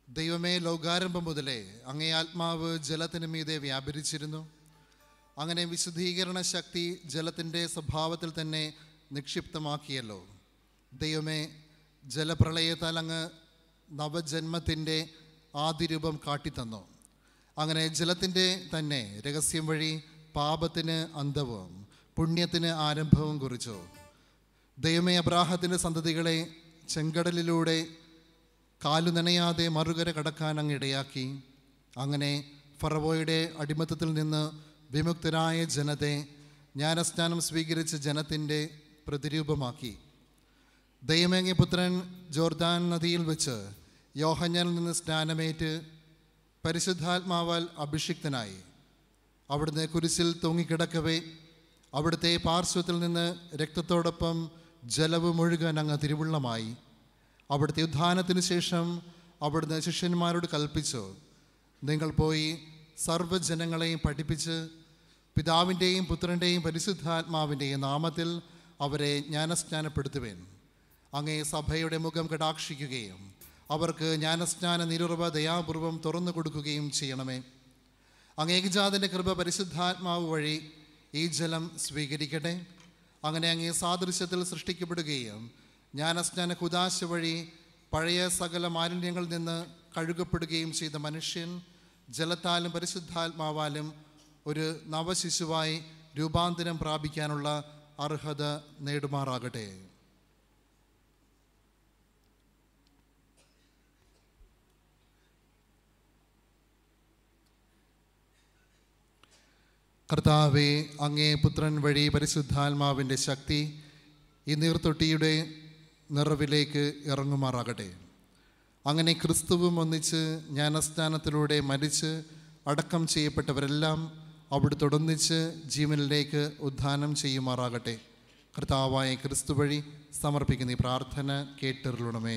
ദൈവമേ ലോകാരംഭം മുതലേ അങ്ങേ ആത്മാവ് ജലത്തിന് മീതെ വ്യാപരിച്ചിരുന്നു അങ്ങനെ വിശുദ്ധീകരണ ശക്തി ജലത്തിൻ്റെ സ്വഭാവത്തിൽ തന്നെ നിക്ഷിപ്തമാക്കിയല്ലോ ദൈവമേ ജലപ്രളയത്താൽ അങ്ങ് നവജന്മത്തിൻ്റെ ആദിരൂപം കാട്ടിത്തന്നു അങ്ങനെ ജലത്തിൻ്റെ തന്നെ രഹസ്യം വഴി പാപത്തിന് അന്തവും പുണ്യത്തിന് ആരംഭവും കുറിച്ചു ദൈവമേ അബ്രാഹത്തിൻ്റെ സന്തതികളെ ചെങ്കടലിലൂടെ കാലു നനയാതെ മറുകര കടക്കാൻ അങ്ങ് ഇടയാക്കി അങ്ങനെ ഫറവോയുടെ അടിമത്തത്തിൽ നിന്ന് വിമുക്തരായ ജനത്തെ ജ്ഞാനസ്നാനം സ്വീകരിച്ച ജനത്തിൻ്റെ പ്രതിരൂപമാക്കി ദൈവമേങ്ങിയ പുത്രൻ ജോർദാൻ നദിയിൽ വെച്ച് യോഹഞ്ഞനിൽ നിന്ന് സ്നാനമേറ്റ് പരിശുദ്ധാത്മാവാൽ അഭിഷിക്തനായി അവിടുന്ന് കുരിശിൽ തൂങ്ങിക്കിടക്കവേ അവിടുത്തെ പാർശ്വത്തിൽ നിന്ന് രക്തത്തോടൊപ്പം ജലവും ഒഴുകാൻ അങ്ങ് തിരുവുള്ളമായി അവിടുത്തെ ഉദ്ധാനത്തിന് ശേഷം അവിടുന്ന് ശിഷ്യന്മാരോട് കൽപ്പിച്ചു നിങ്ങൾ പോയി സർവ്വജനങ്ങളെയും പഠിപ്പിച്ച് പിതാവിൻ്റെയും പുത്രൻ്റെയും പരിശുദ്ധാത്മാവിൻ്റെയും നാമത്തിൽ അവരെ ജ്ഞാനസ്നാനപ്പെടുത്തുവേൻ അങ്ങേ സഭയുടെ മുഖം കടാക്ഷിക്കുകയും അവർക്ക് ജ്ഞാനസ്നാന നിരുറവ ദയാപൂർവം തുറന്നു കൊടുക്കുകയും ചെയ്യണമേ അങ്ങേകജാതിൻ്റെ കൃപ പരിശുദ്ധാത്മാവ് വഴി ഈ ജലം സ്വീകരിക്കട്ടെ അങ്ങനെ അങ്ങേ സാദൃശ്യത്തിൽ സൃഷ്ടിക്കപ്പെടുകയും ജ്ഞാനസ്നാന കുദാശ വഴി പഴയ സകല മാലിന്യങ്ങളിൽ നിന്ന് കഴുകപ്പെടുകയും ചെയ്ത മനുഷ്യൻ ജലത്താലും പരിശുദ്ധാത്മാവാലും ഒരു നവശിശുവായി രൂപാന്തരം പ്രാപിക്കാനുള്ള അർഹത നേടുമാറാകട്ടെ കർത്താവെ അങ്ങേ പുത്രൻ വഴി പരിശുദ്ധാത്മാവിൻ്റെ ശക്തി ഈ നീർത്തൊട്ടിയുടെ നിറവിലേക്ക് ഇറങ്ങുമാറാകട്ടെ അങ്ങനെ ക്രിസ്തുവും ഒന്നിച്ച് ജ്ഞാനസ്നാനത്തിലൂടെ മരിച്ച് അടക്കം ചെയ്യപ്പെട്ടവരെല്ലാം അവിടുത്തൊടൊന്നിച്ച് ജീവനിലേക്ക് ഉദ്ധാനം ചെയ്യുമാറാകട്ടെ കർത്താവായ ക്രിസ്തു വഴി സമർപ്പിക്കുന്ന ഈ പ്രാർത്ഥന കേട്ടറിയണമേ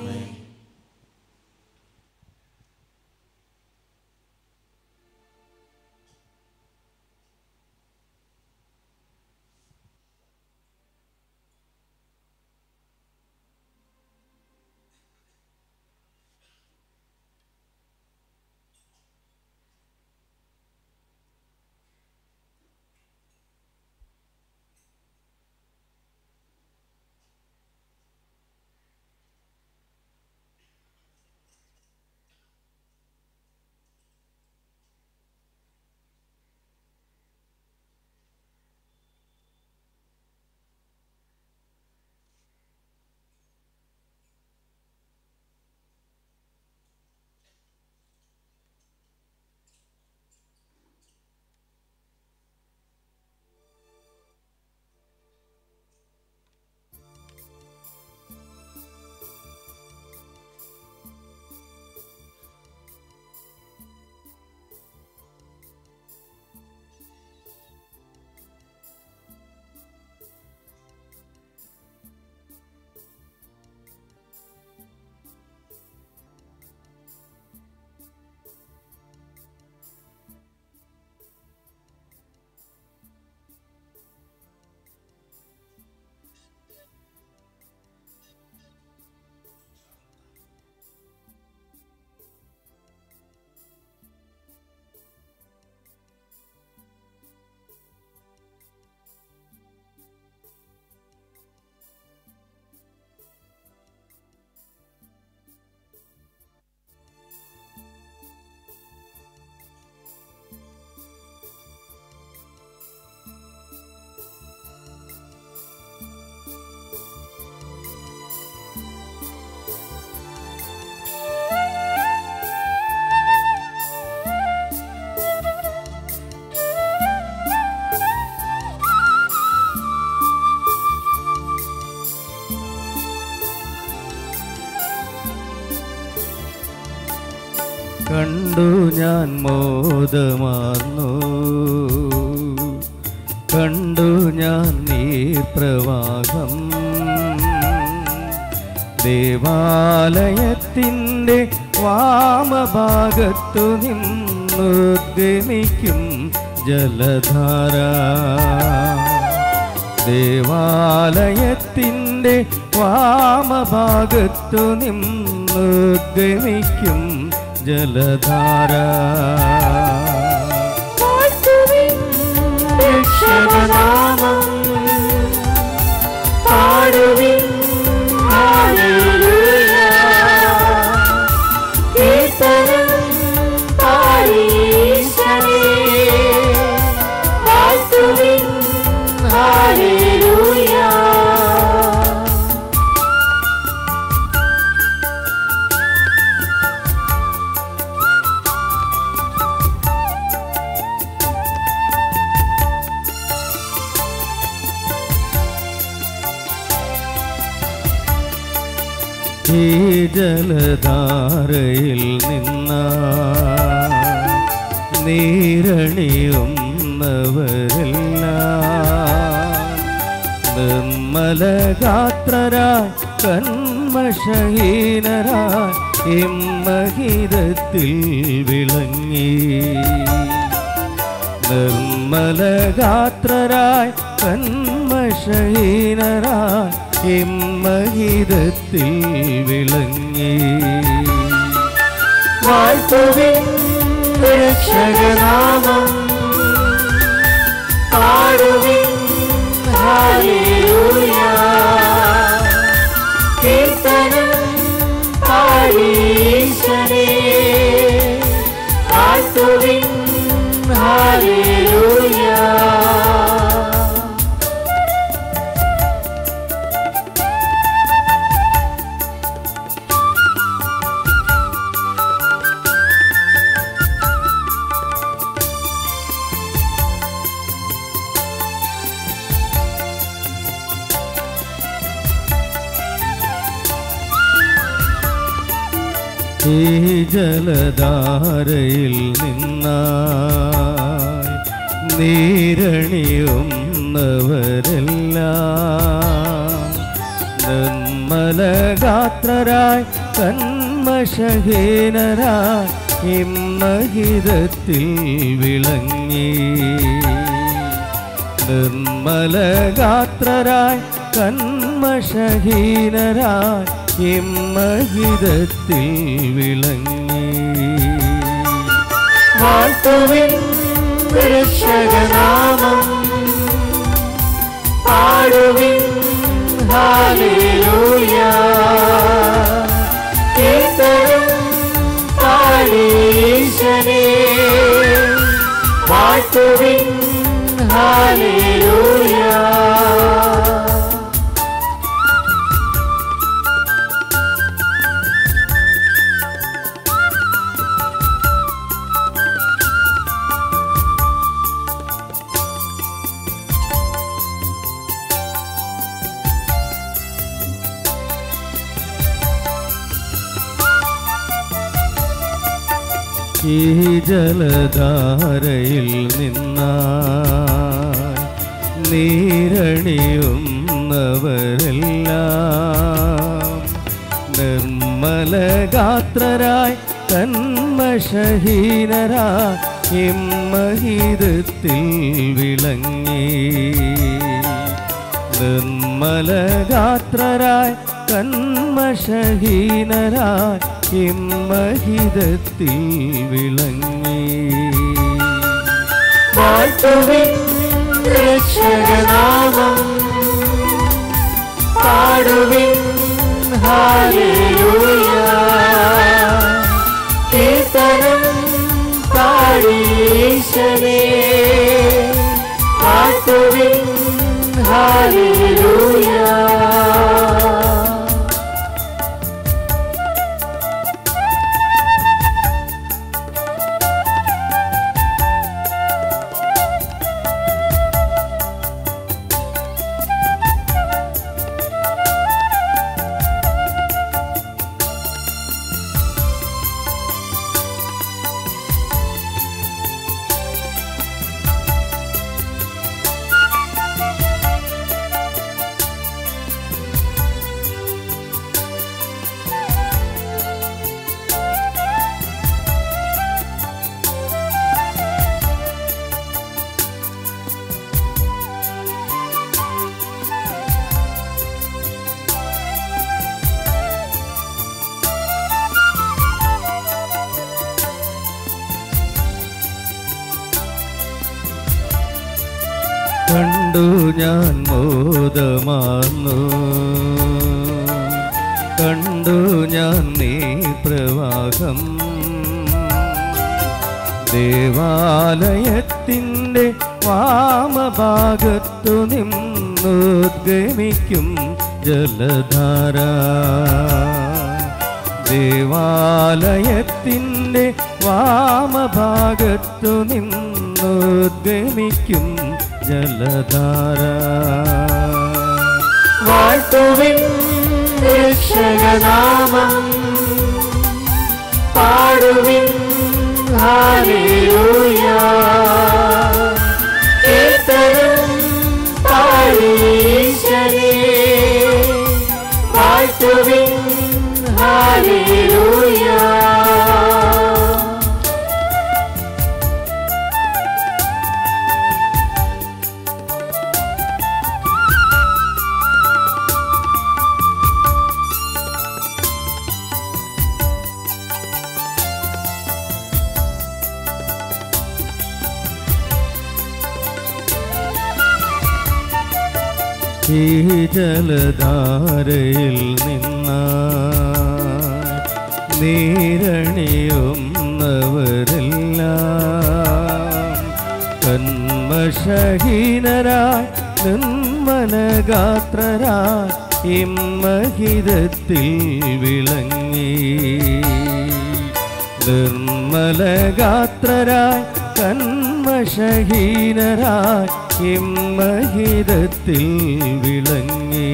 കണ്ടു ഞാൻ മോദമാർന്നു കണ്ടു ഞാൻ നീർപ്രവാഹം ദേവാലയത്തിൻ്റെ വാമഭാഗത്തു നിന്നുദ്ഗമിക്കും ജലധാര ദേവാലയത്തിൻ്റെ വാമഭാഗത്തു നിന്നുദ്ഗമിക്കും ജലധാര രക്ഷകനാമം പാടുവിൻ ഹല്ലേലൂയ കീർത്തനം പാടി ഈശനെ വാഴ്ത്തുവിൻ ഹല്ലേലൂയ ഈ ജലധാരയിൽ നിന്ന നീരണിയുന്നവരെല്ലാം നിർമ്മലഗാത്രരായി കന്മഷഹീനരായി ഇമ്മഹിതത്തിൽ വിളങ്ങി നിർമ്മലഗാത്രരായി കന്മഷഹീനരായി ഇമ്മഹിതത്തിൽ വിളങ്ങി വാഴ്ത്തുവിൻ രക്ഷകനാമം പാടുവിൻ ഹല്ലേലൂയ കീർത്തനം പാടി ഈശനെ വാഴ്ത്തുവിൻ ഹല്ലേലൂയ ഈ ജലധാരയിൽ നിന്നായി നീരണിയുന്നവരെല്ലാം നിർമ്മലഗാത്രരായി കന്മഷഹീനരായി ഇമ്മഹിതത്തിൽ വിളങ്ങി നിർമ്മലഗാത്രരായി കന്മഷഹീനരായി ഇമ്മഹിതത്തിൽ വിളങ്ങി വാഴ്ത്തുവിൻ രക്ഷകനാമം പാടുവിൻ ഹല്ലേലൂയ കീർത്തനം പാടി ഈശനെ വാഴ്ത്തുവിൻ ഹല്ലേലൂയ ഈ ജലധാരയിൽ നിന്നായി നീരണിയുന്നവരെല്ലാം നിർമ്മലഗാത്രരായി തന്മഷഹീനരായി ഇമ്മഹിതത്തിൽ വിളങ്ങി നിർമ്മലഗാത്രരായി കന്മഷഹീനരായി ഇമ്മഹിതത്തിൽ വിളങ്ങി വാഴ്ത്തുവിൻ രക്ഷകനാമം പാടുവിൻ ഹല്ലേലൂയ കീർത്തനം പാടി ഈശനെ വാഴ്ത്തുവിൻ ഹല്ലേലൂയ കണ്ടു ഞാൻ മോദമാർന്നു കണ്ടു ഞാൻ നീ പ്രവാഹം ദേവാലയത്തിൻ്റെ വാമഭാഗത്തു നിന്നുദ്ഗമിക്കും ജലധാര ദേവാലയത്തിൻ്റെ വാമഭാഗത്തു നിന്നുദ്ഗമിക്കും ജലധാര വാഴ്ത്തുവിൻ രക്ഷകനാമം പാടുവിൻ ഹാലേലൂയ കീർത്തനം പാടീശനെ വാഴ്ത്തുവിൻ ഹാലേലൂയ ഈ ജലധാരയിൽ നിന്ന നീരണിയുന്നവരെല്ലാം കന്മഷഹീനരായി നിർമ്മനഗാത്രരായി ഇമ്മഹിതത്തിൽ വിളങ്ങി നിർമ്മലഗാത്രരായി കന്മഷഹീനരായി ഇമ്മഹിതത്തിൽ വിളങ്ങി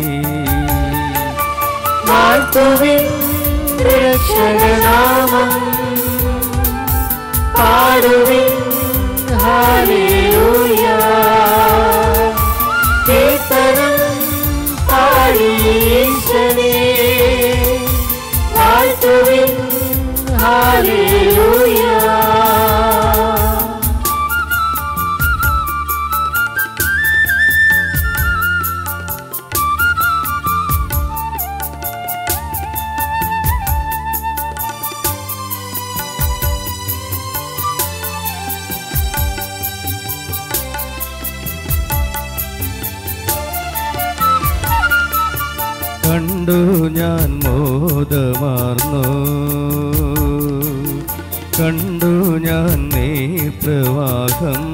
വാഴ്ത്തുവിൻ രക്ഷകനാമം പാടുവിൻ ഹാലേലൂയ കീർത്തനം പാടീശനെ വാഴ്ത്തുവിൻ ഹാലേലൂയ കണ്ടു ഞാൻ മോദമാർന്നു കണ്ടു ഞാൻ നീ പ്രവാഹം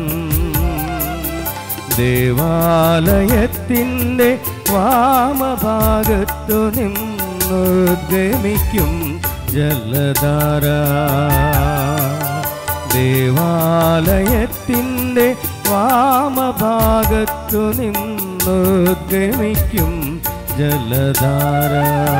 ദേവാലയത്തിൻ്റെ വാമഭാഗത്തു നിന്നുദ്ഗമിക്കും ജലധാര ദേവാലയത്തിൻ്റെ വാമഭാഗത്തു നിന്നുദ്ഗമിക്കും ജലധാര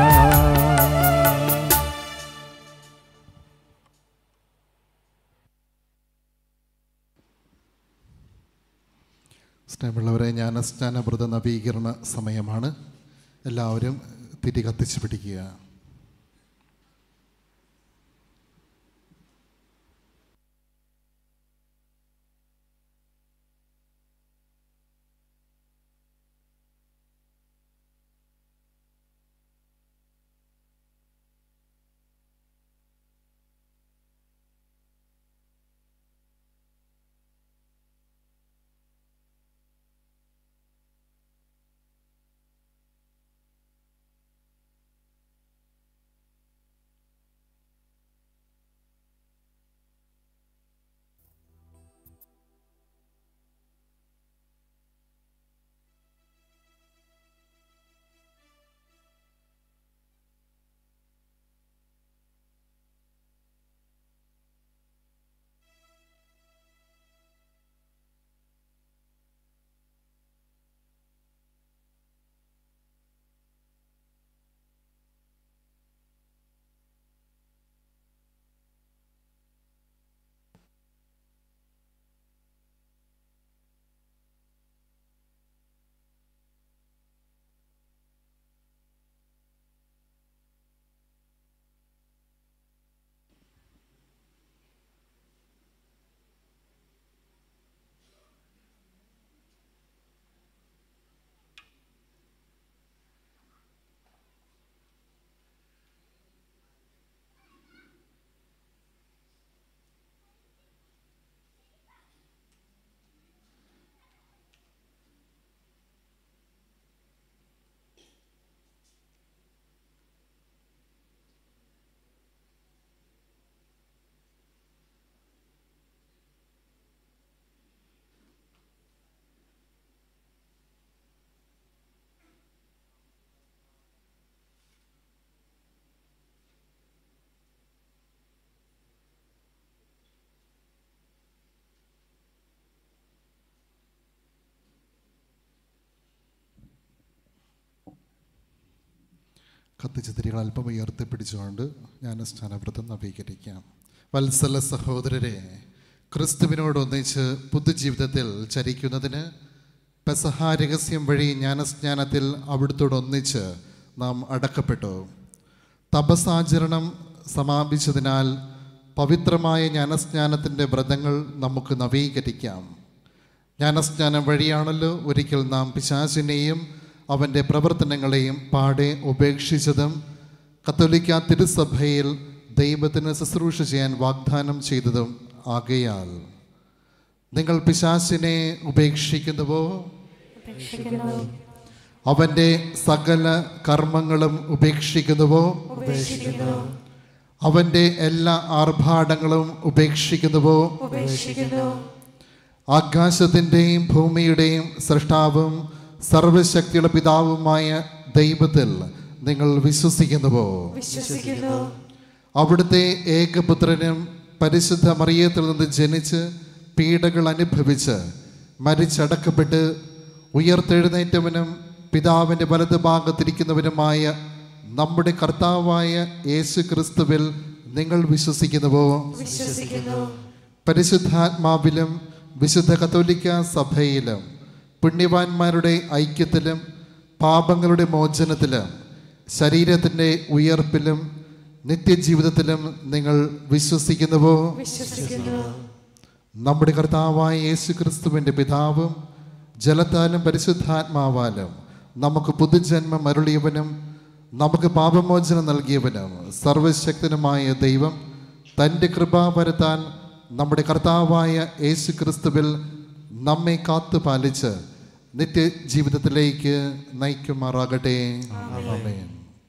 സ്നേഹമുള്ളവരെ ജ്ഞാനസ്നാനവ്രത നവീകരണ സമയമാണ് എല്ലാവരും തിരി കത്തിച്ച് പിടിക്കുക കത്തിച്ച തിരികൾ അല്പം ഉയർത്തിപ്പിടിച്ചുകൊണ്ട് ജ്ഞാനസ്നാനവ്രതം നവീകരിക്കാം വത്സല സഹോദരരെ ക്രിസ്തുവിനോടൊന്നിച്ച് പുതുജീവിതത്തിൽ ചരിക്കുന്നതിന് പെസഹ രഹസ്യം വഴി ജ്ഞാനസ്നാനത്തിൽ അവിടുത്തോടൊന്നിച്ച് നാം അടക്കപ്പെട്ടു തപസാചരണം സമാപിച്ചതിനാൽ പവിത്രമായ ജ്ഞാനസ്നാനത്തിൻ്റെ വ്രതങ്ങൾ നമുക്ക് നവീകരിക്കാം ജ്ഞാനസ്നാനം വഴിയാണല്ലോ ഒരിക്കൽ നാം പിശാചിനെയും അവൻ്റെ പ്രവർത്തനങ്ങളെയും പാടെ ഉപേക്ഷിച്ചതും കത്തോലിക്ക തിരുസഭയിൽ ദൈവത്തിന് ശുശ്രൂഷ ചെയ്യാൻ വാഗ്ദാനം ചെയ്തതും ആകയാൽ നിങ്ങൾ പിശാചിനെ ഉപേക്ഷിക്കുന്നുവോ ഉപേക്ഷിക്കുന്നു അവൻ്റെ സകല കർമ്മങ്ങളും ഉപേക്ഷിക്കുന്നുവോ ഉപേക്ഷിക്കുന്നു അവൻ്റെ എല്ലാ ആർഭാടങ്ങളും ഉപേക്ഷിക്കുന്നുവോ ഉപേക്ഷിക്കുന്നു ആകാശത്തിൻ്റെയും ഭൂമിയുടെയും സൃഷ്ടാവും സർവശക്തിയുടെ പിതാവുമായ ദൈവത്തിൽ നിങ്ങൾ വിശ്വസിക്കുന്നുവോ വിശ്വസിക്കുന്നു അവിടുത്തെ ഏകപുത്രനും പരിശുദ്ധ മറിയത്തിൽ നിന്ന് ജനിച്ച് പീഡകൾ അനുഭവിച്ച് മരിച്ചടക്കപ്പെട്ട് ഉയർത്തെഴുന്നേറ്റവനും പിതാവിൻ്റെ വലത് ഭാഗത്തിരിക്കുന്നവനുമായ നമ്മുടെ കർത്താവായ യേശു ക്രിസ്തുവിൽ നിങ്ങൾ വിശ്വസിക്കുന്നുവോ വിശ്വസിക്കുന്നു പരിശുദ്ധാത്മാവിലും വിശുദ്ധ കത്തോലിക്ക സഭയിലും പുണ്യവാന്മാരുടെ ഐക്യത്തിലും പാപങ്ങളുടെ മോചനത്തിലും ശരീരത്തിൻ്റെ ഉയർപ്പിലും നിത്യജീവിതത്തിലും നിങ്ങൾ വിശ്വസിക്കുന്നുവോ വിശ്വസിക്കുന്നു നമ്മുടെ കർത്താവായ യേശു ക്രിസ്തുവിൻ്റെ പിതാവും ജലത്താലും പരിശുദ്ധാത്മാവാലും നമുക്ക് പുതുജന്മം അരുളിയവനും നമുക്ക് പാപമോചനം നൽകിയവനും സർവശക്തനുമായ ദൈവം തൻ്റെ കൃപ വരുത്താൻ നമ്മുടെ കർത്താവായ യേശു ക്രിസ്തുവിൽ നമ്മെ കാത്തു പാലിച്ച് നിത്യജീവിതത്തിലേക്ക് നയിക്കുമാറാകട്ടെ ആമേൻ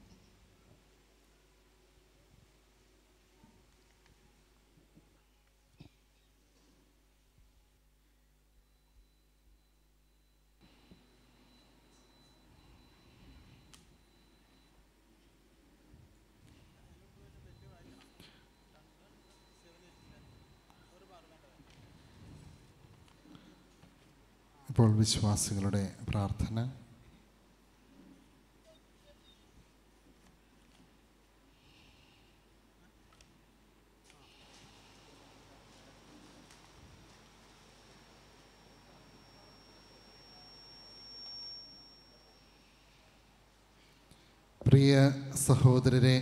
ഇപ്പോൾ വിശ്വാസികളുടെ പ്രാർത്ഥന പ്രിയ സഹോദരരെ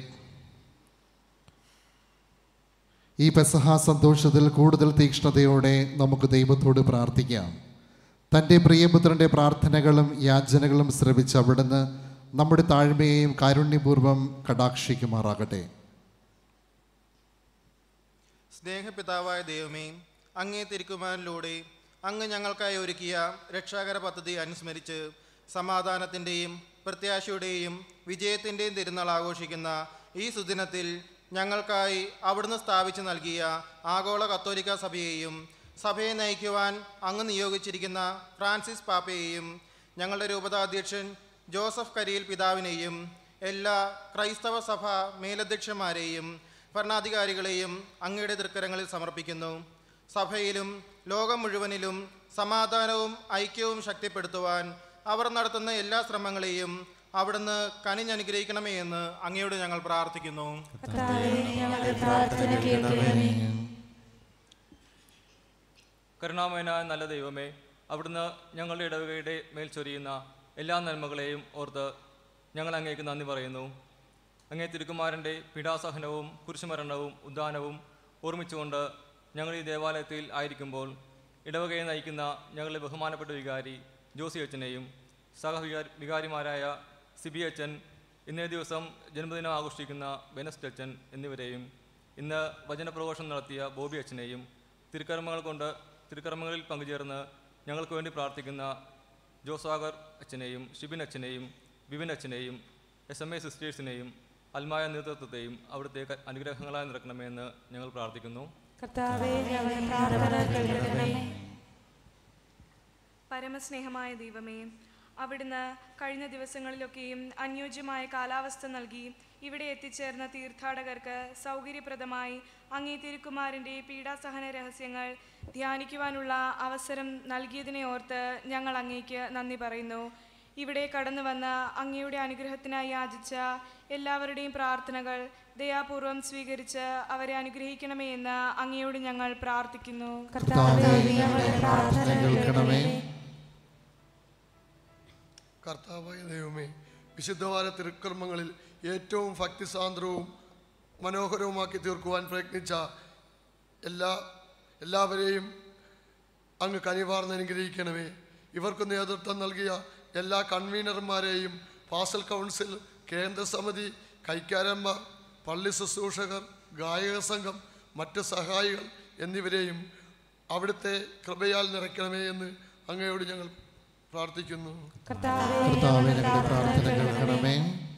ഈ പെസഹ സന്തോഷത്തിൽ കൂടുതൽ തീക്ഷ്ണതയോടെ നമുക്ക് ദൈവത്തോട് പ്രാർത്ഥിക്കാം തൻ്റെ പ്രിയപുത്രൻ്റെ പ്രാർത്ഥനകളും യാചനകളും ശ്രവിച്ച് അവിടുന്ന് നമ്മുടെ താഴ്മയെയും കാരുണ്യപൂർവ്വം കടാക്ഷിക്കുമാറാകട്ടെ സ്നേഹപിതാവായ ദൈവമേ അങ്ങേ തിരുക്കുമാരിലൂടെ അങ്ങ് ഞങ്ങൾക്കായി ഒരുക്കിയ രക്ഷാകര പദ്ധതി അനുസ്മരിച്ച് സമാധാനത്തിൻ്റെയും പ്രത്യാശയുടെയും വിജയത്തിൻ്റെയും തിരുനാൾ ആഘോഷിക്കുന്ന ഈ സുദിനത്തിൽ ഞങ്ങൾക്കായി അവിടുന്ന് സ്ഥാപിച്ചു നൽകിയ ആഗോള കത്തോലിക്ക സഭയെയും സഭയെ നയിക്കുവാൻ അങ്ങ് നിയോഗിച്ചിരിക്കുന്ന ഫ്രാൻസിസ് പാപ്പയെയും ഞങ്ങളുടെ രൂപതാധ്യക്ഷൻ ജോസഫ് കരിയിൽ പിതാവിനെയും എല്ലാ ക്രൈസ്തവ സഭ മേലധ്യക്ഷന്മാരെയും ഭരണാധികാരികളെയും അങ്ങയുടെ തൃക്കരങ്ങളിൽ സമർപ്പിക്കുന്നു സഭയിലും ലോകം മുഴുവനിലും സമാധാനവും ഐക്യവും ശക്തിപ്പെടുത്തുവാൻ അവർ നടത്തുന്ന എല്ലാ ശ്രമങ്ങളെയും അവിടുന്ന് കനിഞ്ഞനുഗ്രഹിക്കണമേ എന്ന് അങ്ങയോട് ഞങ്ങൾ പ്രാർത്ഥിക്കുന്നു കർത്താവേ, ഞങ്ങളുടെ പ്രാർത്ഥന കേൾക്കണമേ കരുണാമയനായ നല്ല ദൈവമേ അവിടുന്ന് ഞങ്ങളുടെ ഇടവകയുടെ മേൽ ചൊരിയുന്ന എല്ലാ നന്മകളെയും ഓർത്ത് ഞങ്ങൾ അങ്ങേക്ക് നന്ദി പറയുന്നു അങ്ങേ തിരുക്കുമാരൻ്റെ പീഡാസഹനവും കുരിശുമരണവും ഉദ്ധാനവും ഓർമ്മിച്ചുകൊണ്ട് ഞങ്ങൾ ഈ ദേവാലയത്തിൽ ആയിരിക്കുമ്പോൾ ഇടവകയെ നയിക്കുന്ന ഞങ്ങളുടെ ബഹുമാനപ്പെട്ട വികാരി ജോസി അച്ഛനെയും സഹവികാരി വികാരിമാരായ സിബി അച്ഛൻ ഇന്നേ ദിവസം ജന്മദിനം ആഘോഷിക്കുന്ന ബെനസ്റ്റ് അച്ഛൻ എന്നിവരെയും ഇന്ന് വചനപ്രഘോഷം നടത്തിയ ബോബി അച്ഛനെയും തിരുക്കർമ്മങ്ങൾ കൊണ്ട് തിരുക്കർമ്മങ്ങളിൽ പങ്കുചേർന്ന് ഞങ്ങൾക്ക് വേണ്ടി പ്രാർത്ഥിക്കുന്ന ജോസാഗർ അച്ഛനെയും ഷിബിൻ അച്ഛനെയും ബിബിൻ അച്ഛനെയും എസ് എം എ സിസ്റ്റേഴ്സിനെയും അൽമായ നേതൃത്വത്തെയും അവിടുത്തെ ക- അനുഗ്രഹങ്ങളായി നിറക്കണമെന്ന് ഞങ്ങൾ പ്രാർത്ഥിക്കുന്നു കർത്താവേ ഞങ്ങളുടെ പ്രാർത്ഥന കേൾക്കണമേ പരമസ്നേഹമായ ദൈവമേ അവിടുന്ന് കഴിഞ്ഞ ദിവസങ്ങളിലൊക്കെയും അനുയോജ്യമായ കാലാവസ്ഥ നൽകി ഇവിടെ എത്തിച്ചേർന്ന തീർത്ഥാടകർക്ക് സൗകര്യപ്രദമായി അങ്ങേ തിരുക്കുമാരൻ്റെ പീഡാസഹന രഹസ്യങ്ങൾ ധ്യാനിക്കുവാനുള്ള അവസരം നൽകിയതിനെ ഓർത്ത് ഞങ്ങൾ അങ്ങേക്ക് നന്ദി പറയുന്നു ഇവിടെ കടന്നു വന്ന അങ്ങയുടെ അനുഗ്രഹത്തിനായി യാചിച്ച എല്ലാവരുടെയും പ്രാർത്ഥനകൾ ദയാപൂർവം സ്വീകരിച്ച് അവരെ അനുഗ്രഹിക്കണമേ എന്ന് അങ്ങയോട് ഞങ്ങൾ പ്രാർത്ഥിക്കുന്നു കേൾക്കണമേ കർത്താവായ ദൈവമേ വിശുദ്ധവാര തിരുക്കർമ്മങ്ങളിൽ ഏറ്റവും ഭക്തിസാന്ദ്രവും മനോഹരവുമാക്കി തീർക്കുവാൻ പ്രയത്നിച്ച എല്ലാ എല്ലാവരെയും അങ്ങ് കനിവാർന്ന് അനുഗ്രഹിക്കണമേ ഇവർക്ക് നേതൃത്വം നൽകിയ എല്ലാ കൺവീനർമാരെയും പാസൽ കൗൺസിൽ കേന്ദ്ര സമിതി കൈക്കാരന്മാർ പള്ളി ശുശ്രൂഷകർ ഗായക സംഘം മറ്റ് സഹായികൾ എന്നിവരെയും അവിടുത്തെ കൃപയാൽ നിറയ്ക്കണമേ എന്ന് അങ്ങയോട് ഞങ്ങൾ പ്രാർത്ഥിക്കുന്നു കർത്താവേ ഞങ്ങളുടെ പ്രാർത്ഥന കേൾക്കണമേ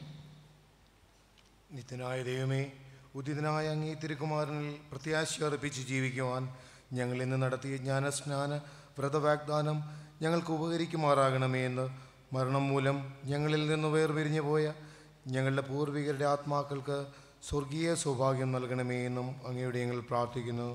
നിത്യനായ ദൈവമേ ഉദിതനായ അങ്ങേ തിരുക്കുമാരനിൽ പ്രത്യാശ അർപ്പിച്ച് ജീവിക്കുവാൻ ഞങ്ങൾ ഇന്ന് നടത്തിയ ജ്ഞാനസ്നാന വ്രതവാഗ്ദാനം ഞങ്ങൾക്ക് ഉപകരിക്കുമാറാകണമേ എന്ന് മരണം മൂലം ഞങ്ങളിൽ നിന്ന് വേർപിരിഞ്ഞു പോയ ഞങ്ങളുടെ പൂർവികരുടെ ആത്മാക്കൾക്ക് സ്വർഗീയ സൗഭാഗ്യം നൽകണമേ എന്നും അങ്ങയോട് ഞങ്ങൾ പ്രാർത്ഥിക്കുന്നു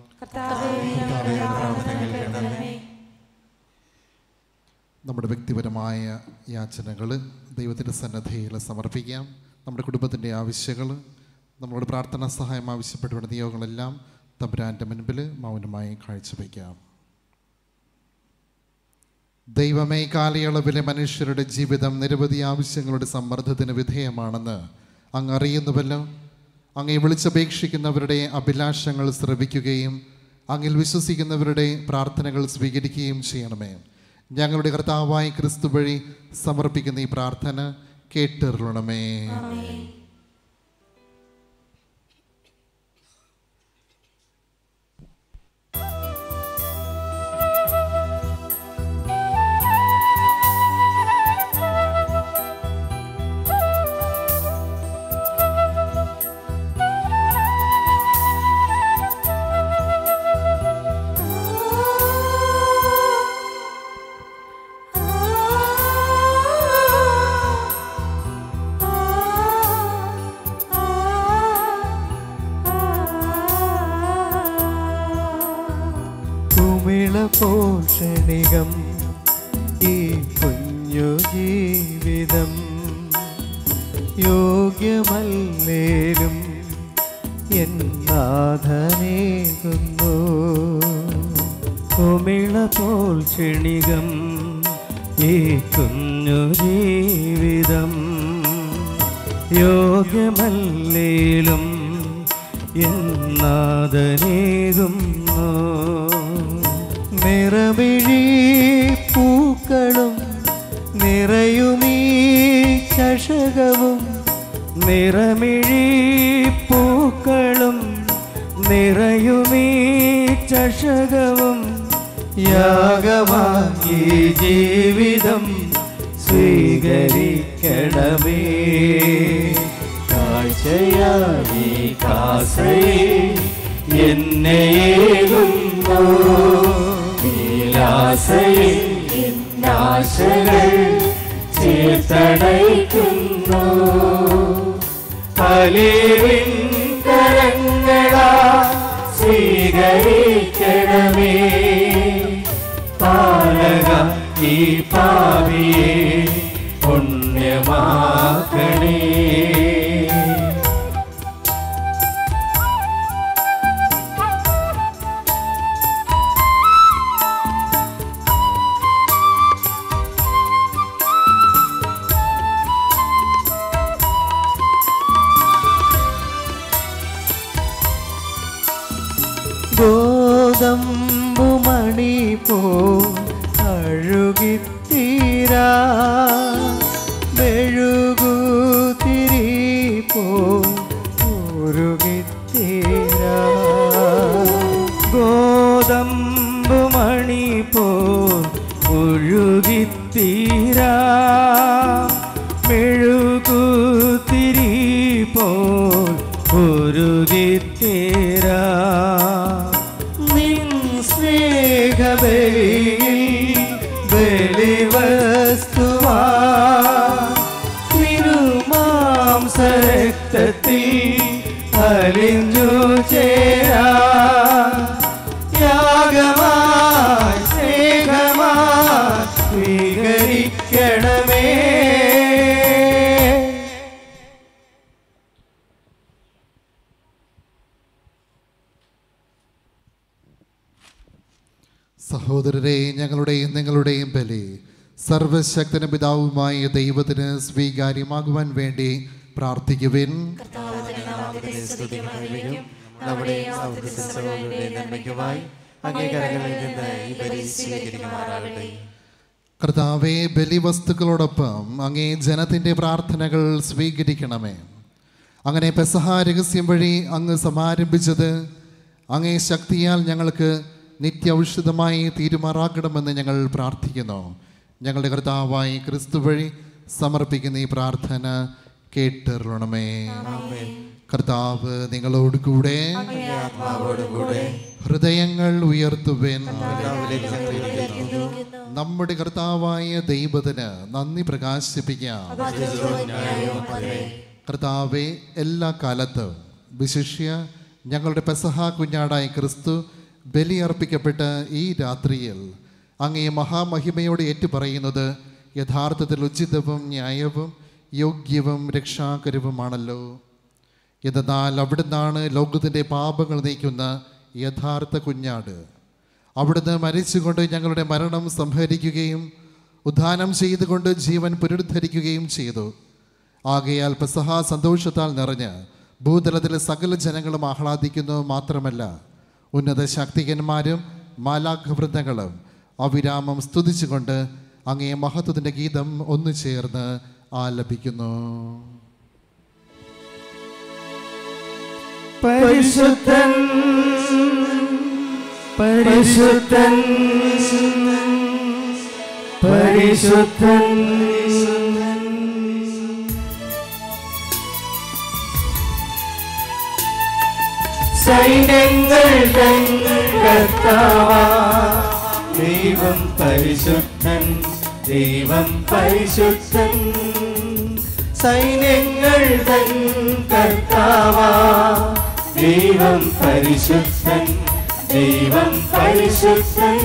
നമ്മുടെ വ്യക്തിപരമായ യാചനകൾ ദൈവത്തിൻ്റെ സന്നദ്ധയിൽ സമർപ്പിക്കാം നമ്മുടെ കുടുംബത്തിൻ്റെ ആവശ്യങ്ങൾ നമ്മളോട് പ്രാർത്ഥനാ സഹായം ആവശ്യപ്പെട്ടുകൊണ്ട് നിയോഗങ്ങളെല്ലാം തമ്പുരാൻ്റെ മുൻപിൽ മൗനമായി കാഴ്ചവെക്കാം ദൈവമേ ഈ കാലയളവിലെ മനുഷ്യരുടെ ജീവിതം നിരവധി ആവശ്യങ്ങളുടെ സമ്മർദ്ദത്തിന് വിധേയമാണെന്ന് അങ്ങ് അറിയുന്നുവല്ലോ അങ്ങേ വിളിച്ചപേക്ഷിക്കുന്നവരുടെ അഭിലാഷങ്ങൾ ശ്രവിക്കുകയും അങ്ങിൽ വിശ്വസിക്കുന്നവരുടെ പ്രാർത്ഥനകൾ സ്വീകരിക്കുകയും ചെയ്യണമേ ഞങ്ങളുടെ കർത്താവായ ക്രിസ്തു വഴി സമർപ്പിക്കുന്ന ഈ പ്രാർത്ഥന കേട്ടറിയണമേ കുമിള പോഷണികം ഈ കുഞ്ഞു ജീവിതം യോഗ്യമല്ലേലും എന്നാഥനേകുന്നു കുമിള പോൽ ക്ഷണികം ഈ കുഞ്ഞു ജീവിതം യോഗ്യമല്ലേലും എന്നാഥനേകുന്നു നിറമിഴി പൂക്കളും നിറയുമീ ചഷകവും നിറമിഴി പൂക്കളും നിറയുമീ ചഷകവും യാഗമാക്കി ജീവിതം സ്വീകരിക്കണമേ കാഴ്ചയായി കാസയെ എന്നെയേകുന്നു വിലാസയിൽ നാശകൾ ചേർത്തടയ്ക്കുന്നു അലിവിൻ കരങ്ങളാ സ്വീകരിക്കണമേ പാലക ഈ പാവിയെ പുണ്യമാക്കണേ ഗോതമ്പുമണി പോ അഴുകിത്തീരാ മെഴുകുതിരി പോ ഉരുകിത്തീരാ ഗോതമ്പുമണി പോ ഒഴുകിത്തീരാ മെഴുകുതിരി പോൽ ഉരുകിത്തീരാ നിൻ സ്നേഹബലിയിൽ ബലിവസ്തുവാ തിരുമാംസരക്തത്തിൽ അലിഞ്ഞു ചേരാ യാഗമായി സ്നേഹമായി സ്വീകരിക്കണമേ സഹോദരരെ ഞങ്ങളുടെയും നിങ്ങളുടെയും ബലി സർവശക്തന പിതാവുമായ ദൈവത്തിന് സ്വീകാര്യമാകുവാൻ വേണ്ടി പ്രാർത്ഥിക്കുവിൻ നമ്മുടെ സൗഹൃദ സഹോദരരുടെ നന്മയ്ക്കുമായി അങ്ങേ കരങ്ങളിൽ നിന്ന് ഈ ബലി സ്വീകരിക്കുമാറാകട്ടെ കർത്താവെ ബലിവസ്തുക്കളോടൊപ്പം അങ്ങേ ജനത്തിൻ്റെ പ്രാർത്ഥനകൾ സ്വീകരിക്കണമേ അങ്ങനെ പെസഹ രഹസ്യം വഴി അങ്ങ് സമാരംഭിച്ചത് അങ്ങേ ശക്തിയാൽ ഞങ്ങൾക്ക് നിത്യ ഔഷധമായി തീരുമാറാക്കണമെന്ന് ഞങ്ങൾ പ്രാർത്ഥിക്കുന്നു ഞങ്ങളുടെ കർത്താവായി ക്രിസ്തു വഴി സമർപ്പിക്കുന്ന ഈ പ്രാർത്ഥന കേട്ടറിയണമേ കർത്താവ് നിങ്ങളോട് കൂടെ ഹൃദയങ്ങൾ ഉയർത്തുവേൻ നമ്മുടെ കർത്താവായ ദൈവത്തിന് നന്ദി പ്രകാശിപ്പിക്കാം കർത്താവെ എല്ലാ കാലത്തും വിശിഷ്യ ഞങ്ങളുടെ പെസഹ കുഞ്ഞാടായ ക്രിസ്തു ബലിയർപ്പിക്കപ്പെട്ട ഈ രാത്രിയിൽ അങ്ങേ മഹാമഹിമയോട് ഏറ്റുപറയുന്നത് യഥാർത്ഥത്തിൽ ഉചിതവും ന്യായവും യോഗ്യവും രക്ഷാകരവുമാണല്ലോ എന്നാൽ അവിടുന്നാണ് ലോകത്തിൻ്റെ പാപങ്ങൾ നീക്കുന്ന യഥാർത്ഥ കുഞ്ഞാട് അവിടുന്ന് മരിച്ചുകൊണ്ട് ഞങ്ങളുടെ മരണം സംഹരിക്കുകയും ഉദ്ധാനം ചെയ്തുകൊണ്ട് ജീവൻ പുനരുദ്ധരിക്കുകയും ചെയ്തു ആകയാൽ പെസഹ സന്തോഷത്താൽ നിറഞ്ഞ് ഭൂതലത്തിലെ സകല ജനങ്ങളും ആഹ്ലാദിക്കുന്നു മാത്രമല്ല ഉന്നത ശക്തികന്മാരും മാലാഖവൃന്ദങ്ങളും അവിരാമം സ്തുതിച്ചുകൊണ്ട് അങ്ങേ മഹത്വത്തിൻ്റെ ഗീതം ഒന്നു ചേർന്ന് ആലപിക്കുന്നു പരിശുദ്ധൻ പരിശുദ്ധൻ പരിശുദ്ധൻ സൈന്യങ്ങൾ തൻ കർത്താവാ ദൈവം പരിശുദ്ധൻ ദൈവം പരിശുദ്ധൻ സൈന്യങ്ങൾ തൻ കർത്താവാ ദൈവം പരിശുദ്ധൻ ദൈവം പരിശുദ്ധൻ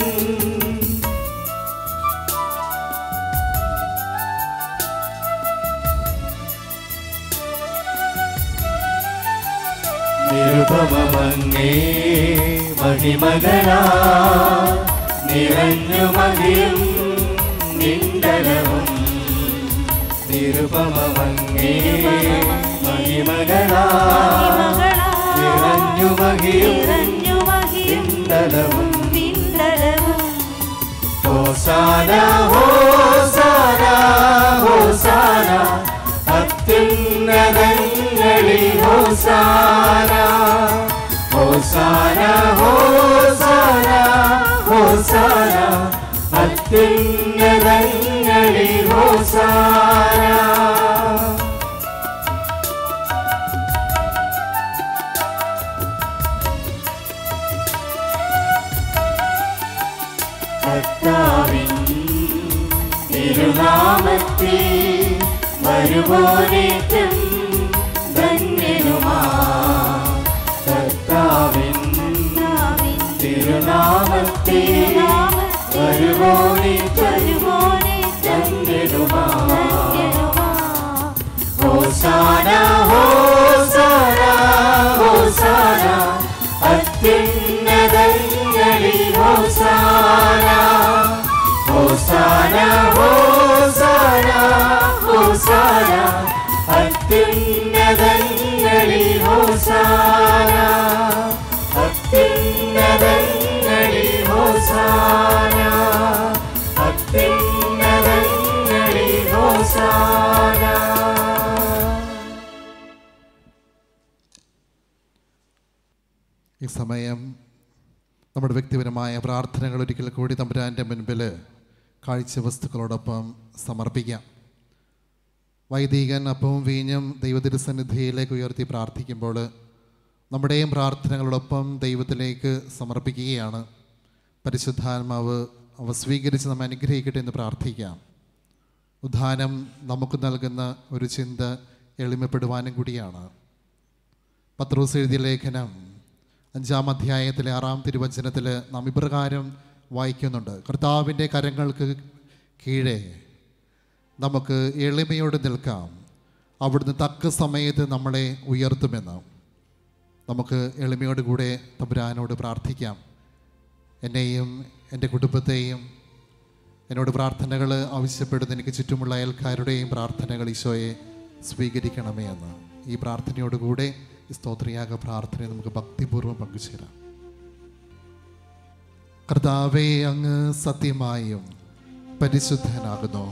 നിരുപമങ്ങേ മഹിമകളാ നിറഞ്ഞു മതിയും നിണ്ടലവും നിരുപമങ്ങേ മഹിമകളാ നിറഞ്ഞു മകിയും നിണ്ടലവും ഹോസാന ഹോസാന ഹോസാന അത്യുന്നതങ്ങളിൽ ഹോസാന ഹോസാന ഹോസാന ഹോസാന അത്യുന്നതങ്ങളിൽ ഹോസാന കർത്താവിൻ തിരുനാമത്തിൽ വരുവോനേറ്റം ധന്യനുമാ കർത്താവിൻ തിരുനാമത്തിൽ വരുവോനേറ്റം ധന്യനുമാ ഹോസാന ഹോസാന ഹോസാന അത്യുന്നതങ്ങളിൽ ഹോസാന ഹോസാന ഹോസാന ഹോസാന അത്യുന്നതങ്ങളിൽ ഹോസാന അത്യുന്നതങ്ങളിൽ ഹോസാന അത്യുന്നതങ്ങളിൽ ഹോസാന ഈ സമയം നമ്മുടെ വ്യക്തിപരമായ പ്രാർത്ഥനകൾ ഒരിക്കൽ കൂടി തമ്പുരാൻ്റെ മുൻപിൽ കാഴ്ച വസ്തുക്കളോടൊപ്പം സമർപ്പിക്കാം വൈദികൻ അപ്പവും വീഞ്ഞും ദൈവതിരുസന്നിധിയിലേക്ക് ഉയർത്തി പ്രാർത്ഥിക്കുമ്പോൾ നമ്മുടെയും പ്രാർത്ഥനകളോടൊപ്പം ദൈവത്തിലേക്ക് സമർപ്പിക്കുകയാണ് പരിശുദ്ധാത്മാവ് അവ സ്വീകരിച്ച് നമ്മെ അനുഗ്രഹിക്കട്ടെ എന്ന് പ്രാർത്ഥിക്കാം ഉദ്ധാനം നമുക്ക് നൽകുന്ന ഒരു ചിന്ത എളിമപ്പെടുവാനും കൂടിയാണ് പത്രോസ് എഴുതിയ ലേഖനം അഞ്ചാം അധ്യായത്തിലെ ആറാം തിരുവചനത്തിൽ നാം ഇപ്രകാരം വായിക്കുന്നുണ്ട് കർത്താവിൻ്റെ കരങ്ങൾക്ക് കീഴേ നമുക്ക് എളിമയോട് നിൽക്കാം അവിടുന്ന് തക്ക സമയത്ത് നമ്മളെ ഉയർത്തുമെന്ന് നമുക്ക് എളിമയോട് കൂടെ തമ്പുരാനോട് പ്രാർത്ഥിക്കാം എന്നെയും എൻ്റെ കുടുംബത്തെയും എന്നോട് പ്രാർത്ഥനകൾ ആവശ്യപ്പെടുന്ന എനിക്ക് ചുറ്റുമുള്ള അയൽക്കാരുടെയും പ്രാർത്ഥനകൾ ഈശോയെ സ്വീകരിക്കണമേ എന്ന് ഈ പ്രാർത്ഥനയോടുകൂടെ ഈ സ്തോത്രയാഗ പ്രാർത്ഥനയെ നമുക്ക് ഭക്തിപൂർവ്വം പങ്കുചേരാം കർത്താവെ അങ്ങ് സത്യമായും പരിശുദ്ധനാകുന്നു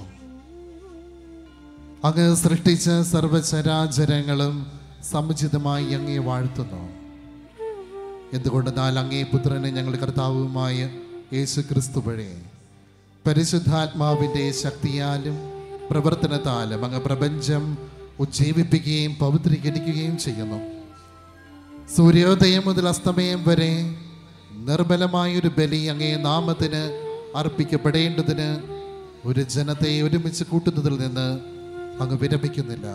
അങ്ങ് സൃഷ്ടിച്ച സർവചരാചരങ്ങളും സമുചിതമായി അങ്ങേ വാഴ്ത്തുന്നു എന്തുകൊണ്ടെന്നാൽ അങ്ങേ പുത്രനെ ഞങ്ങളുടെ കർത്താവുമായ യേശു ക്രിസ്തു വഴി പരിശുദ്ധാത്മാവിൻ്റെ ശക്തിയാലും പ്രവർത്തനത്താലും അങ്ങ് പ്രപഞ്ചം ഉജ്ജീവിപ്പിക്കുകയും പവിത്രീകരിക്കുകയും ചെയ്യുന്നു സൂര്യോദയം മുതൽ അസ്തമയം വരെ നിർബലമായൊരു ബലി അങ്ങേ നാമത്തിന് അർപ്പിക്കപ്പെടേണ്ടതിന് ഒരു ജനത്തെ ഒരുമിച്ച് കൂട്ടുന്നതിൽ നിന്ന് അങ്ങ് വിരമിക്കുന്നില്ല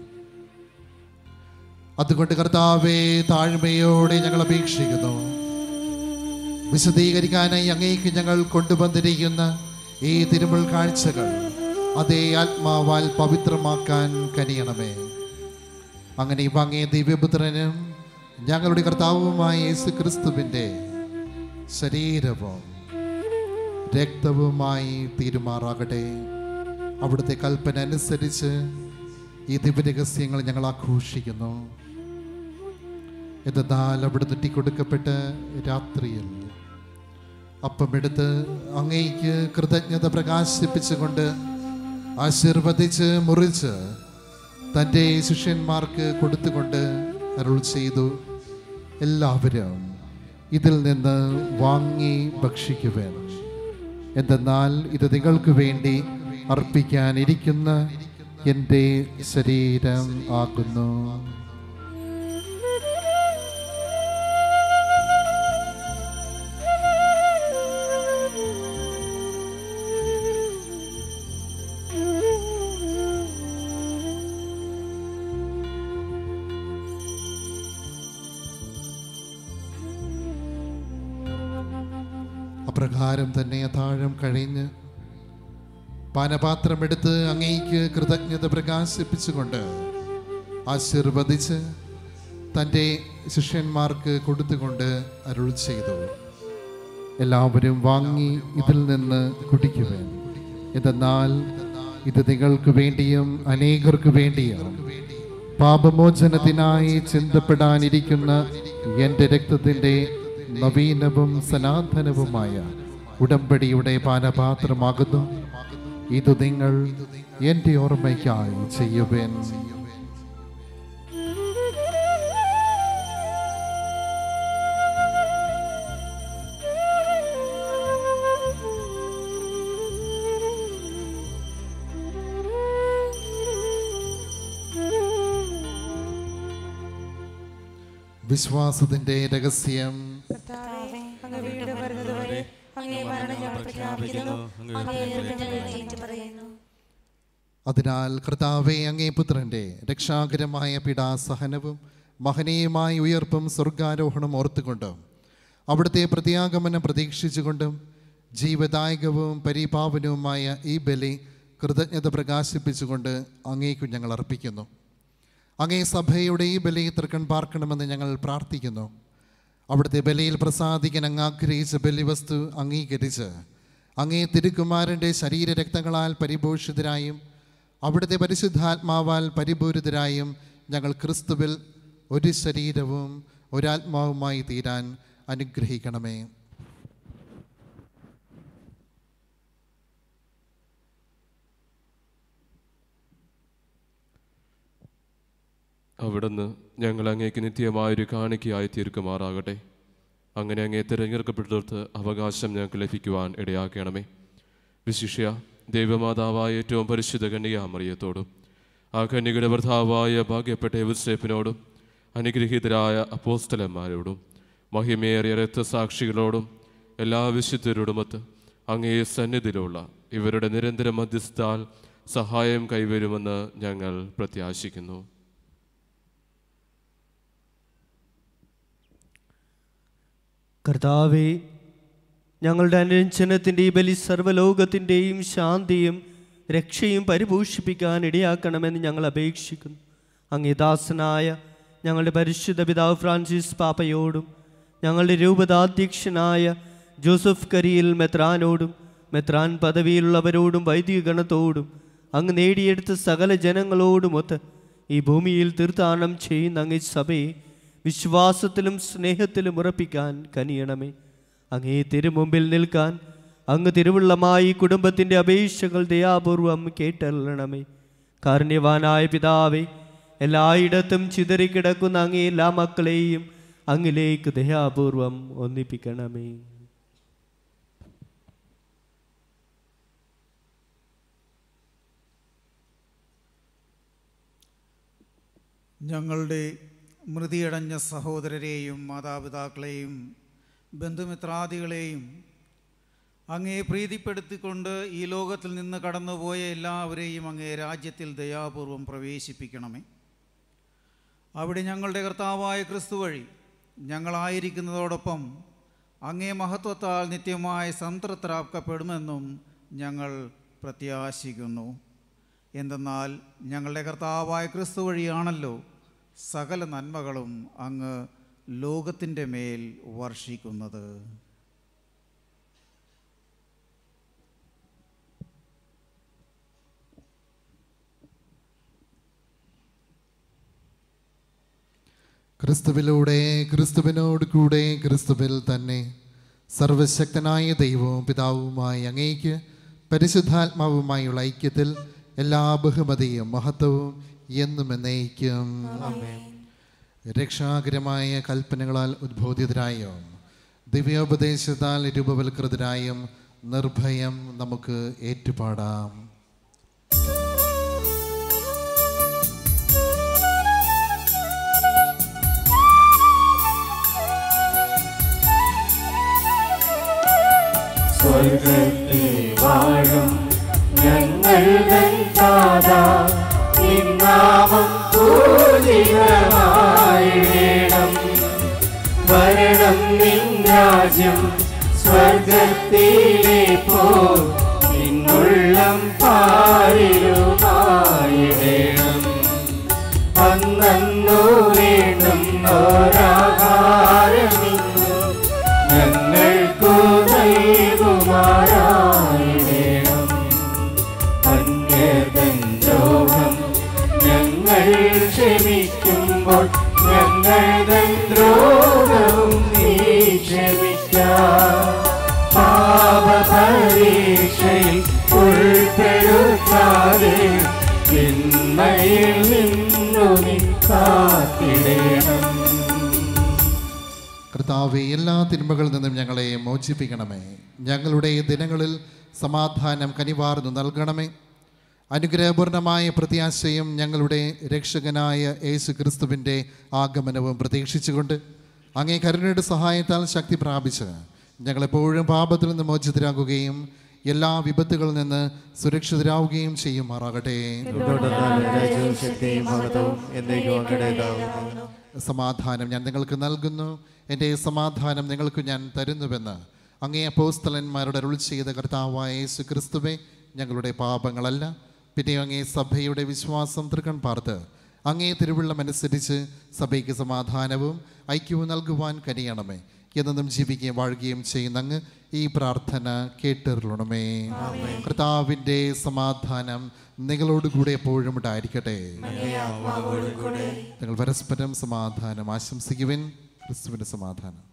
അതുകൊണ്ട് കർത്താവെ താഴ്മയോടെ ഞങ്ങൾ അപേക്ഷിക്കുന്നു വിശദീകരിക്കാനായി അങ്ങേക്ക് ഞങ്ങൾ കൊണ്ടുവന്നിരിക്കുന്ന ഈ തിരുമുൾ കാഴ്ചകൾ അതേ ആത്മാവാൽ പവിത്രമാക്കാൻ കനിയണമേ അങ്ങനെ ഇവ അങ്ങേ ദിവ്യപുത്രനും ഞങ്ങളുടെ കർത്താവുമായ യേശു ക്രിസ്തുവിൻ്റെ ശരീരവും രക്തവുമായി തീരുമാറാകട്ടെ അവിടുത്തെ കൽപ്പന അനുസരിച്ച് ഈ ദിവ്യരഹസ്യങ്ങൾ ഞങ്ങൾ ആഘോഷിക്കുന്നു എന്നാൽ അവിടെ തെറ്റിക്കൊടുക്കപ്പെട്ട രാത്രിയിൽ അപ്പമെടുത്ത് അങ്ങേക്ക് കൃതജ്ഞത പ്രകാശിപ്പിച്ചുകൊണ്ട് ആശീർവദിച്ച് മുറിച്ച് തൻ്റെ ശിഷ്യന്മാർക്ക് കൊടുത്തുകൊണ്ട് അരുൾ ചെയ്തു എല്ലാവരും ഇതിൽ നിന്ന് വാങ്ങി ഭക്ഷിക്കുവാൻ എന്തെന്നാൽ ഇത് നിങ്ങൾക്ക് വേണ്ടി അർപ്പിക്കാനിരിക്കുന്ന എൻ്റെ ശരീരം ആകുന്നു അപ്രകാരം തന്നെ അത്താഴം കഴിഞ്ഞ് പാനപാത്രമെടുത്ത് അങ്ങേക്ക് കൃതജ്ഞത പ്രകാശിപ്പിച്ചുകൊണ്ട് ആശീർവദിച്ച് തൻ്റെ ശിഷ്യന്മാർക്ക് കൊടുത്തുകൊണ്ട് അരുൾ ചെയ്തു എല്ലാവരും വാങ്ങി ഇതിൽ നിന്ന് കുടിക്കുവാൻ എന്തെന്നാൽ ഇത് നിങ്ങൾക്ക് വേണ്ടിയും അനേകർക്ക് വേണ്ടിയും പാപമോചനത്തിനായി ചിന്തപ്പെടാനിരിക്കുന്ന എൻ്റെ രക്തത്തിൻ്റെ നവീനവും സനാതനവുമായ ഉടമ്പടിയുടെ പാനപാത്രമാകുന്നു ഇത് നിങ്ങൾ എൻ്റെ ഓർമ്മയ്ക്കായി ചെയ്യുവേൻ വിശ്വാസത്തിന്റെ രഹസ്യം കർത്താവേ, അങ്ങ് വീണ്ടും വരുന്നതുവരെ അങ്ങേ മരണം ഞങ്ങൾ പ്രഖ്യാപിക്കുന്നു അങ്ങേ ഉയർപ്പ് ഞങ്ങൾ ഏറ്റുപറയുന്നു അതിനാൽ കർത്താവെ അങ്ങേ പുത്രന്റെ രക്ഷാകരമായ പിടാസഹനവും മഹനീയമായ ഉയർപ്പും സ്വർഗാരോഹണം ഓർത്തുകൊണ്ട് അവിടുത്തെ പ്രത്യാഗമനം പ്രതീക്ഷിച്ചുകൊണ്ടും ജീവദായകവും പരിപാവനവുമായ ഈ ബലി കൃതജ്ഞത പ്രകാശിപ്പിച്ചുകൊണ്ട് അങ്ങേക്കു ഞങ്ങൾ അർപ്പിക്കുന്നു അങ്ങേ സഭയുടെ ഈ ബലി തൃക്കൺ പാർക്കണമെന്ന് ഞങ്ങൾ പ്രാർത്ഥിക്കുന്നു അവിടുത്തെ ബലിയിൽ പ്രസാദിക്കാൻ അങ്ങ് ആഗ്രഹിച്ച ബലിവസ്തു അംഗീകരിച്ച് അങ്ങേ തിരുക്കുമാരൻ്റെ ശരീരരക്തങ്ങളാൽ പരിപോഷിതരായും അവിടുത്തെ പരിശുദ്ധാത്മാവാൽ പരിപൂരിതരായും ഞങ്ങൾ ക്രിസ്തുവിൽ ഒരു ശരീരവും ഒരാത്മാവുമായി തീരാൻ അനുഗ്രഹിക്കണമേ അവിടുന്ന് ഞങ്ങൾ അങ്ങേക്ക് നിത്യമായൊരു കാണിക്കയായി തീർക്കുമാറാകട്ടെ അങ്ങനെ അങ്ങേ തിരഞ്ഞെടുക്കപ്പെട്ടിടത്ത് അവകാശം ഞങ്ങൾക്ക് ലഭിക്കുവാൻ ഇടയാക്കണമേ വിശിഷ്യ ദൈവമാതാവായ ഏറ്റവും പരിശുദ്ധ കന്യകാമറിയത്തോടും ആ കന്യകയുടെ ഭർത്താവായ ഭാഗ്യപ്പെട്ട യുവസേപ്പിനോടും അനുഗ്രഹീതരായ അപ്പോസ്തലന്മാരോടും മഹിമേറിയ രക്തസാക്ഷികളോടും എല്ലാ വിശുദ്ധരോടുമൊത്ത് അങ്ങേ സന്നിധിയിലുള്ള ഇവരുടെ നിരന്തര മധ്യസ്ഥാൽ സഹായം കൈവരുമെന്ന് ഞങ്ങൾ പ്രത്യാശിക്കുന്നു കർത്താവേ ഞങ്ങളുടെ അനുരഞ്ജനത്തിൻ്റെ ഈ ബലി സർവ്വലോകത്തിൻ്റെയും ശാന്തിയും രക്ഷയും പരിപോഷിപ്പിക്കാൻ ഇടയാക്കണമെന്ന് ഞങ്ങൾ അപേക്ഷിക്കുന്നു അങ്ങേ ദാസനായ ഞങ്ങളുടെ പരിശുദ്ധ പിതാവ് ഫ്രാൻസിസ് പാപ്പയോടും ഞങ്ങളുടെ രൂപതാധ്യക്ഷനായ ജോസഫ് കരിയിൽ മെത്രാനോടും മെത്രാൻ പദവിയിലുള്ളവരോടും വൈദികഗണത്തോടും അങ്ങ് നേടിയെടുത്ത സകല ജനങ്ങളോടുമൊത്ത് ഈ ഭൂമിയിൽ തീർത്ഥാടനം ചെയ്യുന്ന അങ്ങ് സഭയെ വിശ്വാസത്തിലും സ്നേഹത്തിലും ഉറപ്പിക്കാൻ കനിയണമേ അങ്ങേ തിരുമുമ്പിൽ നിൽക്കാൻ അങ്ങ് തിരുവുള്ളമായി കുടുംബത്തിൻ്റെ അപേക്ഷകൾ ദയാപൂർവം കേട്ടല്ലണമേ കാരുണ്യവാനായ പിതാവേ എല്ലായിടത്തും ചിതറിക്കിടക്കുന്ന അങ്ങേ എല്ലാ മക്കളെയും അങ്ങിലേക്ക് ദയാപൂർവം ഒന്നിപ്പിക്കണമേ ഞങ്ങളുടെ മൃതിയടഞ്ഞ സഹോദരരെയും മാതാപിതാക്കളെയും ബന്ധുമിത്രാദികളെയും അങ്ങേ പ്രീതിപ്പെടുത്തിക്കൊണ്ട് ഈ ലോകത്തിൽ നിന്ന് കടന്നുപോയ എല്ലാവരെയും അങ്ങേ രാജ്യത്തിൽ ദയാപൂർവം പ്രവേശിപ്പിക്കണമേ അവിടെ ഞങ്ങളുടെ കർത്താവായ ക്രിസ്തു വഴി ഞങ്ങളായിരിക്കുന്നതോടൊപ്പം അങ്ങേ മഹത്വത്താൽ നിത്യമായ സംതൃപ്തരാക്കപ്പെടുമെന്നും ഞങ്ങൾ പ്രത്യാശിക്കുന്നു എന്തെന്നാൽ ഞങ്ങളുടെ കർത്താവായ ക്രിസ്തു വഴിയാണല്ലോ സകല നന്മകളും അങ്ങ് ലോകത്തിൻ്റെ മേൽ വർഷിക്കുന്നത് ക്രിസ്തുവിലൂടെ ക്രിസ്തുവിനോട് കൂടെ ക്രിസ്തുവിൽ തന്നെ സർവശക്തനായ ദൈവവും പിതാവുമായി അങ്ങേക്ക് പരിശുദ്ധാത്മാവുമായുള്ള ഐക്യത്തിൽ എല്ലാ ബഹുമതിയും മഹത്വവും എന്നും എന്നേക്കും രക്ഷാകരമായ കൽപ്പനകളാൽ ഉദ്ബോധിതരായും ദിവ്യോപദേശത്താൽ രൂപവൽകൃതരായും നിർഭയം നമുക്ക് ഏറ്റുപാടാം സ്വർഗത്തിൽ വാഴും ഞങ്ങൾ താതാ നിന്നാമം പൂജിതമായിടേണം വരണം നിൻ രാജ്യം സ്വർഗത്തിലെ പോ നിന്നുള്ളം പാരിലുമായിടേണം അന്നു വേണ്ടും ഒരാഹാരമിന്നും ഞങ്ങൾക്കു നൽകുമാറായിടേണം അന്യതൻ ദ്രോഹം ഞങ്ങൾ ക്ഷമിക്കുമ്പോൾ ഞങ്ങൾ തൻ ദ്രോഹവും നീ ക്ഷമിക്കാം പാപപരീക്ഷയിൽ ഉൾപ്പെടുത്താതെ തിന്മയിൽ നിന്നു നീ കാത്തിടേണം കർത്താവെ എല്ലാ തിന്മകളിൽ നിന്നും ഞങ്ങളെ മോചിപ്പിക്കണമേ ഞങ്ങളുടെ ദിനങ്ങളിൽ സമാധാനം കനിവാർന്നു നൽകണമേ അനുഗ്രഹപൂർണമായ പ്രത്യാശയും ഞങ്ങളുടെ രക്ഷകനായ യേശു ക്രിസ്തുവിൻ്റെ ആഗമനവും പ്രതീക്ഷിച്ചുകൊണ്ട് അങ്ങേ കരുണയുടെ സഹായത്താൽ ശക്തി പ്രാപിച്ച് ഞങ്ങളെപ്പോഴും പാപത്തിൽ നിന്ന് മോചിതരാകുകയും എല്ലാ വിപത്തുകളിൽ നിന്ന് സുരക്ഷിതരാവുകയും ചെയ്യുമാറാകട്ടെ രാജ്യവും ശക്തിയും മഹത്വവും എന്നേക്കും അങ്ങയുടേതാകുന്നു സമാധാനം ഞാൻ നിങ്ങൾക്ക് നൽകുന്നു എൻ്റെ സമാധാനം നിങ്ങൾക്ക് ഞാൻ തരുന്നുവെന്ന് അങ്ങേ അപ്പോസ്തലന്മാരുടെ അരുൾ ചെയ്ത കർത്താവായ യേശു ക്രിസ്തുവെ ഞങ്ങളുടെ പാപങ്ങളല്ല പിന്നെ അങ്ങേ സഭയുടെ വിശ്വാസം തൃക്കൺ പാർത്ത് അങ്ങേ തിരുവുള്ളമനുസരിച്ച് സഭയ്ക്ക് സമാധാനവും ഐക്യവും നൽകുവാൻ കനിയണമേ എന്നും ജീവിക്കുകയും വാഴുകയും ചെയ്യുന്ന അങ്ങ് ഈ പ്രാർത്ഥന കേട്ടറിയണമേ കർത്താവിൻ്റെ സമാധാനം നിങ്ങളോടുകൂടെ എപ്പോഴും ഉണ്ടായിരിക്കട്ടെ നിങ്ങൾ പരസ്പരം സമാധാനം ആശംസിക്കുവിൻ ക്രിസ്തുവിൻ്റെ സമാധാനം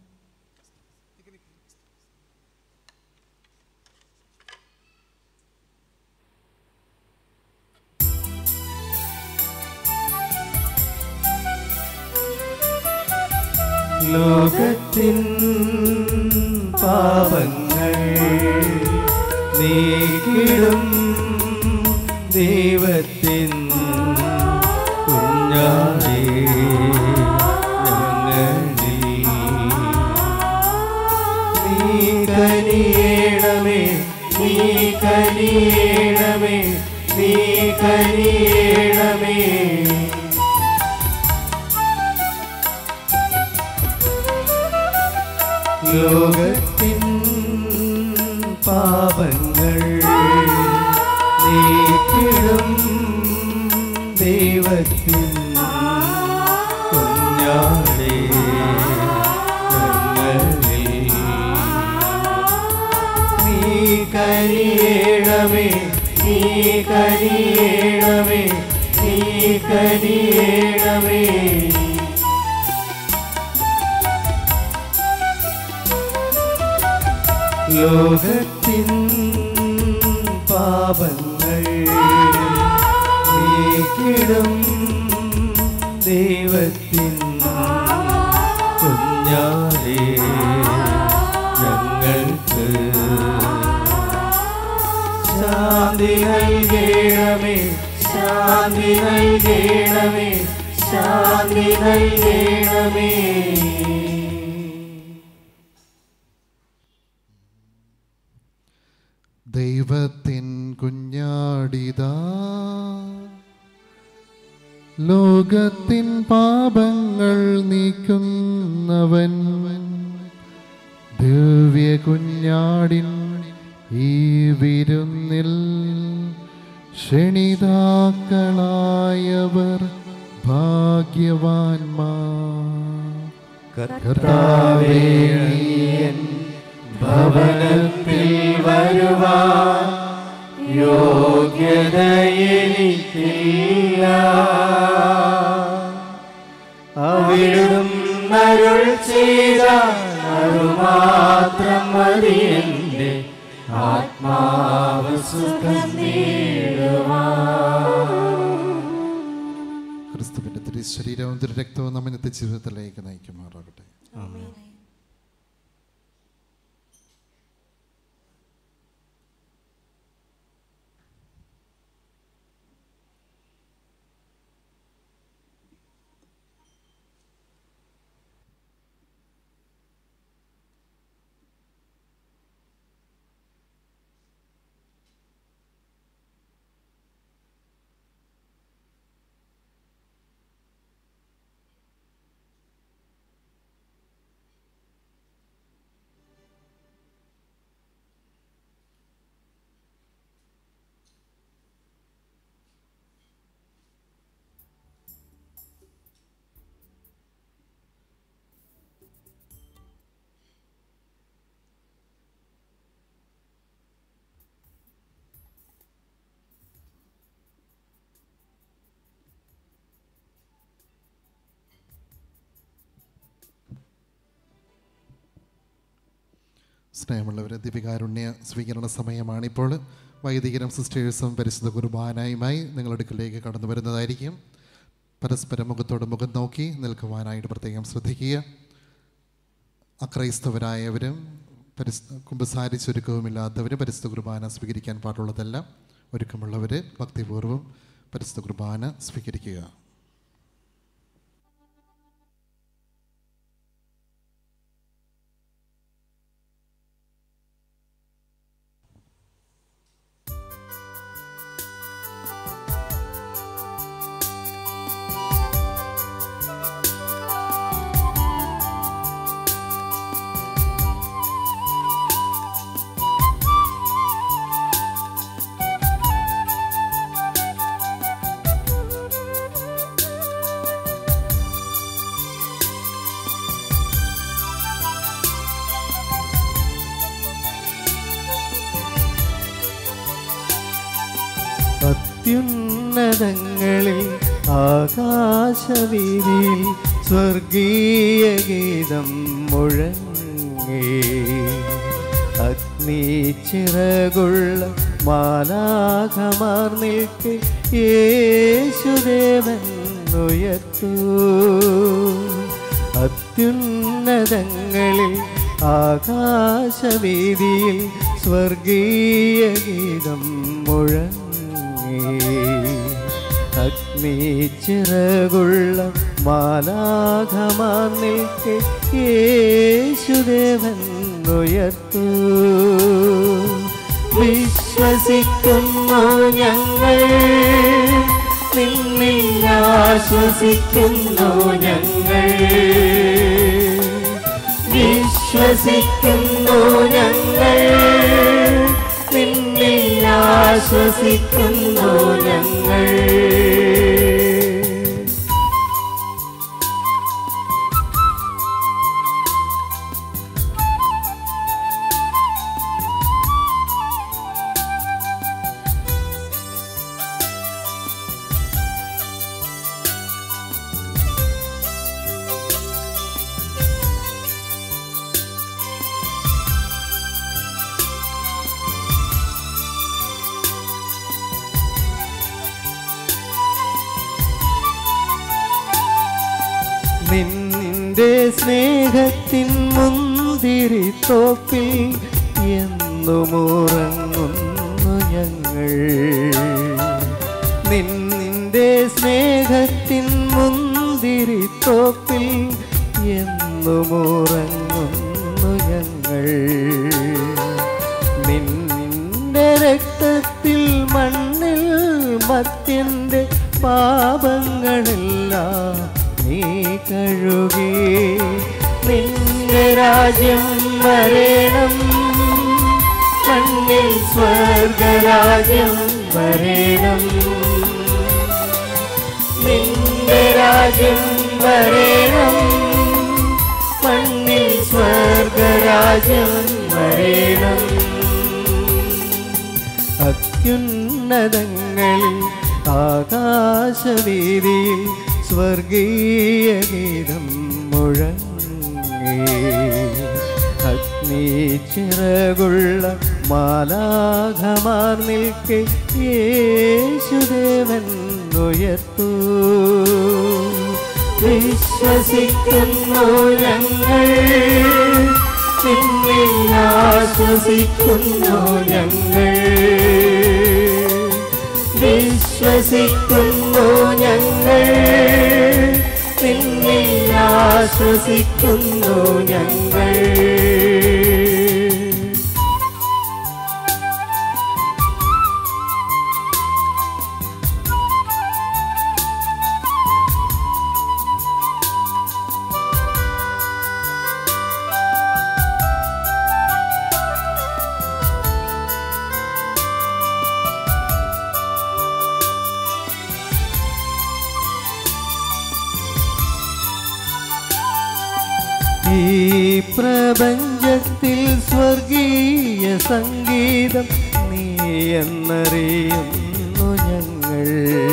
ലോകത്തിൻ പാപങ്ങൾ നീക്കിടും ദൈവത്തിൻ കുഞ്ഞാടേ ഞങ്ങളിൽ നീ കനിയേണമേ നീ കനിയേണമേ നീ കനിയേണമേ ലോകത്തിൻ പാപങ്ങൾ നീക്കിടും ദൈവത്തിൻ കുഞ്ഞാടേ ഞങ്ങളിൽ കനിയേണമേ നീ കനിയേണമേ നീ കനിയേണമേ ലോകത്തിൻ പാപങ്ങൾ നീക്കിടും ദൈവത്തിൻ കുഞ്ഞാലേ ഞങ്ങൾക്ക് ശാന്തി നൽകേണമേ ശാന്തി നൽകേണമേ ശാന്തി നൽകേണമേ ദൈവത്തിൻ കുഞ്ഞാടിതാ ലോകത്തിൻ പാപങ്ങൾ നീക്കുന്നവൻ ദിവ്യ കുഞ്ഞാടിൻ ഈ വിരുന്നിൽ ക്ഷണിതാക്കളായവർ ഭാഗ്യവാന്മാർ കർത്താവേ നീയൻ ഭവനത്തിൽ വരുവാൻ യോഗ്യത എനിക്കില്ല അവിടും അരുൾ ചെയ്ത മാത്രം മതി എൻ്റെ ആത്മാവ് സുഖം നേടുവാൻ ക്രിസ്തുവിന്റെ തിരു ശരീരവും തിരു രക്തവും നമ്മെ നിത്യ ജീവിതത്തിലേക്ക് നയിക്കുമാറാകട്ടെ സ്നേഹമുള്ളവരെ ദിപികാരുണ്യ സ്വീകരണ സമയമാണിപ്പോൾ വൈദികരും സിസ്റ്റേഴ്സും പരിശുദ്ധ കുർബാനയുമായി നിങ്ങളുടെ അടുക്കിലേക്ക് കടന്നു വരുന്നതായിരിക്കും പരസ്പരം മുഖത്തോട് മുഖം നോക്കി നിൽക്കുവാനായിട്ട് പ്രത്യേകം ശ്രദ്ധിക്കുക അക്രൈസ്തവരായവരും പരിസ്ഥ കുമ്പസാരിച്ചൊരുക്കവുമില്ലാത്തവരും പരിശുദ്ധ കുർബാന സ്വീകരിക്കാൻ പാടുള്ളതെല്ലാം ഒരുക്കമുള്ളവർ ഭക്തിപൂർവ്വം പരിശുദ്ധ കുർബാന സ്വീകരിക്കുക അത്യുന്നതങ്ങളിൽ ആകാശവീതിയിൽ സ്വർഗീയ ഗീതം മുഴങ്ങി അഗ്നി ചിറകുള്ള മാലാഖമാർ നിൽക്കെ യേശുദേവൻ ഉയർത്തു അത്യുന്നതങ്ങളിൽ ആകാശവീതിയിൽ സ്വർഗീയ ഗീതം മുഴങ്ങി അഗ്നി ചിറകുള്ള മാലാഖമാർ നിൽക്കെ യേശുദേവൻ ഉയർത്തു വിശ്വസിക്കുന്നു ഞങ്ങൾ നിന്നിൽ ആശ്വസിക്കുന്നു ഞങ്ങൾ വിശ്വസിക്കുന്നു ഞങ്ങൾ നിന്നിൽ ആശ്വസിക്കുന്നു ഞങ്ങൾ നിന്റെ സ്നേഹത്തിൻ മുന്തിരി തോപ്പിൽ എന്നും ഉറങ്ങുന്നു ഞങ്ങൾ നിന്റെ സ്നേഹത്തിൻ മുന്തിരി തോപ്പിൽ എന്നും ഉറങ്ങുന്നു ഞങ്ങൾ നിന്റെ രക്തത്തിൽ മണ്ണിൽ മത്യന്റെ പാപങ്ങളെല്ലാം നീ കഴുകി നിന്റെ രാജ്യം വരേണം മണ്ണിൽ സ്വർഗരാജ്യം വരേണം നിന്റെ രാജ്യം വരേണം മണ്ണിൽ സ്വർഗരാജ്യം വരേണം അത്യുന്നതങ്ങളിൽ ആകാശവീതിയിൽ സ്വർഗീയ ഗീതം മുഴങ്ങി അഗ്നി ചിറകുള്ള മാലാഘമാർ നിൽക്കെ യേശുദേവൻ ഉയർത്തു വിശ്വസിക്കുന്നു ഞങ്ങൾ നിന്നിൽ ആശ്വസിക്കുന്നു ഞങ്ങൾ വിശ്വസിക്കുന്നു ഞങ്ങൾ നിന്നിൽ ആശ്വസിക്കുന്നു ഞങ്ങൾ ഈ പ്രപഞ്ചത്തിൽ സ്വർഗീയ സംഗീതം നീ എന്നറിയുന്നു ഞങ്ങൾ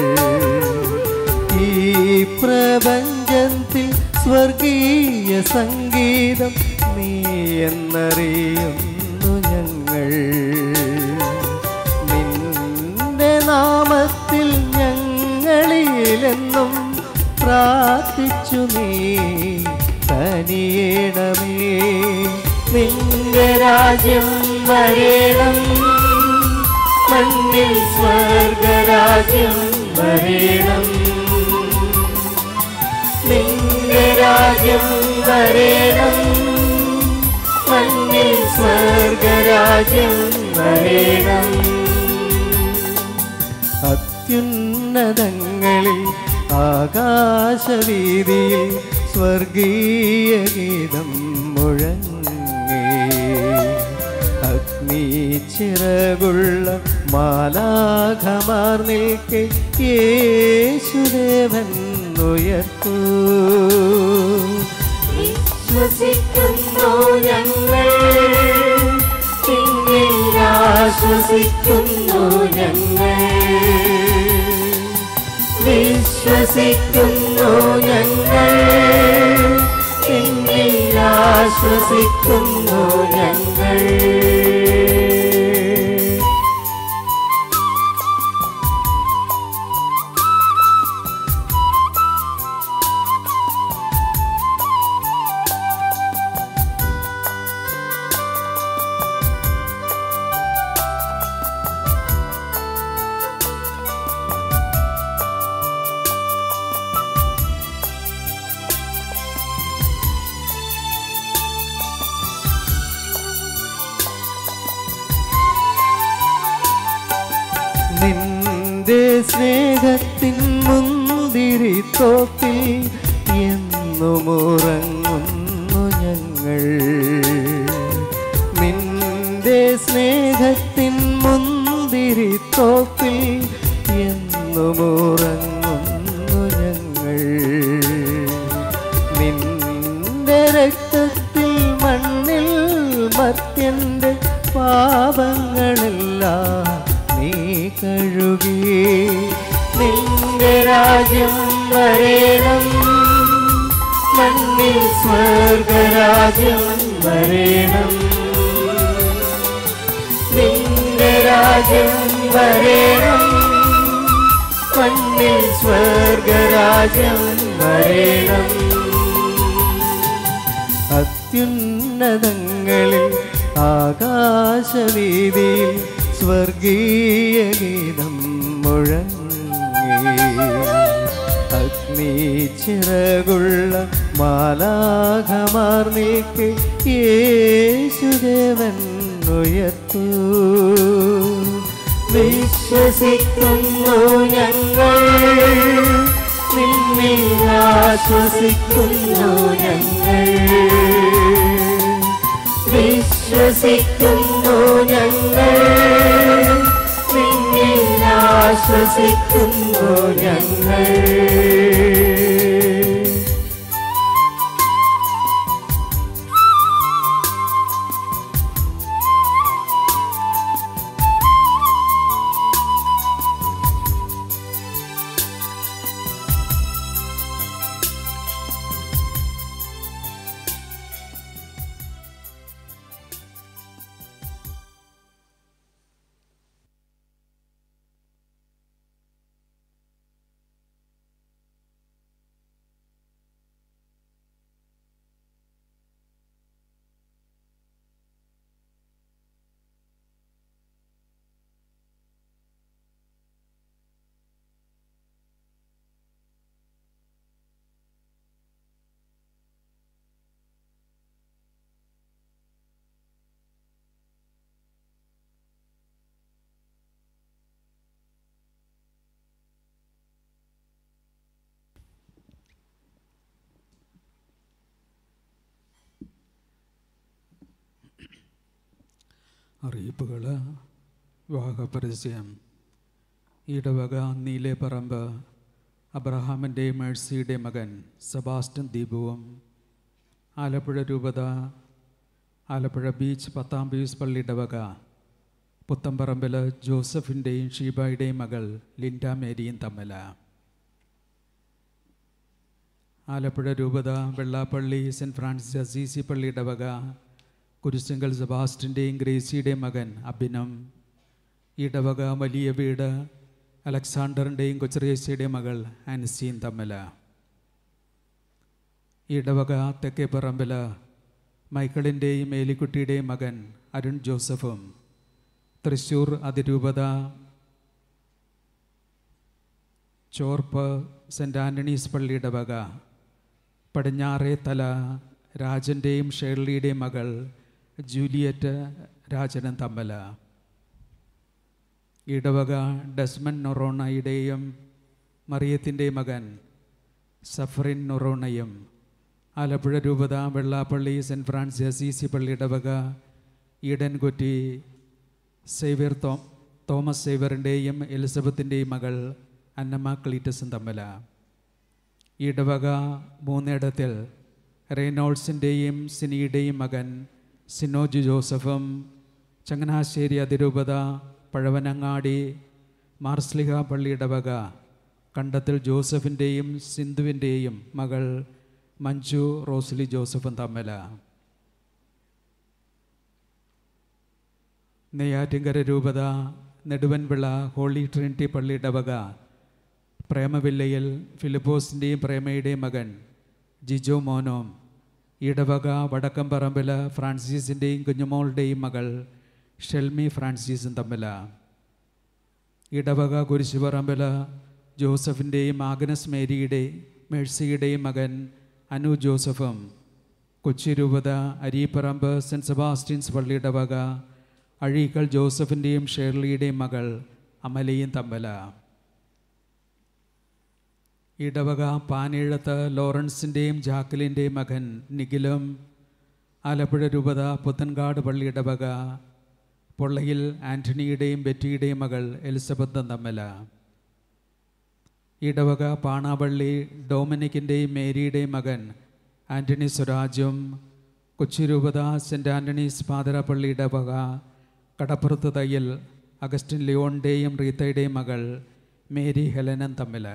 ഈ പ്രപഞ്ചത്തിൽ സ്വർഗീയ സംഗീതം നീ എന്നറിയുന്നു ഞങ്ങൾ നിന്റെ നാമത്തിൽ ഞങ്ങളിലെന്നും പ്രാർത്ഥിച്ചു നീ തനിയണമേ നിന്റെ രാജ്യം വരേണം മണ്ണിൽ സ്വർഗരാജ്യം വരേണം നിന്റെ രാജ്യം വരേണം മണ്ണിൽ സ്വർഗരാജ്യം വരേണം അത്യുന്നതങ്ങളിൽ ആകാശവീതിയിൽ സ്വർഗീയ ഗീതം മുഴങ്ങി അഗ്നി ചിറകുള്ള മാലാഘമാർ നിൽക്കെ യേശുദേവൻ ഉയർത്തു വിശ്വസിക്കുന്നു ഞങ്ങൾ നിന്നിൽ ആശ്വസിക്കുന്നു ഞങ്ങൾ വിശ്വസിക്കുന്നു ഞങ്ങൾ നിന്നിൽ ആശ്വസിക്കുന്നു ഞങ്ങൾ നിന്റെ സ്നേഹത്തിൻ മുന്തിരി തോപ്പിൽ എന്നും ഉറങ്ങുന്നു ഞങ്ങൾ നിന്റെ സ്നേഹത്തിൻ മുന്തിരി തോപ്പിൽ എന്നും ഉറങ്ങുന്നു ഞങ്ങൾ നിന്റെ രക്തത്തിൽ മണ്ണിൽ മത്യന്റെ പാപങ്ങളെല്ലാം നീ കഴുകി നിന്റെ രാജ്യം വരേണം മണ്ണിൽ സ്വർഗരാജ്യം വരേണം നിന്റെ രാജ്യം വരേണം മണ്ണിൽ സ്വർഗരാജ്യം വരേണം അത്യുന്നതങ്ങളിൽ ആകാശവീതിയിൽ സ്വർഗീയ ഗീതം മുഴങ്ങി അഗ്നി ചിറകുള്ള മാലാഖമാർ നിൽക്കെ യേശുദേവൻ ഉയർത്തു വിശ്വസിക്കുന്നു ഞങ്ങൾ നിന്നിൽ ആശ്വസിക്കുന്നു ഞങ്ങൾ വിശ്വസിക്കുന്നു ഞങ്ങൾ നിന്നിൽ ആശ്വസിക്കുന്നു ഞങ്ങൾ അറിയിപ്പുകൾ വിവാഹപരസ്യം ഇടവക നീലേപ്പറമ്പ് അബ്രഹാമിൻ്റെ മേഴ്സിയുടെ മകൻ സെബാസ്റ്റ്യൻ ദീപുവും ആലപ്പുഴ രൂപത ആലപ്പുഴ ബീച്ച് പത്താം പീസ് പള്ളി ഇടവക പുത്തമ്പറമ്പിൽ ജോസഫിൻ്റെയും ഷീബയുടെയും മകൾ ലിൻഡ മേരിയും തമ്മിൽ ആലപ്പുഴ രൂപത വെള്ളാപ്പള്ളി സെൻറ്റ് ഫ്രാൻസിസ് അസീസി പള്ളി ഇടവക കുരിശങ്കൽ സെബാസ്റ്റിൻ്റെയും ഗ്രേസിയുടെയും മകൻ അഭിനം ഇടവക വലിയ വീട് അലക്സാണ്ടറിൻ്റെയും കൊച്ചറേസിയുടെയും മകൾ ആൻസിയും തമ്മിൽ ഇടവക തെക്കേപ്പറമ്പിൽ മൈക്കിളിൻ്റെയും ഏലിക്കുട്ടിയുടെയും മകൻ അരുൺ ജോസഫും തൃശ്ശൂർ അതിരൂപത ചോർപ്പ് സെൻറ്റ് ആൻ്റണീസ് പള്ളി ഇടവക പടിഞ്ഞാറേ തല രാജൻ്റെയും ഷേർലിയുടെയും മകൾ ജൂലിയറ്റ് രാജനും തമ്മിൽ ഇടവക ഡസ്മൻ നൊറോണയുടെയും മറിയത്തിൻ്റെയും മകൻ സഫറിൻ നൊറോണയും ആലപ്പുഴ രൂപത വെള്ളാപ്പള്ളി സെൻറ്റ് ഫ്രാൻസിസ് അസീസി പള്ളി ഇടവക ഈഡൻകുറ്റി സേവ്യർ തോ തോമസ് സേവറിൻ്റെയും എലിസബത്തിൻ്റെയും മകൾ അന്നമ്മ ക്ലീറ്റസും തമ്മിൽ ഇടവക മൂന്നിടത്തിൽ റെയ്നോൾസിൻ്റെയും സിനിയുടെയും മകൻ സിനോജ് ജോസഫും ചങ്ങനാശ്ശേരി അതിരൂപത പഴവനങ്ങാടി മാർസ്ലിഹ പള്ളി ഇടവക കണ്ടത്തിൽ ജോസഫിൻ്റെയും സിന്ധുവിൻ്റെയും മകൾ മഞ്ജു റോസ്ലി ജോസഫും തമ്മിൽ നെയ്യാറ്റിങ്കര രൂപത നെടുവൻപിള്ള ഹോളി ട്രിനിറ്റി പള്ളി ഇടവക പ്രേമവില്ലയിൽ ഫിലിപ്പോസിൻ്റെയും പ്രേമയുടെയും മകൻ ജിജോ മോനോം ഇടവക വടക്കംപറമ്പിൽ ഫ്രാൻസിസിൻ്റെയും കുഞ്ഞുമോളുടെയും മകൾ ഷെൽമി ഫ്രാൻസിസും തമ്മിൽ ഇടവക കുരിശുപറമ്പിൽ ജോസഫിൻ്റെയും ആഗ്നസ് മേരിയുടെ മേഴ്സിയുടെയും മകൻ അനു ജോസഫും കൊച്ചി രൂപത അരീപ്പറമ്പ് സെൻറ്റ് സെബാസ്റ്റ്യൻസ് പള്ളി ഇടവക അഴീക്കൽ ജോസഫിൻ്റെയും ഷേർലിയുടെയും മകൾ അമലയും തമ്മിൽ ഇടവക പാനീഴത്ത് ലോറൻസിൻ്റെയും ജാക്കലിൻ്റെയും മകൻ നിഖിലും ആലപ്പുഴ രൂപത പുത്തൻകാട് പള്ളി ഇടവക പൊള്ളയിൽ ആൻ്റണിയുടെയും ബെറ്റിയുടെയും മകൾ എലിസബത്തും തമ്മിൽ ഇടവക പാണാപള്ളി ഡൊമിനിക്കിൻ്റെയും മേരിയുടെയും മകൻ ആൻ്റണി സ്വരാജും കൊച്ചി രൂപത സെൻറ്റ് ആൻ്റണീസ് പാതിരപ്പള്ളി ഇടവക കടപ്പുറത്ത് തയ്യൽ അഗസ്റ്റിൻ ലിയോണിൻ്റെയും റീത്തയുടെയും മകൾ മേരി ഹെലനും തമ്മിൽ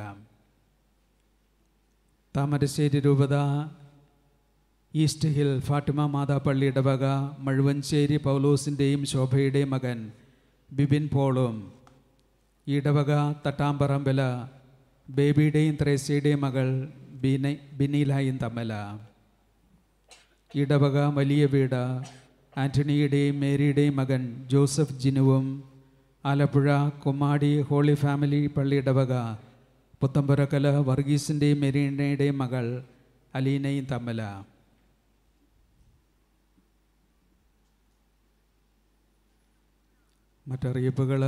താമരശ്ശേരി രൂപത ഈസ്റ്റ് ഹിൽ ഫാട്ടിമ മാതാ പള്ളി ഇടവക മഴുവഞ്ചേരി പൗലോസിൻ്റെയും ശോഭയുടെയും മകൻ ബിബിൻ പോളും ഇടവക തട്ടാമ്പറമ്പില ബേബിയുടെയും ത്രേസ്യയുടെയും മകൾ ബിന ബിനീലായും തമ്മിൽ ഇടവക വലിയ വീട് ആൻ്റണിയുടെയും മേരിയുടെയും മകൻ ജോസഫ് ജിനുവും ആലപ്പുഴ കുമ്മാടി ഹോളി ഫാമിലി പള്ളി ഇടവക പുത്തമ്പുരക്കല വർഗീസിൻ്റെയും മെരീനയുടെയും മകൾ അലീനയും തമ്മില മറ്ററിയിപ്പുകൾ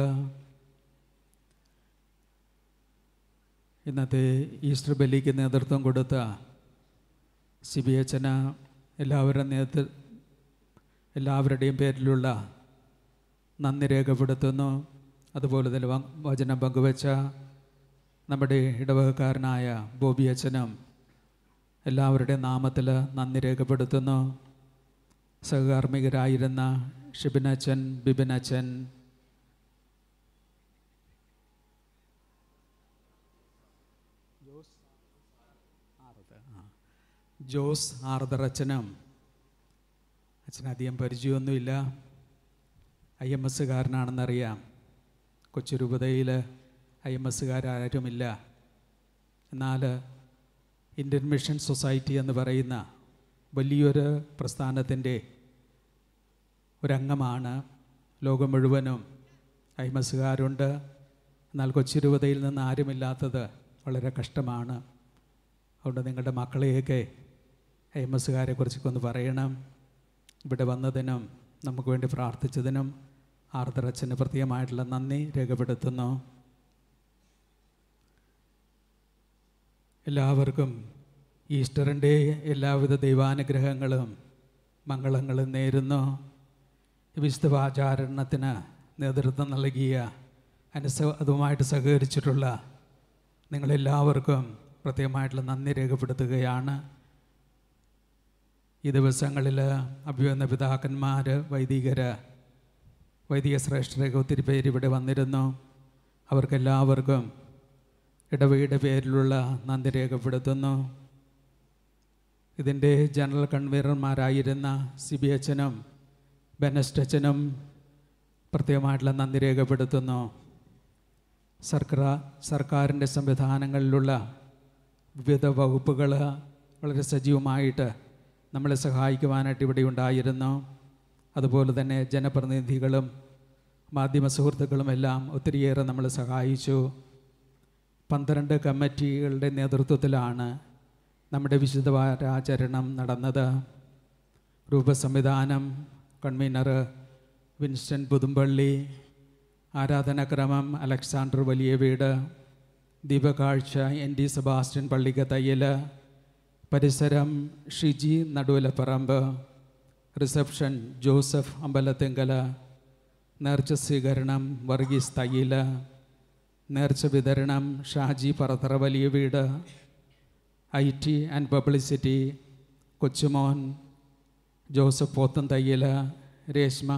ഇന്നത്തെ ഈസ്റ്റർ ബലിക്ക് നേതൃത്വം കൊടുത്ത സി ബി എച്ചന് എല്ലാവരുടെ നേതൃ എല്ലാവരുടെയും പേരിലുള്ള നന്ദി രേഖപ്പെടുത്തുന്നു അതുപോലെ തന്നെ വ- വചനം പങ്കുവച്ച നമ്മുടെ ഇടവകക്കാരനായ ബോബി അച്ഛനും എല്ലാവരുടെയും നാമത്തിൽ നന്ദി രേഖപ്പെടുത്തുന്നു സഹകാർമ്മികരായിരുന്ന ഷിബിനച്ചൻ ബിബിനച്ചൻ ജോസ് ആർദർ അച്ഛനും അച്ഛന് അധികം പരിചയമൊന്നുമില്ല ഐ എം എസ്സുകാരനാണെന്നറിയാം കൊച്ചുരൂപതയിൽ ഐ എം എസ്സുകാരാരുമില്ല എന്നാൽ ഇന്ത്യൻ മിഷൻ സൊസൈറ്റി എന്ന് പറയുന്ന വലിയൊരു പ്രസ്ഥാനത്തിൻ്റെ ഒരംഗമാണ് ലോകം മുഴുവനും ഐ എം എസ്സുകാരുണ്ട് എന്നാൽ കൊച്ചുരൂപതയിൽ നിന്ന് ആരുമില്ലാത്തത് വളരെ കഷ്ടമാണ് അതുകൊണ്ട് നിങ്ങളുടെ മക്കളെയൊക്കെ ഐ എം എസ്സുകാരെ കുറിച്ചൊക്കെ ഒന്ന് പറയണം ഇവിടെ വന്നതിനും നമുക്ക് വേണ്ടി പ്രാർത്ഥിച്ചതിനും ആർദ്രച്ചന് പ്രത്യേകമായിട്ടുള്ള നന്ദി രേഖപ്പെടുത്തുന്നു എല്ലാവർക്കും ഈസ്റ്ററിൻ്റെ എല്ലാവിധ ദൈവാനുഗ്രഹങ്ങളും മംഗളങ്ങളും നേരുന്നു വിശുദ്ധവാചാരണത്തിന് നേതൃത്വം നൽകിയ അനുസ അതുമായിട്ട് സഹകരിച്ചിട്ടുള്ള നിങ്ങളെല്ലാവർക്കും പ്രത്യേകമായിട്ടുള്ള നന്ദി രേഖപ്പെടുത്തുകയാണ് ഈ ദിവസങ്ങളിൽ അഭിവന്ന പിതാക്കന്മാർ വൈദികർ വൈദിക ശ്രേഷ്ഠരൊക്കെ ഒത്തിരി പേര് ഇവിടെ വന്നിരുന്നു അവർക്കെല്ലാവർക്കും ഇടവയുടെ പേരിലുള്ള നന്ദി രേഖപ്പെടുത്തുന്നു ഇതിൻ്റെ ജനറൽ കൺവീനർമാരായിരുന്ന സി ബി അച്ഛനും ബെനസ്റ്റ് അച്ഛനും പ്രത്യേകമായിട്ടുള്ള നന്ദി രേഖപ്പെടുത്തുന്നു സർക്കാർ സർക്കാരിൻ്റെ സംവിധാനങ്ങളിലുള്ള വിവിധ വകുപ്പുകൾ വളരെ സജീവമായിട്ട് നമ്മളെ സഹായിക്കുവാനായിട്ട് ഇവിടെ ഉണ്ടായിരുന്നു അതുപോലെ തന്നെ ജനപ്രതിനിധികളും മാധ്യമ സുഹൃത്തുക്കളും എല്ലാം ഒത്തിരിയേറെ നമ്മളെ സഹായിച്ചു പന്ത്രണ്ട് കമ്മിറ്റികളുടെ നേതൃത്വത്തിലാണ് നമ്മുടെ വിശുദ്ധവാരാചരണം നടന്നത് രൂപസംവിധാനം കൺവീനർ വിൻസ്റ്റൺ പുതുമ്പള്ളി ആരാധനാക്രമം അലക്സാണ്ടർ വലിയ വീട് ദീപകാഴ്ച N D Sebastian Pallikkathayyil പരിസരം ഷിജി നടുവലപ്പറമ്പ് റിസപ്ഷൻ ജോസഫ് അമ്പലത്തെങ്കല നേർച്ച സ്വീകരണം വർഗീസ് തയ്യൽ നേർച്ച വിതരണം Shaji Parathara Valiya Veedu I T and publicity Kochumon Joseph Pothan Thayyil Reshma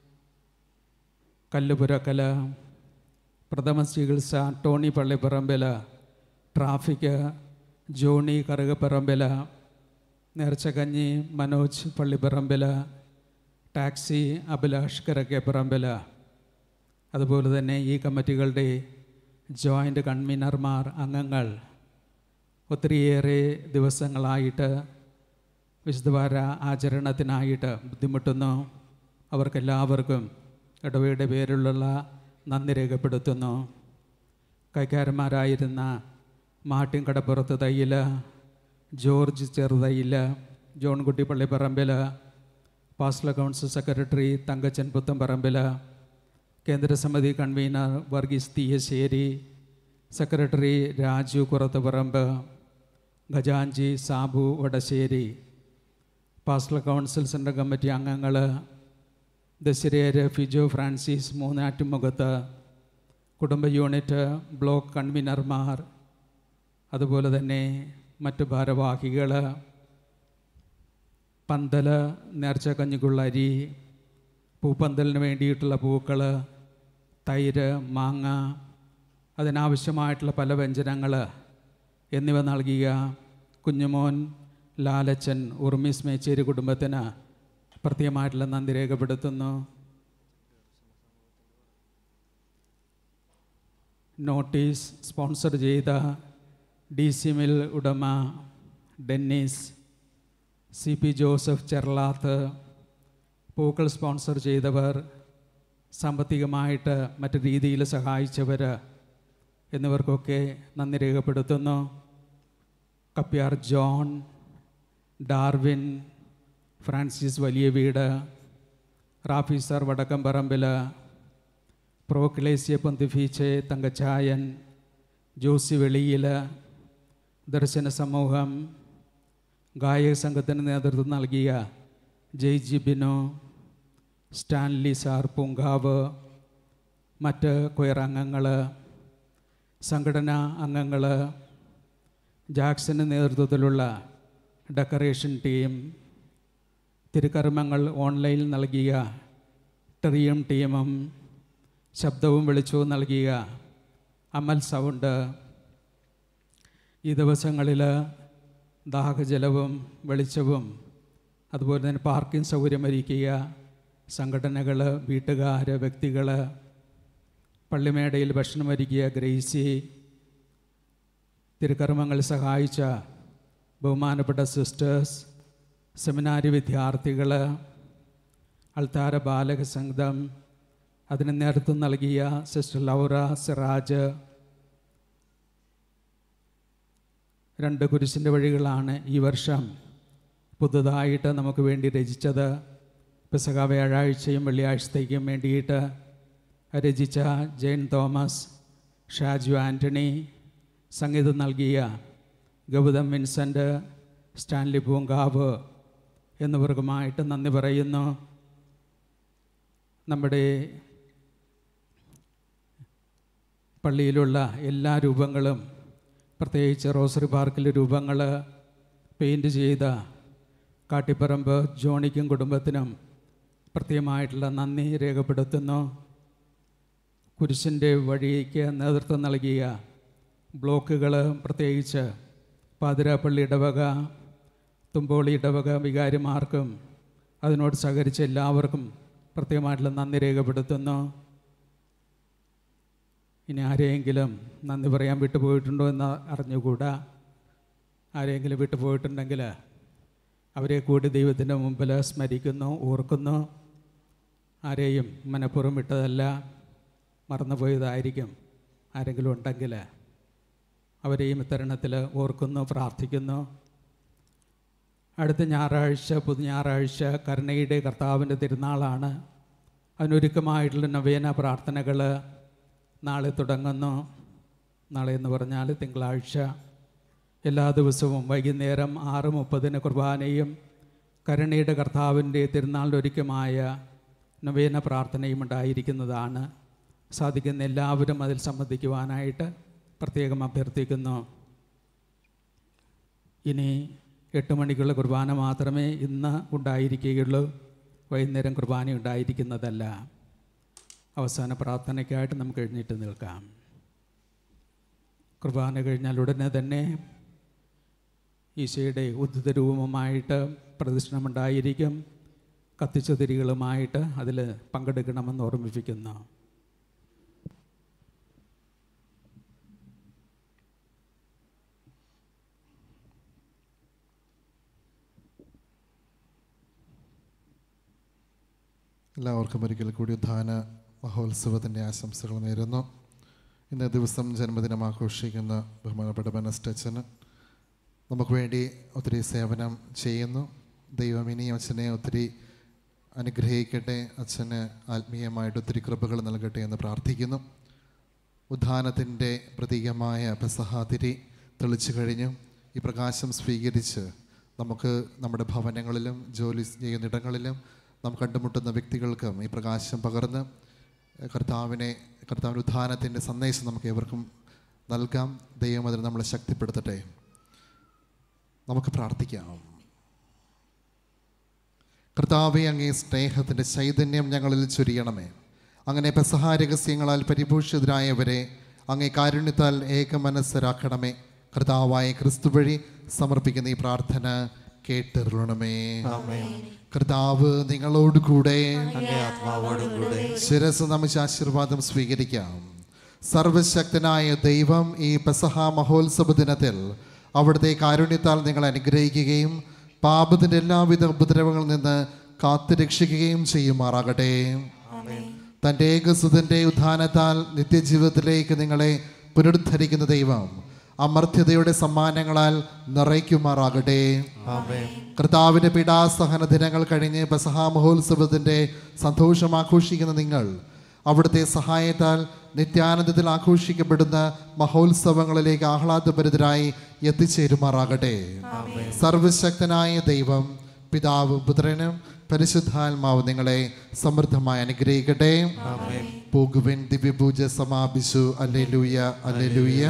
Kallupurakkal പ്രഥമ ചികിത്സ ടോണി പള്ളിപ്പറമ്പിൽ ട്രാഫിക് ജോണി കറുകപ്പറമ്പിൽ നേർച്ചകഞ്ഞി മനോജ് പള്ളിപ്പറമ്പിൽ ടാക്സി അഭിലാഷ് കിഴക്കേപ്പറമ്പിൽ അതുപോലെ തന്നെ ഈ കമ്മിറ്റികളുടെ ജോയിൻ്റ് കൺവീനർമാർ അംഗങ്ങൾ ഒത്തിരിയേറെ ദിവസങ്ങളായിട്ട് വിശുദ്ധവാര ആചരണത്തിനായിട്ട് ബുദ്ധിമുട്ടുന്നു അവർക്കെല്ലാവർക്കും ഇടവയുടെ പേരിലുള്ള നന്ദി രേഖപ്പെടുത്തുന്നു കൈക്കാരന്മാരായിരുന്ന മാട്ടിൻ കടപ്പുറത്ത് തയ്യൽ ജോർജ് ചെറുതയ്യൽ ജോൺകുട്ടി പള്ളിപ്പറമ്പിൽ പാസ്ല കൗൺസിൽ സെക്രട്ടറി തങ്കച്ചൻ പുത്തമ്പറമ്പിൽ കേന്ദ്രസമിതി കൺവീനർ വർഗീസ് തീയശ്ശേരി സെക്രട്ടറി രാജു കുറത്തുപറമ്പ് ഖജാൻജി സാബു വടശ്ശേരി പാസ്ല കൗൺസിൽ സെൻട്രൽ കമ്മിറ്റി അംഗങ്ങൾ ദശരേര് ഫിജോ ഫ്രാൻസിസ് മൂന്നാറ്റുമുഖത്ത് കുടുംബ യൂണിറ്റ് ബ്ലോക്ക് കൺവീനർമാർ അതുപോലെ തന്നെ മറ്റ് ഭാരവാഹികൾ പന്തൽ നേർച്ച കഞ്ഞിക്കുള്ള അരി പൂപ്പന്തലിന് വേണ്ടിയിട്ടുള്ള പൂക്കൾ തൈര് മാങ്ങ അതിനാവശ്യമായിട്ടുള്ള പല വ്യഞ്ജനങ്ങൾ എന്നിവ നൽകിയ കുഞ്ഞുമോൻ ലാലച്ചൻ ഉർമിസ് മേച്ചേരി കുടുംബത്തിന് പ്രത്യേകമായിട്ടുള്ള നന്ദി രേഖപ്പെടുത്തുന്നു നോട്ടീസ് സ്പോൺസർ ചെയ്ത ഡി സി മിൽ ഉടമ ഡെന്നീസ് സി പി ജോസഫ് ചെർലാത്ത് പൂക്കൾ സ്പോൺസർ ചെയ്തവർ സാമ്പത്തികമായിട്ട് മറ്റു രീതിയിൽ സഹായിച്ചവർ എന്നിവർക്കൊക്കെ നന്ദി രേഖപ്പെടുത്തുന്നു കപ്പ്യാർ ജോൺ ഡാർവിൻ ഫ്രാൻസിസ് വലിയ വീട് റാഫീസർ വടക്കംപറമ്പിൽ പ്രോക്ലേസ്യ പൊന്തിഫീച്ച് തങ്കച്ചായൻ ജോസി വെളിയിൽ ദർശന സമൂഹം ഗായക സംഘത്തിന് നേതൃത്വം നൽകിയ J G Bino Stanley sir Poonkavu മറ്റ് കൊയർ അംഗങ്ങൾ സംഘടനാ അംഗങ്ങൾ ജാക്സന് നേതൃത്വത്തിലുള്ള ഡെക്കറേഷൻ ടീം തിരുക്കർമ്മങ്ങൾ ഓൺലൈനിൽ നൽകിയ ടെറിയം ടീമും ശബ്ദവും വെളിച്ചവും നൽകിയ അമൽ സൗണ്ട് ഈ ദിവസങ്ങളിൽ ദാഹജലവും വെളിച്ചവും അതുപോലെ തന്നെ പാർക്കിംഗ് സൗകര്യമൊരുക്കിയ സംഘടനകൾ വീട്ടുകാർ വ്യക്തികൾ പള്ളിമേടയിൽ ഭക്ഷണമൊരുക്കിയ ഗ്രേസി തിരുക്കർമ്മങ്ങൾ സഹായിച്ച ബഹുമാനപ്പെട്ട സിസ്റ്റേഴ്സ് സെമിനാരി വിദ്യാർത്ഥികൾ അൾത്താര ബാലക സംഘം അതിന് നേതൃത്വം നൽകിയ സിസ്റ്റർ ലൗറ സിറാജ് രണ്ട് കുരിശിൻ്റെ വഴികളാണ് ഈ വർഷം പുതുതായിട്ട് നമുക്ക് വേണ്ടി രചിച്ചത് പെസക വ്യാഴാഴ്ചയും വെള്ളിയാഴ്ചത്തേക്കും വേണ്ടിയിട്ട് രചിച്ച ജെയിൻ തോമസ് ഷാജു ആൻ്റണി സംഗീതം നൽകിയ ഗൗതം വിൻസെൻ്റ് സ്റ്റാൻലി പൂങ്കാവ് എന്നിവർക്കുമായിട്ട് നന്ദി പറയുന്നു നമ്മുടെ പള്ളിയിലുള്ള എല്ലാ രൂപങ്ങളും പ്രത്യേകിച്ച് റോസറി പാർക്കിലെ രൂപങ്ങൾ പെയിൻറ് ചെയ്ത കാട്ടിപ്പറമ്പ് ജോണിക്കും കുടുംബത്തിനും പ്രത്യേകമായിട്ടുള്ള നന്ദി രേഖപ്പെടുത്തുന്നു കുരിശിൻ്റെ വഴിക്ക് നേതൃത്വം നൽകിയ ബ്ലോക്കുകൾ പ്രത്യേകിച്ച് പാതിരാപ്പള്ളി ഇടവക തുമ്പോളി ഇടവക വികാരിമാർക്കും അതിനോട് സഹകരിച്ച എല്ലാവർക്കും പ്രത്യേകമായിട്ടുള്ള നന്ദി രേഖപ്പെടുത്തുന്നു ഇനി ആരെയെങ്കിലും നന്ദി പറയാൻ വിട്ടുപോയിട്ടുണ്ടോ എന്ന് അറിഞ്ഞുകൂടാ ആരെയെങ്കിലും വിട്ടുപോയിട്ടുണ്ടെങ്കിൽ അവരെ കൂടി ദൈവത്തിൻ്റെ മുമ്പിൽ സ്മരിക്കുന്നു ഓർക്കുന്നു ആരെയും മനഃപൂർവ്വം വിട്ടതല്ല മറന്നുപോയതായിരിക്കും ആരെങ്കിലും ഉണ്ടെങ്കിൽ അവരെയും ഇത്തരണത്തിൽ ഓർക്കുന്നു പ്രാർത്ഥിക്കുന്നു അടുത്ത ഞായറാഴ്ച പുതു ഞായറാഴ്ച കരുണയുടെ കർത്താവിൻ്റെ തിരുനാളാണ് അതിനൊരുക്കമായിട്ടുള്ള നവേന പ്രാർത്ഥനകൾ നാളെ തുടങ്ങുന്നു നാളെ എന്ന് പറഞ്ഞാൽ തിങ്കളാഴ്ച എല്ലാ ദിവസവും വൈകുന്നേരം ആറ് മുപ്പതിന് കുർബാനയും കരുണയുടെ കർത്താവിൻ്റെ തിരുനാളിലൊരുക്കമായ നവേന പ്രാർത്ഥനയും ഉണ്ടായിരിക്കുന്നതാണ് സാധിക്കുന്ന എല്ലാവരും അതിൽ സംബന്ധിക്കുവാനായിട്ട് പ്രത്യേകം അഭ്യർത്ഥിക്കുന്നു ഇനി എട്ട് മണിക്കുള്ള കുർബാന മാത്രമേ ഇന്ന് ഉണ്ടായിരിക്കുകയുള്ളൂ വൈകുന്നേരം കുർബാന ഉണ്ടായിരിക്കുന്നതല്ല അവസാന പ്രാർത്ഥനയ്ക്കായിട്ട് നമുക്ക് എഴുന്നേറ്റ് നിൽക്കാം കുർബാന കഴിഞ്ഞാൽ ഉടനെ തന്നെ ഈശോയുടെ ഉദ്ധിത രൂപമായിട്ട് പ്രദർശനമുണ്ടായിരിക്കും കത്തിച്ച തിരികളുമായിട്ട് അതിൽ പങ്കെടുക്കണമെന്ന് ഓർമ്മിപ്പിക്കുന്നു എല്ലാവർക്കും ഒരിക്കൽ കൂടി ഉദ്ധാന മഹോത്സവത്തിൻ്റെ ആശംസകൾ നേരുന്നു ഇന്ന ദിവസം ജന്മദിനം ആഘോഷിക്കുന്ന ബഹുമാനപ്പെട്ട ബനസ്റ്റച്ചന് നമുക്ക് വേണ്ടി ഒത്തിരി സേവനം ചെയ്യുന്നു ദൈവം ഇനി അച്ഛനെ ഒത്തിരി അനുഗ്രഹിക്കട്ടെ അച്ഛന് ആത്മീയമായിട്ട് ഒത്തിരി കൃപകൾ നൽകട്ടെ എന്ന് പ്രാർത്ഥിക്കുന്നു ഉദ്ധാനത്തിൻ്റെ പ്രതീകമായ പെസഹാതിരി തെളിച്ചു കഴിഞ്ഞു ഈ പ്രകാശം സ്വീകരിച്ച് നമുക്ക് നമ്മുടെ ഭവനങ്ങളിലും ജോലി ചെയ്യുന്നിടങ്ങളിലും നാം കണ്ടുമുട്ടുന്ന വ്യക്തികൾക്കും ഈ പ്രകാശം പകർന്ന് കർത്താവിനെ കർത്താവിൻ്റെ ഉദ്ധാനത്തിൻ്റെ സന്ദേശം നമുക്ക് ഏവർക്കും നൽകാം ദൈവം അതിന് നമ്മളെ ശക്തിപ്പെടുത്തട്ടെ നമുക്ക് പ്രാർത്ഥിക്കാം കർത്താവെ അങ്ങേ സ്നേഹത്തിൻ്റെ ചൈതന്യം ഞങ്ങളിൽ ചൊരിയണമേ അങ്ങനെ പെസഹാ രഹസ്യങ്ങളാൽ പരിഭൂഷിതരായവരെ അങ്ങേ കാരുണ്യത്താൽ ഏകമനസ്സരാക്കണമേ കർത്താവായ ക്രിസ്തു വഴി സമർപ്പിക്കുന്ന ഈ പ്രാർത്ഥന കേട്ടറിയണമേ കർത്താവ് നിങ്ങളോട് കൂടെ അങ്ങേ ആത്മാവോടും കൂടെ ശിരസ് നമിച്ച് ആശീർവാദം സ്വീകരിക്കാം സർവശക്തനായ ദൈവം ഈ പെസഹ മഹോത്സവ ദിനത്തിൽ അവിടുത്തെ കാരുണ്യത്താൽ നിങ്ങൾ അനുഗ്രഹിക്കുകയും പാപത്തിൻ്റെ എല്ലാവിധ ഉപദ്രവങ്ങളിൽ നിന്ന് കാത്തു രക്ഷിക്കുകയും ചെയ്യുമാറാകട്ടെ തൻ്റെ ഏകസുതൻ്റെ ഉദ്ധാനത്താൽ നിത്യജീവിതത്തിലേക്ക് നിങ്ങളെ പുനരുദ്ധരിക്കുന്ന ദൈവം അമർത്യതയുടെ സമ്മാനങ്ങളാൽ നിറയ്ക്കുമാറാകട്ടെ കർത്താവിൻ്റെ പീഡാസഹന ദിനങ്ങൾ കഴിഞ്ഞ് പെസഹ മഹോത്സവത്തിൻ്റെ സന്തോഷം ആഘോഷിക്കുന്ന നിങ്ങൾ അവിടുത്തെ സഹായത്താൽ നിത്യാനന്ദത്തിൽ ആഘോഷിക്കപ്പെടുന്ന മഹോത്സവങ്ങളിലേക്ക് ആഹ്ലാദഭരിതരായി എത്തിച്ചേരുമാറാകട്ടെ സർവശക്തനായ ദൈവം പിതാവും പുത്രനും പരിശുദ്ധാത്മാവ് നിങ്ങളെ സമൃദ്ധമായി അനുഗ്രഹിക്കട്ടെ പോകുവിൻ ദിവ്യപൂജ സമാപിച്ചു അല്ലെലൂയ അല്ലെലൂയ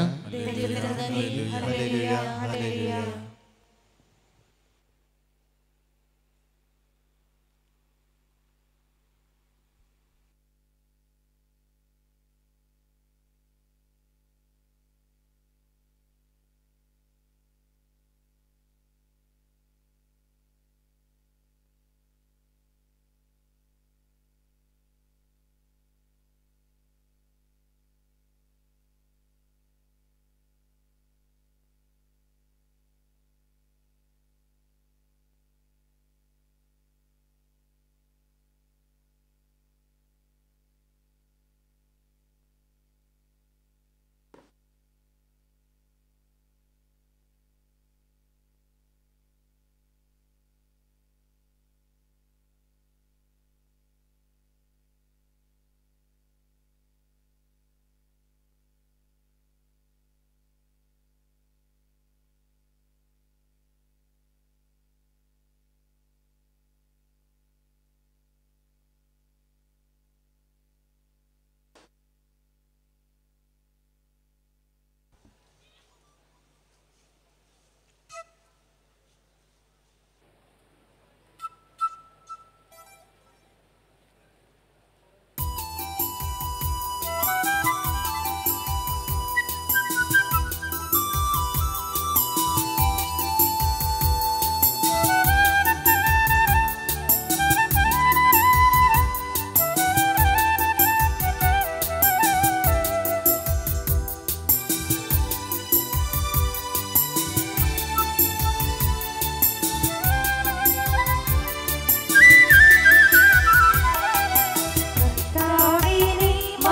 കർത്താവിനെ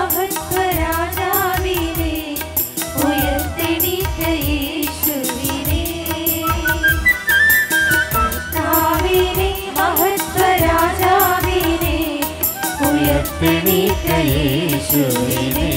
മഹത്വരാജാവിനെ ഉയർത്തെണീറ്റ യേശുവിനെ കർത്താവിനെ മഹത്വരാജാവിനെ ഉയർത്തെണീറ്റ യേശുവിനെ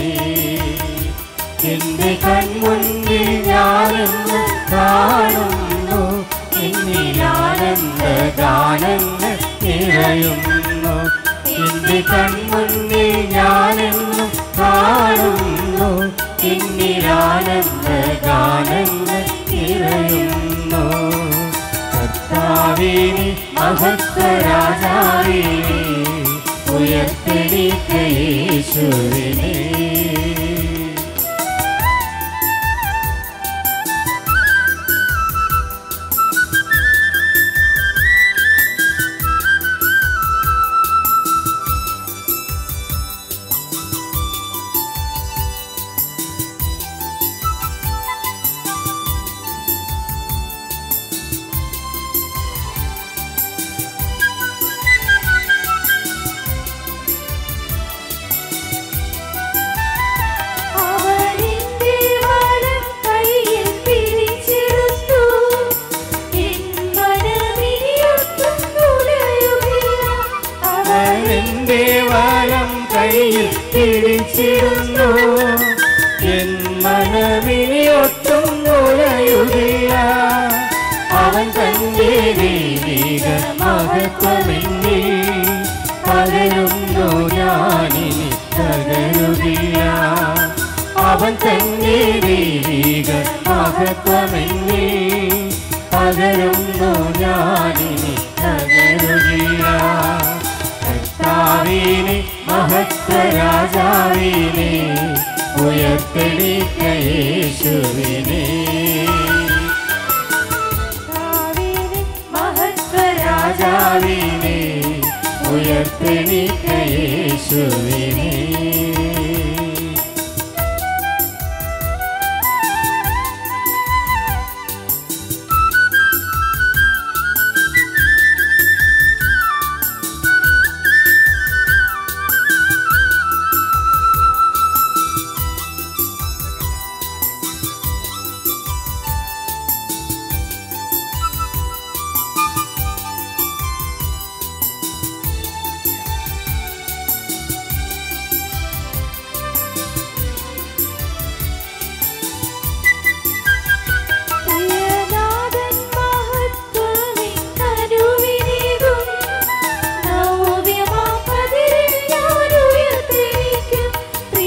എന്റെ കൺമുൻപിൽ ഞാനെന്ന് കാണുന്നു എന്നിലാനന്ദ ഗാനങ്ങൾ നിറയുന്നു എന്റെ കൺമുന്നിൽ ഞാനെന്നും കാണുന്നു എന്നിലാനന്ദ ഗാനങ്ങൾ നിറയുന്നു കർത്താവിനെ മഹത്വരാജാവിനെ ഉയർത്തെണീറ്റ യേശുവിനെ അവനിന്റെ വലം കൈയിൽ പിടിച്ചെടുത്തു എൻ മനമിനിയൊട്ടും തുലയുകയില്ല അവനെന്റെ വലം കയ്യിൽ പിടിച്ചിരുന്നു എൻ മനമിനിയൊട്ടും നുഴയുകയില്ല അവൻ തന്റെ ദൈവിക മഹത്വമെന്നിൽ പകരുന്നു ഞാനിനി തകരുകില്ല അവൻ തന്റെ ദൈവിക മഹത്വമെന്നിൽ പകരുന്നു ഞാനിനി തകരുകില്ല കർത്താവിനെ മഹത്വരാജാവിനെ ഉയർത്തെടുക്ക യേശുവിനെ രാജാവിനെ ഉയർത്തെടുക്ക യേശുവിനെ യേശുവിനെ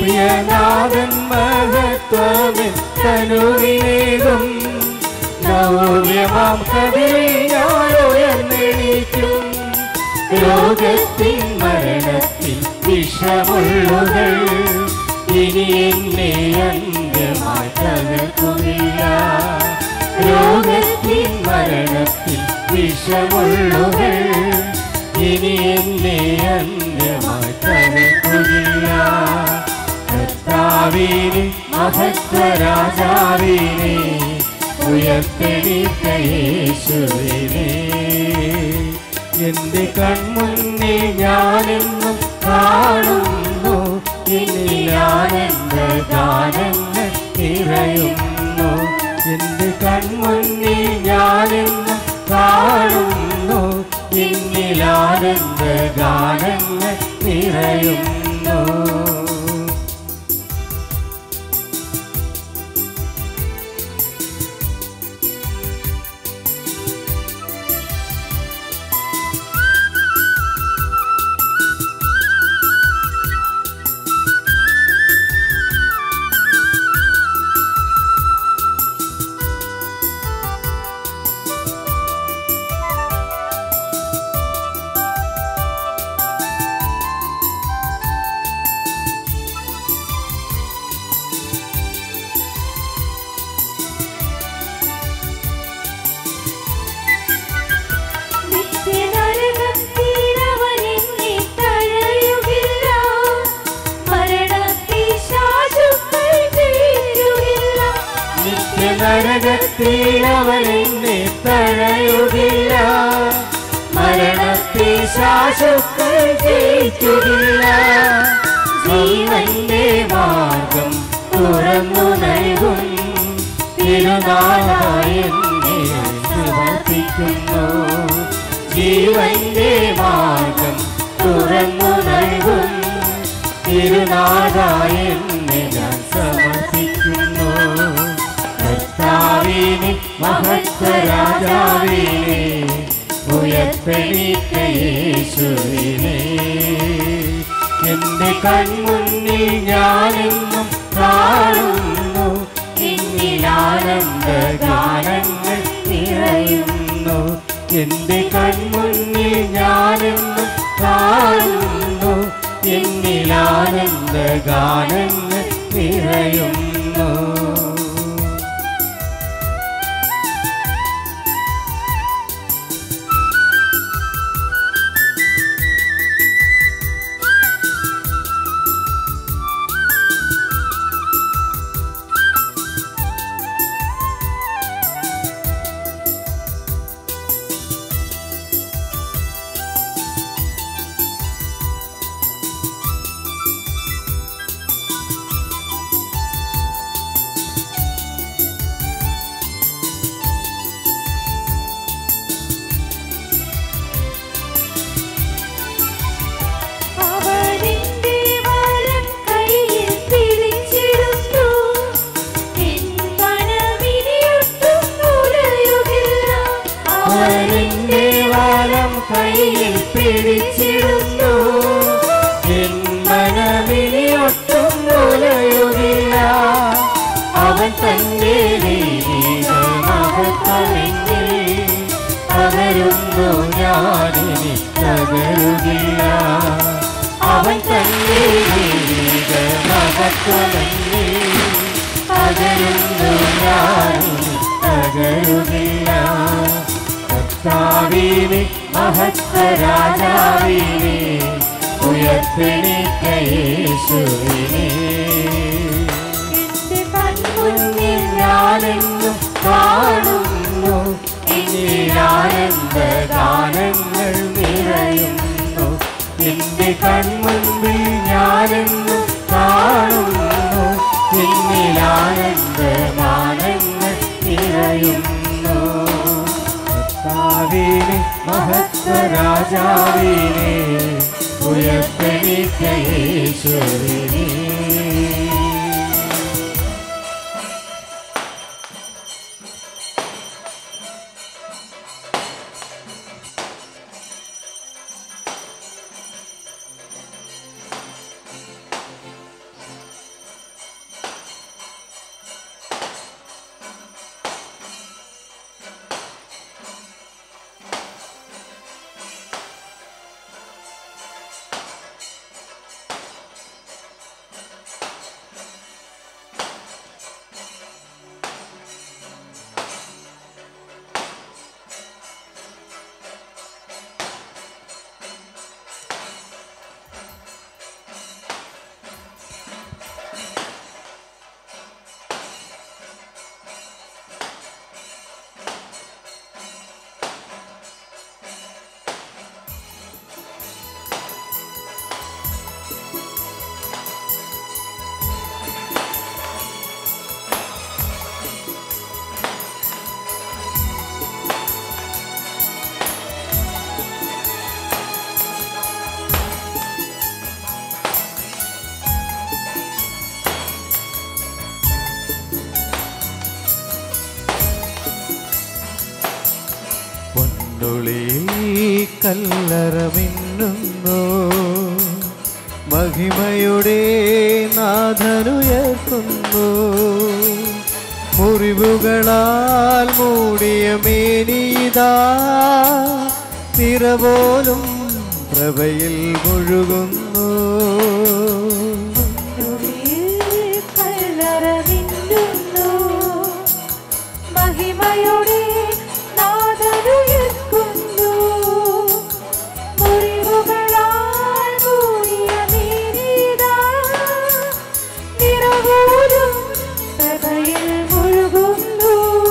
പ്രിയനാഥൻ മഹത്വമിൻ തനുവിനേകും നവ്യമാം കതിരിൽ ഞാൻ ഉയർന്നെണീക്കും രോഗത്തിൻ മരണത്തിൽ വിഷമുള്ളുകൾ ഇനി എന്നെ അന്ത്യമായി തകർക്കുന്നില്ല രോഗത്തിൻ മരണത്തിൽ വിഷമുള്ളുകൾ ഇനി എന്നെ അന്ത്യമായി തകർക്കുന്നില്ല കർത്താവിനെ മഹത്വരാജാവിനെ ഉയർത്തെടുത്ത യേശുവിനെ എന്റെ കൺമുന്നിൽ ഞാനെന്നും കാണുന്നു എന്നിൽ ആനന്ദ ഗാനങ്ങൾ നിറയുന്നു എന്റെ കൺമുന്നിൽ ഞാനെന്നും കാണുന്നു എന്നിൽ ആനന്ദ ഗാനങ്ങൾ നിറയുന്നു നിത്യനരകത്തിലവനെന്നെ തഴയുകില്ല. മരണപ്പിശാചുക്കൾ വീഴുകില്ല. നിത്യനരകത്തിൽ അവൻ എന്നെ തഴയുകില്ല മരണപ്പിശാചുക്കൾ ജയിക്കുകില്ല ജീവന്റെ മാർഗം തുറന്നു നൽകും തിരുനാളായി എന്നെ സമർപ്പിക്കുന്നു ജീവന്റെ മാർഗം തുറന്നു നൽകും തിരുനാളായി എന്നെ ഞാൻ സമർപ്പിക്കുന്നു കർത്താവിനെ മഹത്വരാജാവിനെ ഉയർത്തെണീറ്റ യേശുവിനെ എന്റെ കൺമുന്നിൽ ഞാനെന്നും കാണുന്നു എന്നിൽ ആനന്ദ ഗാനങ്ങൾ നിറയുന്നു എന്റെ കൺമുന്നിൽ ഞാനെന്നും കാണുന്നു എന്നിൽ ആനന്ദ ഗാനങ്ങൾ നിറയുന്നു അവനെന്റെ വലം കൈയിൽ പിടിച്ചിടുന്നു. എൻ മനമിനിയൊട്ടും ഉലയുകില്ല. അവനെന്റെ വാലം കയ്യിൽ പിടിച്ചിടുന്നു എൻ മനമിനിയൊട്ടും ഉലയുകില്ല അവൻ തന്റെ മഹത്വമെങ്കിൽ പകരുന്നു ഞാനിനി തകരുകില്ല അവൻ തന്റെ മഹത്വമെങ്കിൽ പകരുന്നു ഞാനിനി തകരുകില്ല കർത്താവിനെ മഹത്വരാജാവിനെ ഉയർത്തെണീറ്റ യേശുവിനെ എന്റെ കൺമുന്നിൽ ഞാനെന്നും കാണുന്നു ആനന്ദ ഗാനങ്ങൾ നിറയുന്നു എന്റെ കൺമുൻപിൽ ഞാനെന്നും കാണുന്നു എന്നിൽ ആനന്ദ ഗാനങ്ങൾ നിറയുന്നു കർത്താവിനെ മഹത്വരാജാവിനെ ഉയർത്തെണീറ്റ യേശുവിനെ പൊന്നുളിയിൽ കല്ലറമിന്നുന്നു മഹിമയുടെ നാഥനുയർത്തുന്നു മുറിവുകളാൽ മൂടിയ മേനീതാ നിറപോലും പ്രഭയിൽ മുഴുകുന്നു കല്ലറമിന്നുന്നു മഹിമയുടെ നാദനുയർക്കുന്നു മുറിവുകളാൽ മൂടിയ നീരിതാ നിറവോടും പ്രഭയിൽ മുഴുകുന്നു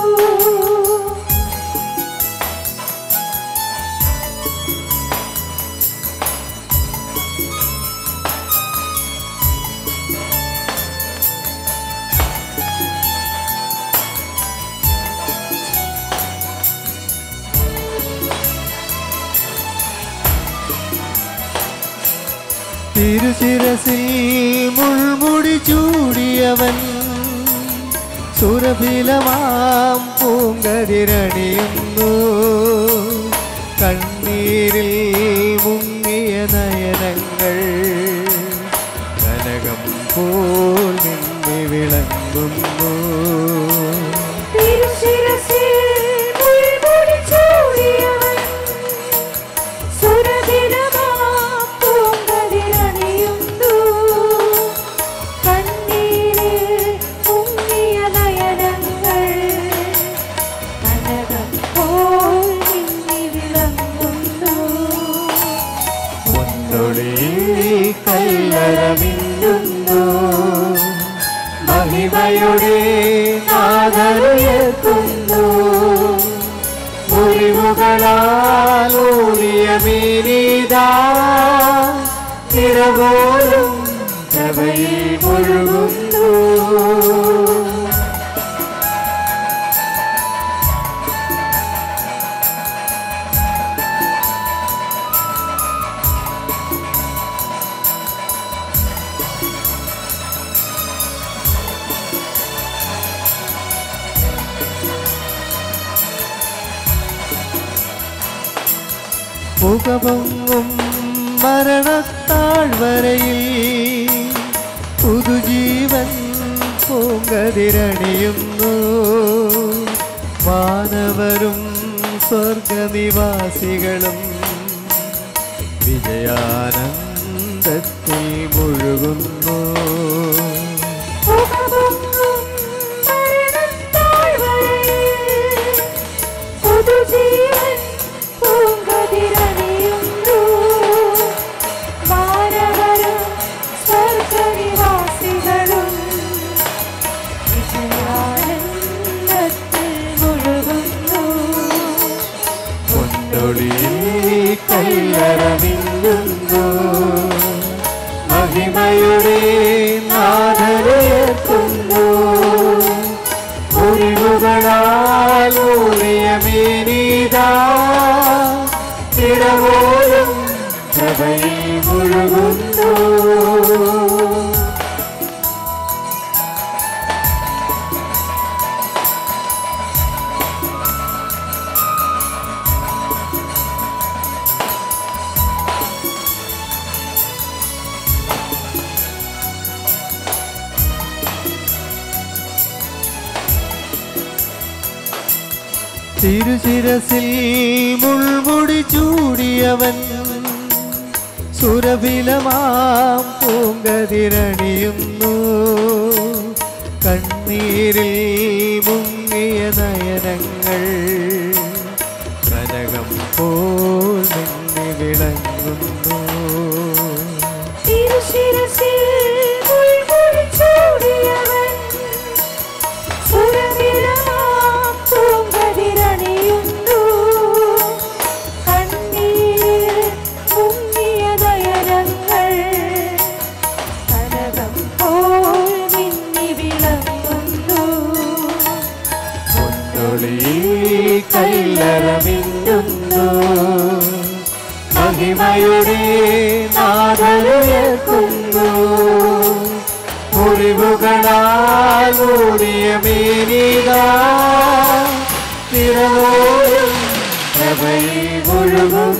തിരുശിരസിൽ മുൾമുടി ചൂടിയവൻ സുരഭിലമാം പൂങ്കതിരണിയുന്നു കണ്ണീരിൽ മുങ്ങിയ നയനങ്ങൾ കനകം പോൽ നിന്നി വിളങ്ങുന്നു തിരുശിരസിൽ മുൾമുടി ചൂടിയവൻ സുരഭിലമാം പൂങ്കതിരണിയുന്നു. കണ്ണീരിൽ മുങ്ങിയ നയനങ്ങൾ കനകം പോൽ മിന്നി വിളങ്ങുന്നു. പൊന്നൊളിയിൽ കല്ലറമിന്നുന്നു മഹിമയുടെ നാദനുയർത്തുന്നു മുറിവുകളാൽ ഊറിയ മീനീതാ നിറപോലും പ്രഭയിൽ മുഴുകുന്നു മുഖമൊങ്ങും മരണത്താഴ്വരയിൽ പുതുജീവൻ പൂങ്കതിരണിയുന്നു മാനവരും സ്വർഗനിവാസികളും വിജയാനന്ദത്തിൽ മുഴുകുന്നു മുഖമൊങ്ങും മരണത്താഴ്വരയിൽ പുതുജീവൻ പൂങ്കതിരണിയുന്നു. വാനവരും സ്വർഗനിവാസികളും വിജയാനന്ദത്തിൽ മുഴുകുന്നു. പൊന്നൊളിയിൽ കല്ലറമിന്നുന്നു മഹിമയുടെ നാദനുയർത്തുന്നു മുറിവുകളാൽ ഊറിയ മേനീതാ തിരവോലും പ്രഭയിൽ മുഴുകുന്നു തിരുശിരസിൽ മുൾമുടി ചൂടിയവൻ സുരഭിലമാം പൂങ്കതിരണിയുന്നു കണ്ണീരിൽ മുങ്ങിയ നയനങ്ങൾ കനകം പോൽ നിന്നി വിളങ്ങുന്നു തിരുശിരസിൽ മുൾമുടി ചൂടിയവൻ സുരഭിലമാം പൂങ്കതിരണിയുന്നു. കണ്ണീരിൽ മുങ്ങിയ നയനങ്ങൾ കനകം പോൽ മിന്നി വിളങ്ങുന്നു. പൊന്നൊളിയിൽ കല്ലറമിന്നുന്നു മഹിമയുടെ നാദനുയർത്തുന്നു മുറിവുകളാൽ മൂടിയ മീനിക തിരവോലും പ്രഭയിൽ സർവവും